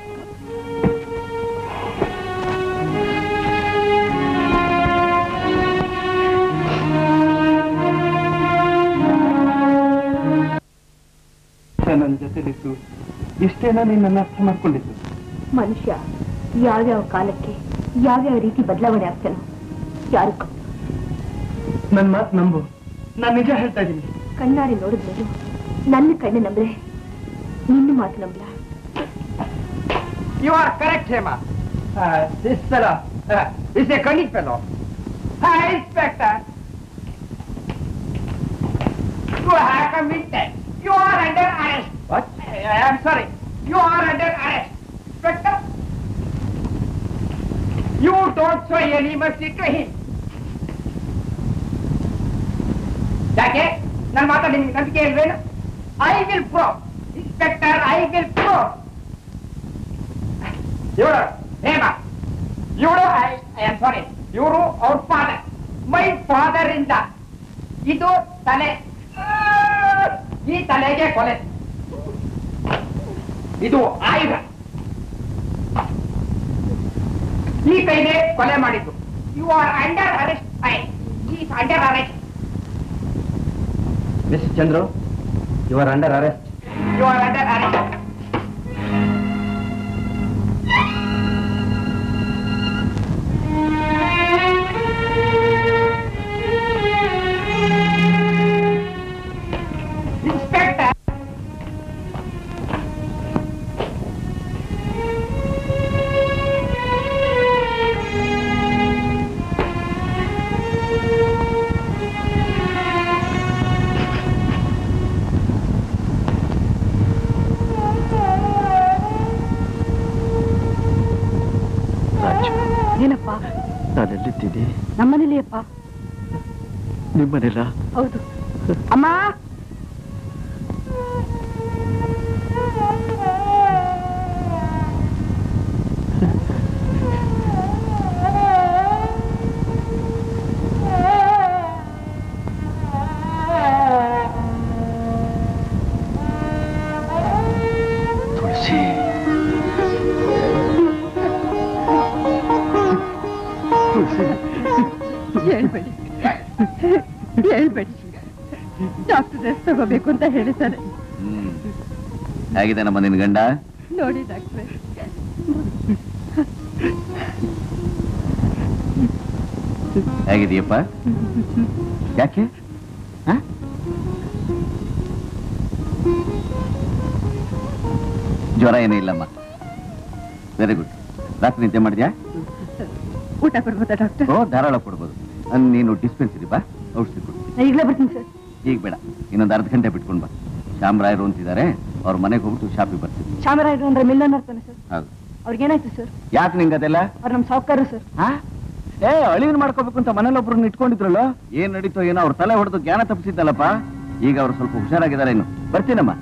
S7: ನನ್ನ ಜೊತೆಲಿದ್ದು ಇಷ್ಟೇನ ನೀನ್ ನನ್ನ ಅರ್ಥ ಮಾಡ್ಕೊಂಡಿದ್ದು
S3: ಮನುಷ್ಯ ಯಾವ್ಯಾವ ಕಾಲಕ್ಕೆ ಯಾವ್ಯಾವ ರೀತಿ ಬದಲಾವಣೆ ಆಗ್ತಾನೋ ಯಾರು
S7: ನನ್ ಮಾತು ನಂಬು ನಾನ್ ನಿಜ ಹೇಳ್ತಾ ಇದ್ದೀನಿ
S3: ಕಣ್ಣಾರೆ ನೋಡಿದ್ಮೇಲೆ ನನ್ನ ಕಣ್ಣು ನಂಬ್ರೆ ನಿನ್ನ ಮಾತು ನಂಬಲ
S1: You are correct, Hema. Uh, this fellow uh, is a cunning fellow. Hi, Inspector. You have committed. You are under arrest. What? I am sorry. You are under arrest. Inspector. You don't show any mercy to him. ಯಾಕೆ ನನ್ನ ಮಾತಾ ನಿಮ್ಗೆ ನಂಬಿಕೆ ಇಲ್ವೇನು I will prove inspector I will prove ಇವಳು ಹೇಮ ಇವಳು ಐ ಆಮ್ ಸಾರಿ ಇವರು ಅವ್ರ ಫಾದರ್ ಮೈ ಫಾದರ್ ಇಂದ ಇದು ತಲೆ ಈ ತಲೆಗೆ ಕೊಲೆ ಇದು ಆಯುಧ ಈ ಕೈಗೆ ಕೊಲೆ ಮಾಡಿದ್ದು you are under arrest I is under arrest
S14: miss Chandru you are under arrest
S1: you are under arrest inspector
S2: ಏನಪ್ಪ
S7: ನಾನೆಲ್ಲಿದ್ದೀನಿ
S2: ನಮ್ಮನೇಲಿ ಅಪ್ಪ
S7: ನಿಮ್ಮನೆಲ್ಲ
S2: ಹೌದು ಅಮ್ಮ
S7: ತುಳಸಿ ತುಳಸಿ
S12: ಹೇಳ್ಬೇಡಿ ಹೇಳ್ಬೇಡಿ ಡಾಕ್ಟರ್ ರೆಸ್ಟ್ ತಗೋಬೇಕು ಅಂತ ಹೇಳಿದ್ದಾರೆ
S14: ಹ್ಮ್ ಹೇಗಿದೆ ನಮ್ಮ ನಿನ್ ಗಂಡ
S12: ನೋಡಿ ಡಾಕ್ಟ್ರೆ
S14: ಹೇಗಿದೆಯಪ್ಪ ಯಾಕೆ ಹ? ಜ್ವರ ಏನೂ ಇಲ್ಲಮ್ಮ ವೆರಿ ಗುಡ್ ರಾತ್ರಿ ನಿದ್ದೆ ಮಾಡಿದ್ಯಾ
S12: ಊಟ ಕೊಡ್ಬೋದಾ ಡಾಕ್ಟರ್
S14: ಓ ಧಾರಾಳ ಕೊಡ್ಬೋದು ಅಹ್, ನೀನು ಡಿಸ್ಪೆನ್ಸರಿ ಬಾ ಔಷಧಿ ಕೊಡು
S2: ಈಗಲೇ ಬರ್ತೀನಿ ಸರ್
S14: ಈಗ ಬೇಡ ಇನ್ನೊಂದು ಅರ್ಧ ಗಂಟೆ ಬಿಟ್ಕೊಂಡು ಬಾ ಶ್ಯಾಮರಾಯರು ಅಂತಿದ್ದಾರೆ ಅವ್ರ ಮನೆಗೆ ಹೋಗ್ಬಿಟ್ಟು ಶಾಪಿಗೆ ಬರ್ತೀವಿ
S2: ಚಾಮರಾಜರು ಅಂದ್ರೆ ಮಿಲ್ಲನ್ ಇರ್ತಾನೆ ಸರ್
S14: ಹೌದು
S2: ಅವ್ರಿಗೇನಾಯ್ತು ಸರ್
S14: ಯಾಕೆ ನಿಂಗೆ ಅದೆಲ್ಲ
S2: ಅವ್ರು ನಮ್ಮ ಸಾವುಕಾರ ಸರ್
S14: ಹಾ ಏ ಅಳಿವಿನ ಮಾಡ್ಕೋಬೇಕು ಅಂತ ಮನೇಲಿ ಒಬ್ರನ್ನ ಇಟ್ಕೊಂಡಿದ್ರಲ್ಲ ಏನ್ ನಡೀತೋ ಏನೋ ಅವ್ರ ತಲೆ ಹೊಡೆದು ಜ್ಞಾನ ತಪ್ಪಿಸಿದ್ದಲ್ಲಪ್ಪ ಈಗ ಅವ್ರು ಸ್ವಲ್ಪ ಹುಷಾರಾಗಿದ್ದಾರೆ ಇನ್ನು ಬರ್ತೀನಮ್ಮ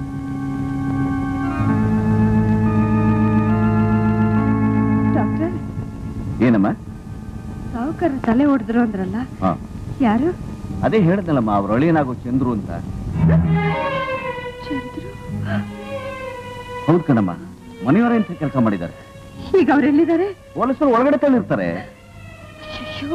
S12: ಡಾಕ್ಟರ್
S14: ಏನಮ್ಮ
S12: ಸಾವುಕಾರ ತಲೆ ಹೊಡೆದ್ರು ಅಂದ್ರಲ್ಲ
S14: ಹಾ
S12: ಯಾರು
S14: ಅದೇ ಹೇಳ್ದಲ್ಲಮ್ಮ ಅವ್ರ ಅಳಿಯನಾಗೋ ಚಂದ್ರು ಅಂತ
S12: ಚಂದ್ರು
S14: ಹೌದ್ ಕಣಮ್ಮ ಮನೆಯವರೇ ಅಂತ ಕೆಲಸ ಮಾಡಿದ್ದಾರೆ
S12: ಈಗ ಅವ್ರೆಲ್ಲಿದ್ದಾರೆ
S14: ಪೊಲೀಸರು ಒಳಗಡೆ ತಂದಿರ್ತಾರೆ
S12: ಅಯ್ಯೋ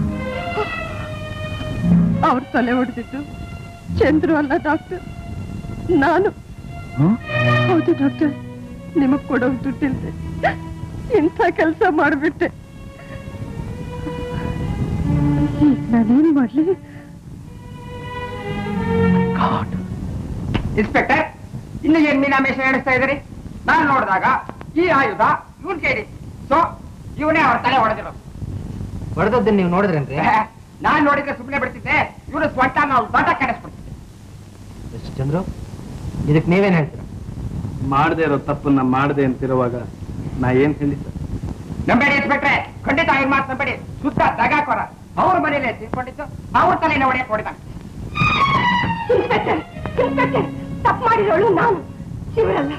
S12: ಅವ್ರ ತಲೆ ಹೊಡೆದಿದ್ದು ಚಂದ್ರು ಅಲ್ಲ ಡಾಕ್ಟರ್ ನಾನು ಹೌದು ಡಾಕ್ಟರ್ ನಿಮಗ್ ಕೊಡೋ ದುಡ್ಡಿಲ್ದೆ ಇಂಥ ಕೆಲಸ ಮಾಡ್ಬಿಟ್ಟೆ ಈಗ ನಾನೇನ್ ಮಾಡ್ಲಿ
S6: ಇನ್ಸ್ಪೆಕ್ಟರ್ ಇನ್ನು ಏನ್ ಮೀನಾಮೇಶ ನಡೆಸ್ತಾ ಇದ್ರಿ ನಾನ್ ನೋಡಿದಾಗ ಈ ಆಯುಧ ಇವನ್ ಕೇಳಿ ಸೊ ಇವನೇ ಅವ್ರ ತಲೆ ಹೊಡೆದಿರೋದು
S11: ಹೊಡೆದದ್ದನ್ನ ನೀವು ನೋಡಿದ್ರೇನ್ರಿ
S6: ನಾನ್ ನೋಡಿದ್ರೆ ಸುಮ್ಮನೆ ಬಿಡ್ತಿದ್ದೆ ಇವನು ಸ್ವಂತ ನಾವು ದೊಡ್ಡ ಕೆಡಿಸ್ಬಿಡ್ತಿದ್ದೆ
S11: ಮಿಸ್ಟರ್ ಚಂದ್ರು ಇದಕ್ಕೆ ನೀವೇನ್ ಹೇಳ್ತೀರಾ
S7: ಮಾಡದೇ ಇರೋ ತಪ್ಪನ್ನ ಮಾಡದೆ ಅಂತಿರುವಾಗ ನಾ ಏನ್ ಖಂಡಿತ
S6: ನಂಬೇಡಿ ಇನ್ಸ್ಪೆಕ್ಟ್ರೆ ಖಂಡಿತ ಅವ್ರ ಮಾತು ನಂಬೇಡಿ ಸುತ್ತ ದಗಾಕೋರ ಅವ್ರ ಮನೇಲೆ ತಿಳ್ಕೊಂಡಿದ್ದು ಅವ್ರ ತಲೆನ ಹೊಡೆಯಕ್ ಹೊಡಿದ
S3: ಇನ್ಸ್ಪೆಕ್ಟರ್ ಇನ್ಸ್ಪೆಕ್ಟರ್ ತಪ್ಪು ಮಾಡಿರೋಳು ನಾನು ಶಿವರಲ್ಲ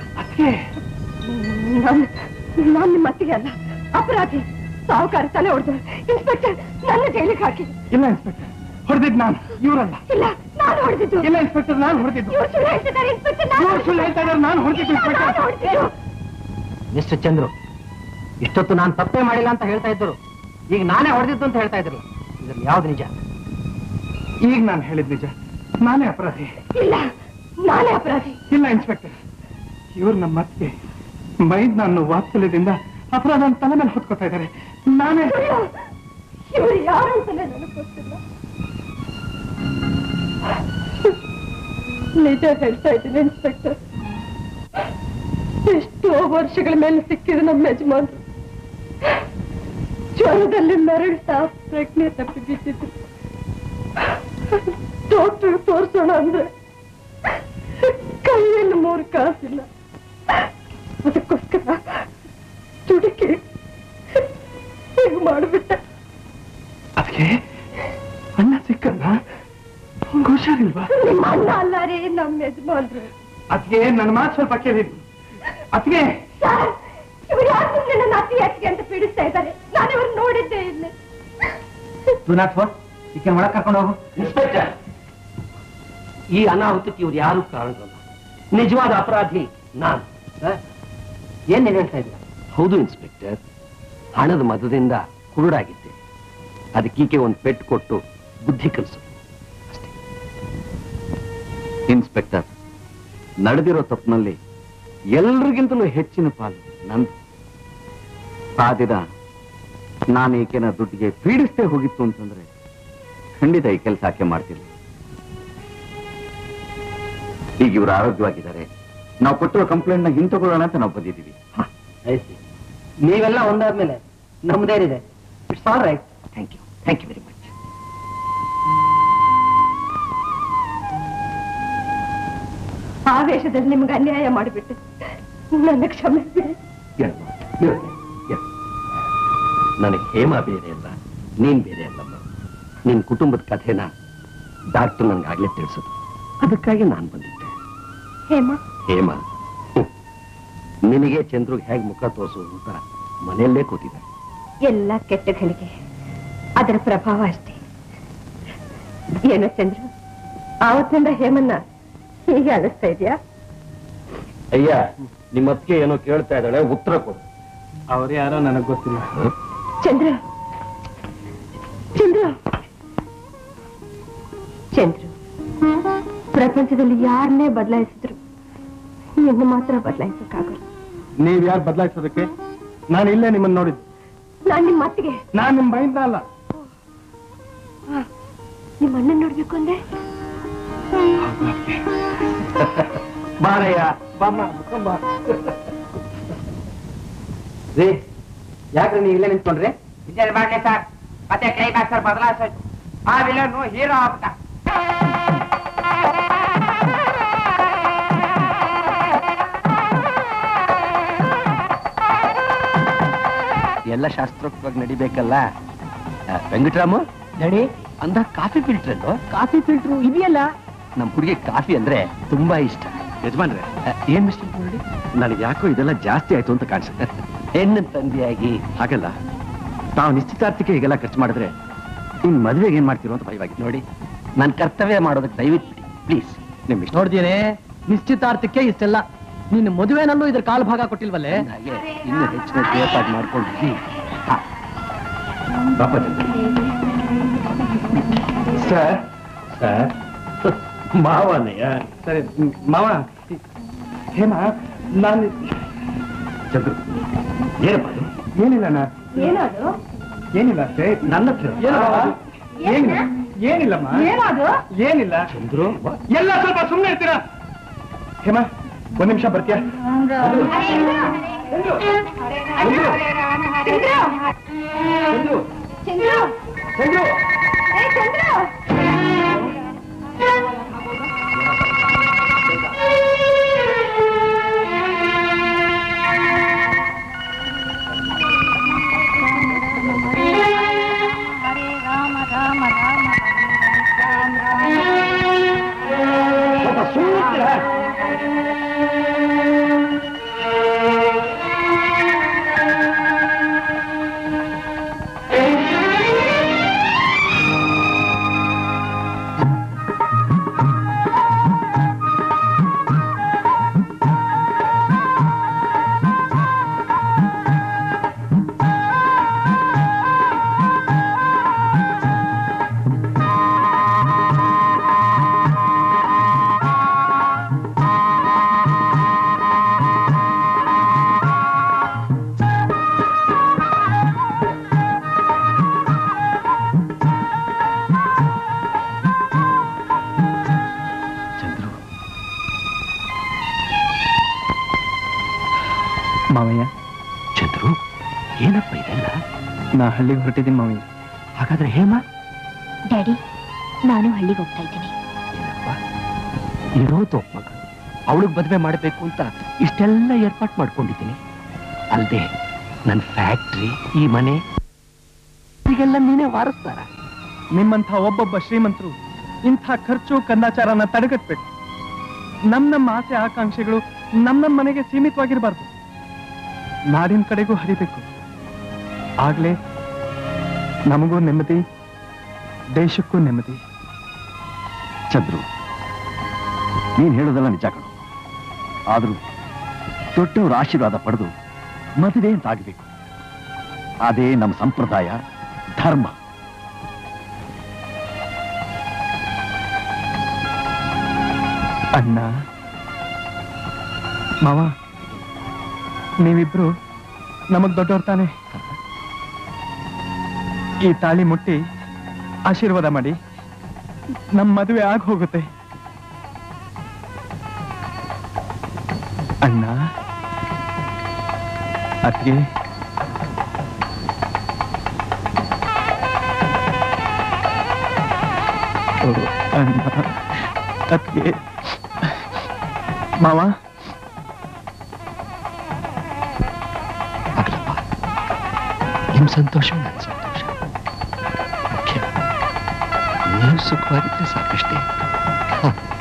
S3: ನಾನು ನಾನು ನಿಮ್ಮ ಅತ್ತಿಗೆ ಅಲ್ಲ ಅಪರಾಧಿ ಸಾಹುಕಾರ ತಲೆ ಹೊಡೆದು ಇನ್ಸ್ಪೆಕ್ಟರ್ ನನ್ನ ಜೈಲಿಗೆ ಹಾಕಿ
S7: ಇಲ್ಲ ಇನ್ಸ್ಪೆಕ್ಟರ್ ಹೊಡೆದಿದ್ ನಾನು ಇವರಲ್ಲ
S3: ಇಲ್ಲ ನಾನು ಹೊಡೆದಿದ್ದು
S7: ಇಲ್ಲ ಇನ್ಸ್ಪೆಕ್ಟರ್ ನಾನು ಹೊಡೆದಿದ್ದು
S3: ಇವ್ರು ಸುಳ್ಳು ಹೇಳ್ತಿದ್ದಾರೆ ಇನ್ಸ್ಪೆಕ್ಟರ್ ನಾನು
S7: ಇವ್ರು ಸುಳ್ಳು ಹೇಳ್ತಾ ಇದ್ದಾರೆ ನಾನು ಹೊಡೆದಿದ್ದು
S3: ನಾನು
S7: ಇನ್ಸ್ಪೆಕ್ಟರ್
S3: ಹೊಡೆದಿದ್ದು
S11: ಮಿಸ್ಟರ್ ಚಂದ್ರು ಇಷ್ಟೊತ್ತು ನಾನು ತಪ್ಪೇ ಮಾಡಿಲ್ಲ ಅಂತ ಹೇಳ್ತಾ ಇದ್ದರು ಈಗ ನಾನೇ ಹೊಡೆದಿದ್ದು ಅಂತ ಹೇಳ್ತಾ ಇದ್ರು ಇದ್ರಲ್ಲಿ ಯಾವ್ದು ನಿಜ
S7: ಈಗ ನಾನು ಹೇಳಿದ್ ನಿಜ ನಾನೇ ಅಪರಾಧಿ
S3: ಇಲ್ಲ ನಾನೇ ಅಪರಾಧಿ
S7: ಇಲ್ಲ ಇನ್ಸ್ಪೆಕ್ಟರ್ ಇವ್ರು ನಮ್ಮ ಮತ್ತೆ ಮೈದ್ ನಾನು ವಾತ್ಸಲ್ಯದಿಂದ ಅಪರಾಧ ತಲೆ ಮೇಲೆ ಹೊತ್ಕೋತಾ ಇದ್ದಾರೆ ನಾನೇ
S3: ಇವರು ಯಾರು ಅಂತಾನೆ ನನಗೆ ಗೊತ್ತಿಲ್ಲ
S12: ನಿಜ ಹೇಳ್ತಾ ಇದ್ದೀನಿ ಇನ್ಸ್ಪೆಕ್ಟರ್ ಎಷ್ಟೋ ವರ್ಷಗಳ ಮೇಲೆ ಸಿಕ್ಕಿದ್ರು ನಮ್ಮ ಯಜಮಾನ್ರು ಜ್ವರದಲ್ಲಿ ಮರಳ್ತಾ ಪ್ರಜ್ಞೆ ತಪ್ಪಿ ಬಿದ್ದಿದ್ರು ಡಾಕ್ಟರ್ ತೋರ್ಸೋಣ ಅಂದ್ರೆ ಕೈಯಲ್ಲಿ ಮೂರು ಕಾಸಿಲ್ಲ ಅದಕ್ಕೋಸ್ಕರ ದುಡುಕಿ ಹೀಗೆ ಮಾಡಿಬಿಟ್ಟೆ
S7: ಅದಕ್ಕೆ ಅಣ್ಣ ಸಿಕ್ಕಲ್ಲ ಅವ್ನ್ಗ್ ಹುಷಾರಿಲ್ವಾ
S12: ನಿಮ್ಮ ಅಣ್ಣ ಅಲ್ಲ ರೀ ನಮ್ಮ ಯಜಮಾನ್ರು
S7: ಅದಕ್ಕೆ ನನ್ನ ಮಾತು ಸ್ವಲ್ಪ ಕೇಳಿ ಅದಕ್ಕೆ
S3: ಸರ್ ಇವರು ಯಾರು ಸುಮ್ಮನೆ ನನ್ನ ಅತಿ ಅತ್ತಿಗೆ ಅಂತ ಪೀಡಿಸ್ತಾ ಇದ್ದಾರೆ ನಾನು ಇವ್ರು ನೋಡಿದ್ದೇ ಇಲ್ಲ
S11: ಈಕೆ ಒಳಗೆ ಕರ್ಕೊಂಡು ಹೋಗು
S13: ಇನ್ಸ್ಪೆಕ್ಟರ್ ಈ ಅನಾಹುತಕ್ಕೆ ಇವ್ರು ಯಾರು ಕಾರಣರಲ್ಲ ನಿಜವಾದ ಅಪರಾಧಿ ನಾನು
S11: ಏನ್ ನೀವ್ ಹೇಳ್ತಾ ಇದ್ದೀರಾ
S13: ಹೌದು ಇನ್ಸ್ಪೆಕ್ಟರ್ ಹಣದ ಮದದಿಂದ ಕುರುಡಾಗಿದ್ದೆ ಅದಕ್ಕೀಕೆ ಒಂದು ಪೆಟ್ಟು ಕೊಟ್ಟು ಬುದ್ಧಿ ಕಲಿಸು
S14: ಇನ್ಸ್ಪೆಕ್ಟರ್ ನಡೆದಿರೋ ತಪ್ಪಿನಲ್ಲಿ ಎಲ್ರಿಗಿಂತಲೂ ಹೆಚ್ಚಿನ ಪಾಲು ನಂದು ಆ ದಿನ ನಾನು ಈಕೆನ ದುಡ್ಡಿಗೆ ಪೀಡಿಸ್ತೇ ಹೋಗಿತ್ತು ಅಂತಂದ್ರೆ ಖಂಡಿತ ಈ ಕೆಲಸ ಆಕೆ ಮಾಡ್ತಿಲ್ಲ ಈಗ ಇವರು ಆರೋಗ್ಯವಾಗಿದ್ದಾರೆ ನಾವು ಕೊಟ್ಟಿರೋ ಕಂಪ್ಲೇಂಟ್ ನ ಹಿಂತಕೊಳ್ಳೋಣ ಅಂತ ನಾವು ಬಂದಿದ್ದೀವಿ
S11: ಐಸಿ ನೀವೆಲ್ಲ ಒಂದಾದ್ಮೇಲೆ ನಮ್ದೇನಿದೆ it's all right
S13: thank you thank you very much
S3: ಆವೇಶದಲ್ಲಿ ನಿಮ್ಗೆ ಅನ್ಯಾಯ ಮಾಡಿಬಿಟ್ಟೆ ನನ್ನ ಕ್ಷಮಿಸ್ಬಿಡಿ
S13: ನನಗೆ ಹೇಮ ಬೇರೆ ಅಲ್ಲ ನೀನ್ ಬೇರೆ ಅಲ್ಲಮ್ಮ ನಿನ್ ಕುಟುಂಬದ ಕಥೆನ ಡಾಕ್ಟರ್ ನನ್ಗೆ ಆಗ್ಲೇ ತಿಳಿಸಿದ್ರು ಅದಕ್ಕಾಗಿ ನಾನು ಬಂದಿದ್ದೆ
S3: ಹೇಮ
S13: ಹೇಮ ಹ್ಮ್. ನಿನಗೆ ಚಂದ್ರುಗ್ ಹೇಗೆ ಮುಖ ತೋರಿಸೋದು ಅಂತ ಮನೆಯಲ್ಲೇ ಕೂತಿದ್ದಾರೆ
S3: ಎಲ್ಲ ಕೆಟ್ಟಗಳಿಗೆ ಅದರ ಪ್ರಭಾವ ಅಷ್ಟೇ ಏನೋ ಚಂದ್ರು ಆವತ್ತಿಂದ ಹೇಮನ್ನ ಹೀಗೆ ಅನಿಸ್ತಾ ಇದೆಯಾ
S13: ಅಯ್ಯ ನಿಮ್ಮ ಅತ್ತಿಗೆ ಏನೋ ಕೇಳ್ತಾ ಇದ್ದಾಳೆ ಉತ್ತರ ಕೊಡು
S7: ಅವ್ರು ಯಾರೋ ನನಗ್ ಗೊತ್ತಿಲ್ಲ
S3: ಚಂದ್ರ ಚಂದ್ರ
S12: ಚಂದ್ರು ಪ್ರಪಂಚದಲ್ಲಿ ಯಾರನ್ನೇ ಬದಲಾಯಿಸಿದ್ರು ನಿನ್ನ ಮಾತ್ರ ಬದಲಾಯಿಸಕ್ಕಾಗಲ್ಲ
S4: ನೀವ್ ಯಾರು ಬದಲಾಯಿಸೋದಕ್ಕೆ ನಾನು ಇಲ್ಲೇ ನಿಮ್ಮನ್ನ ನೋಡಿದ್ದು
S12: ನಾನ್ ನಿಮ್ಮ ಮಾತಿಗೆ
S4: ನಾನ್ ನಿಮ್ ಬೈಂದ ಅಲ್ಲ
S12: ನಿಮ್ಮ ಅಣ್ಣನ್ ನೋಡ್ಬೇಕು ಅಂದೆ
S1: ಬಾರಯ್ಯ ರೀ ಯಾಕ್ರಿ ನೀವು ಇಲ್ಲೇ ನಿಂತ್ಕೊಂಡ್ರಿ
S15: ವಿಜಯ್ ಮಾಡ್ಲಿ ಸರ್ ಮತ್ತೆ ಕ್ಲೈಮ್ಯಾಕ್ಸ್ ಬದಲಾಯಿಸೋದು ಆ ವಿಲನ್ ಹೀರೋ ಆಗ್ಬಿಟ್ಟ
S13: ಎಲ್ಲ ಶಾಸ್ತ್ರೋಕ್ತವಾಗಿ ನಡಿಬೇಕಲ್ಲ ಆ, ವೆಂಕಟರಾಮು ನಡಿ ಅಂದ ಕಾಫಿ ಫಿಲ್ಟರ್ ಅಲ್ಲೋ ಕಾಫಿ ಫಿಲ್ಟರ್ ಇದೆಯಲ್ಲ ನಮ್ ಹುಡುಗಿ ಕಾಫಿ ಅಂದ್ರೆ ತುಂಬಾ ಇಷ್ಟ ಯಜಮಾನ್ರೆ ಏನ್ ಮಿಸ್ಟರ್ ನೋಡಿ ನನಗೆ ಯಾಕೋ ಇದೆಲ್ಲ ಜಾಸ್ತಿ ಆಯ್ತು ಅಂತ ಕಾಣಿಸುತ್ತೆ ಹೆಣ್ಣು ತಂದೆಯಾಗಿ ಹಾಗಲ್ಲ ತಾವು ನಿಶ್ಚಿತಾರ್ಥಕ್ಕೆ ಹೀಗೆಲ್ಲ ಖರ್ಚು ಮಾಡಿದ್ರೆ ಇನ್ ಮದುವೆಗೆ ಏನ್ ಮಾಡ್ತಿರೋ ಅಂತ ಭಯವಾಗಿ ನೋಡಿ ನನ್ನ ಕರ್ತವ್ಯ ಮಾಡೋದಕ್ಕೆ ದಯವಿಟ್ಟು ಬಿಡಿ ಪ್ಲೀಸ್ ನಿಮ್ ಇಷ್ಟ
S8: ನೋಡ್ದೇನೆ ನಿಶ್ಚಿತಾರ್ಥಕ್ಕೆ ಇಷ್ಟೆಲ್ಲ ನಿನ್ನ ಮದುವೆನಲ್ಲೂ ಇದ್ರ ಕಾಲು ಭಾಗ ಕೊಟ್ಟಿಲ್ವಲ್ಲೇ
S13: ಹಾಗೆ ಇನ್ನು ಹೆಚ್ಚಿನ ಏರ್ಪಾಡು ಮಾಡ್ಕೊಂಡಿದ್ವಿ
S4: ಸರ್ ಸರ್
S13: ಮಾವನಯ್ಯ
S4: ಸರಿ ಮ್, ಮಾವ ಹೇಮ ನಾನು
S13: ಚಂದ್ರು ಏನಪ್ಪ ಅದು
S4: ಏನಿಲ್ಲ ನಾ
S6: ಏನದು
S4: ಏನಿಲ್ಲ ಅಷ್ಟೇ
S13: ನನ್ನ ಹತ್ರ
S4: ಏನಿಲ್ಲ ಏನಿಲ್ಲಮ್ಮ
S6: ಏನದು
S4: ಏನಿಲ್ಲ
S13: ಚಂದ್ರು
S4: ಎಲ್ಲ ಸ್ವಲ್ಪ ಸುಮ್ಮನೆ ಇರ್ತೀರಾ ಹೇಮ ಒಂದ್ ನಿಮಿಷ ಬರ್ತೀಯಾ
S6: ಚಂದ್ರು ಚಂದ್ರು
S4: ಚಂದ್ರು
S6: ಏ ಚಂದ್ರು
S4: ಸ್ವಲ್ಪ ಸುಮ್ಮನೆ
S13: ಚಂದ್ರು
S4: ಮಾವಯ್ಯ
S13: ಚಂದ್ರು ಏನಪ್ಪ ಇದೆಲ್ಲ
S4: ನಾ ಹಳ್ಳಿಗೆ ಹೊರಟಿದ್ದೀನಿ ಮಾವಯ್ಯ
S13: ಹಾಗಾದ್ರೆ ಹೇಮ
S5: ಡ್ಯಾಡಿ ನಾನು ಹಳ್ಳಿಗೆ ಹೋಗ್ತಾ ಇದ್ದೀನಿ
S13: ಏನಪ್ಪ ಇರೋದು ಒಬ್ಬ ಮಗ ಅವಳಿಗೆ ಮದುವೆ ಮಾಡಬೇಕು ಅಂತ ಇಷ್ಟೆಲ್ಲ ಏರ್ಪಾಟ್ ಮಾಡ್ಕೊಂಡಿದ್ದೀನಿ ಅಲ್ದೆ ನನ್ನ ಫ್ಯಾಕ್ಟ್ರಿ ಈ ಮನೆ ಈಗೆಲ್ಲ ನೀನೇ ವಾರಿಸ್ತಾರ
S4: ನಿಮ್ಮಂಥ ಒಬ್ಬೊಬ್ಬ ಶ್ರೀಮಂತರು ಇಂಥ ಖರ್ಚು ಕಂದಾಚಾರನ ತಡೆಗಟ್ಬೇಕು ನಮ್ ನಮ್ಮ ಆಸೆ ಆಕಾಂಕ್ಷೆಗಳು ನಮ್ ನಮ್ಮ ಮನೆಗೆ ಸೀಮಿತವಾಗಿರಬಾರ್ದು ನಾಡಿನ ಕಡೆಗೂ ಹರಿಬೇಕು ಆಗ್ಲೇ ನಮಗೂ ನೆಮ್ಮದಿ ದೇಶಕ್ಕೂ ನೆಮ್ಮದಿ
S14: ಚಂದ್ರು ನೀನ್ ಹೇಳೋದೆಲ್ಲ ನಿಜ ಕಣು ಆದ್ರೂ ದೊಡ್ಡವರ ಆಶೀರ್ವಾದ ಪಡೆದು ಮದುವೆ ಅಂತ ಆಗಬೇಕು ಅದೇ ನಮ್ಮ ಸಂಪ್ರದಾಯ ಧರ್ಮ
S4: ಅಣ್ಣ ಮಾವ ನೀವಿಬ್ರು ನಮಗ್ ದೊಡ್ಡವ್ರ ತಾನೆ ಈ ತಾಳಿ ಮುಟ್ಟಿ ಆಶೀರ್ವಾದ ಮಾಡಿ ನಮ್ ಮದುವೆ ಆಗ ಹೋಗುತ್ತೆ ಅಣ್ಣ ಅದ್ಗೆ ಓ, ಅಣ್ಣ ಅದ್ಗೆ ಮಾವ
S13: ಆಗ್ಲಪ್ಪ ನಿಮ್ ಸಂತೋಷ ನನ್ನ ಸಂತೋಷ ಮುಖ್ಯ ನೀವು ಸುಖವಾಗಿದ್ರೆ ಸಾಕಷ್ಟೇ ಹ.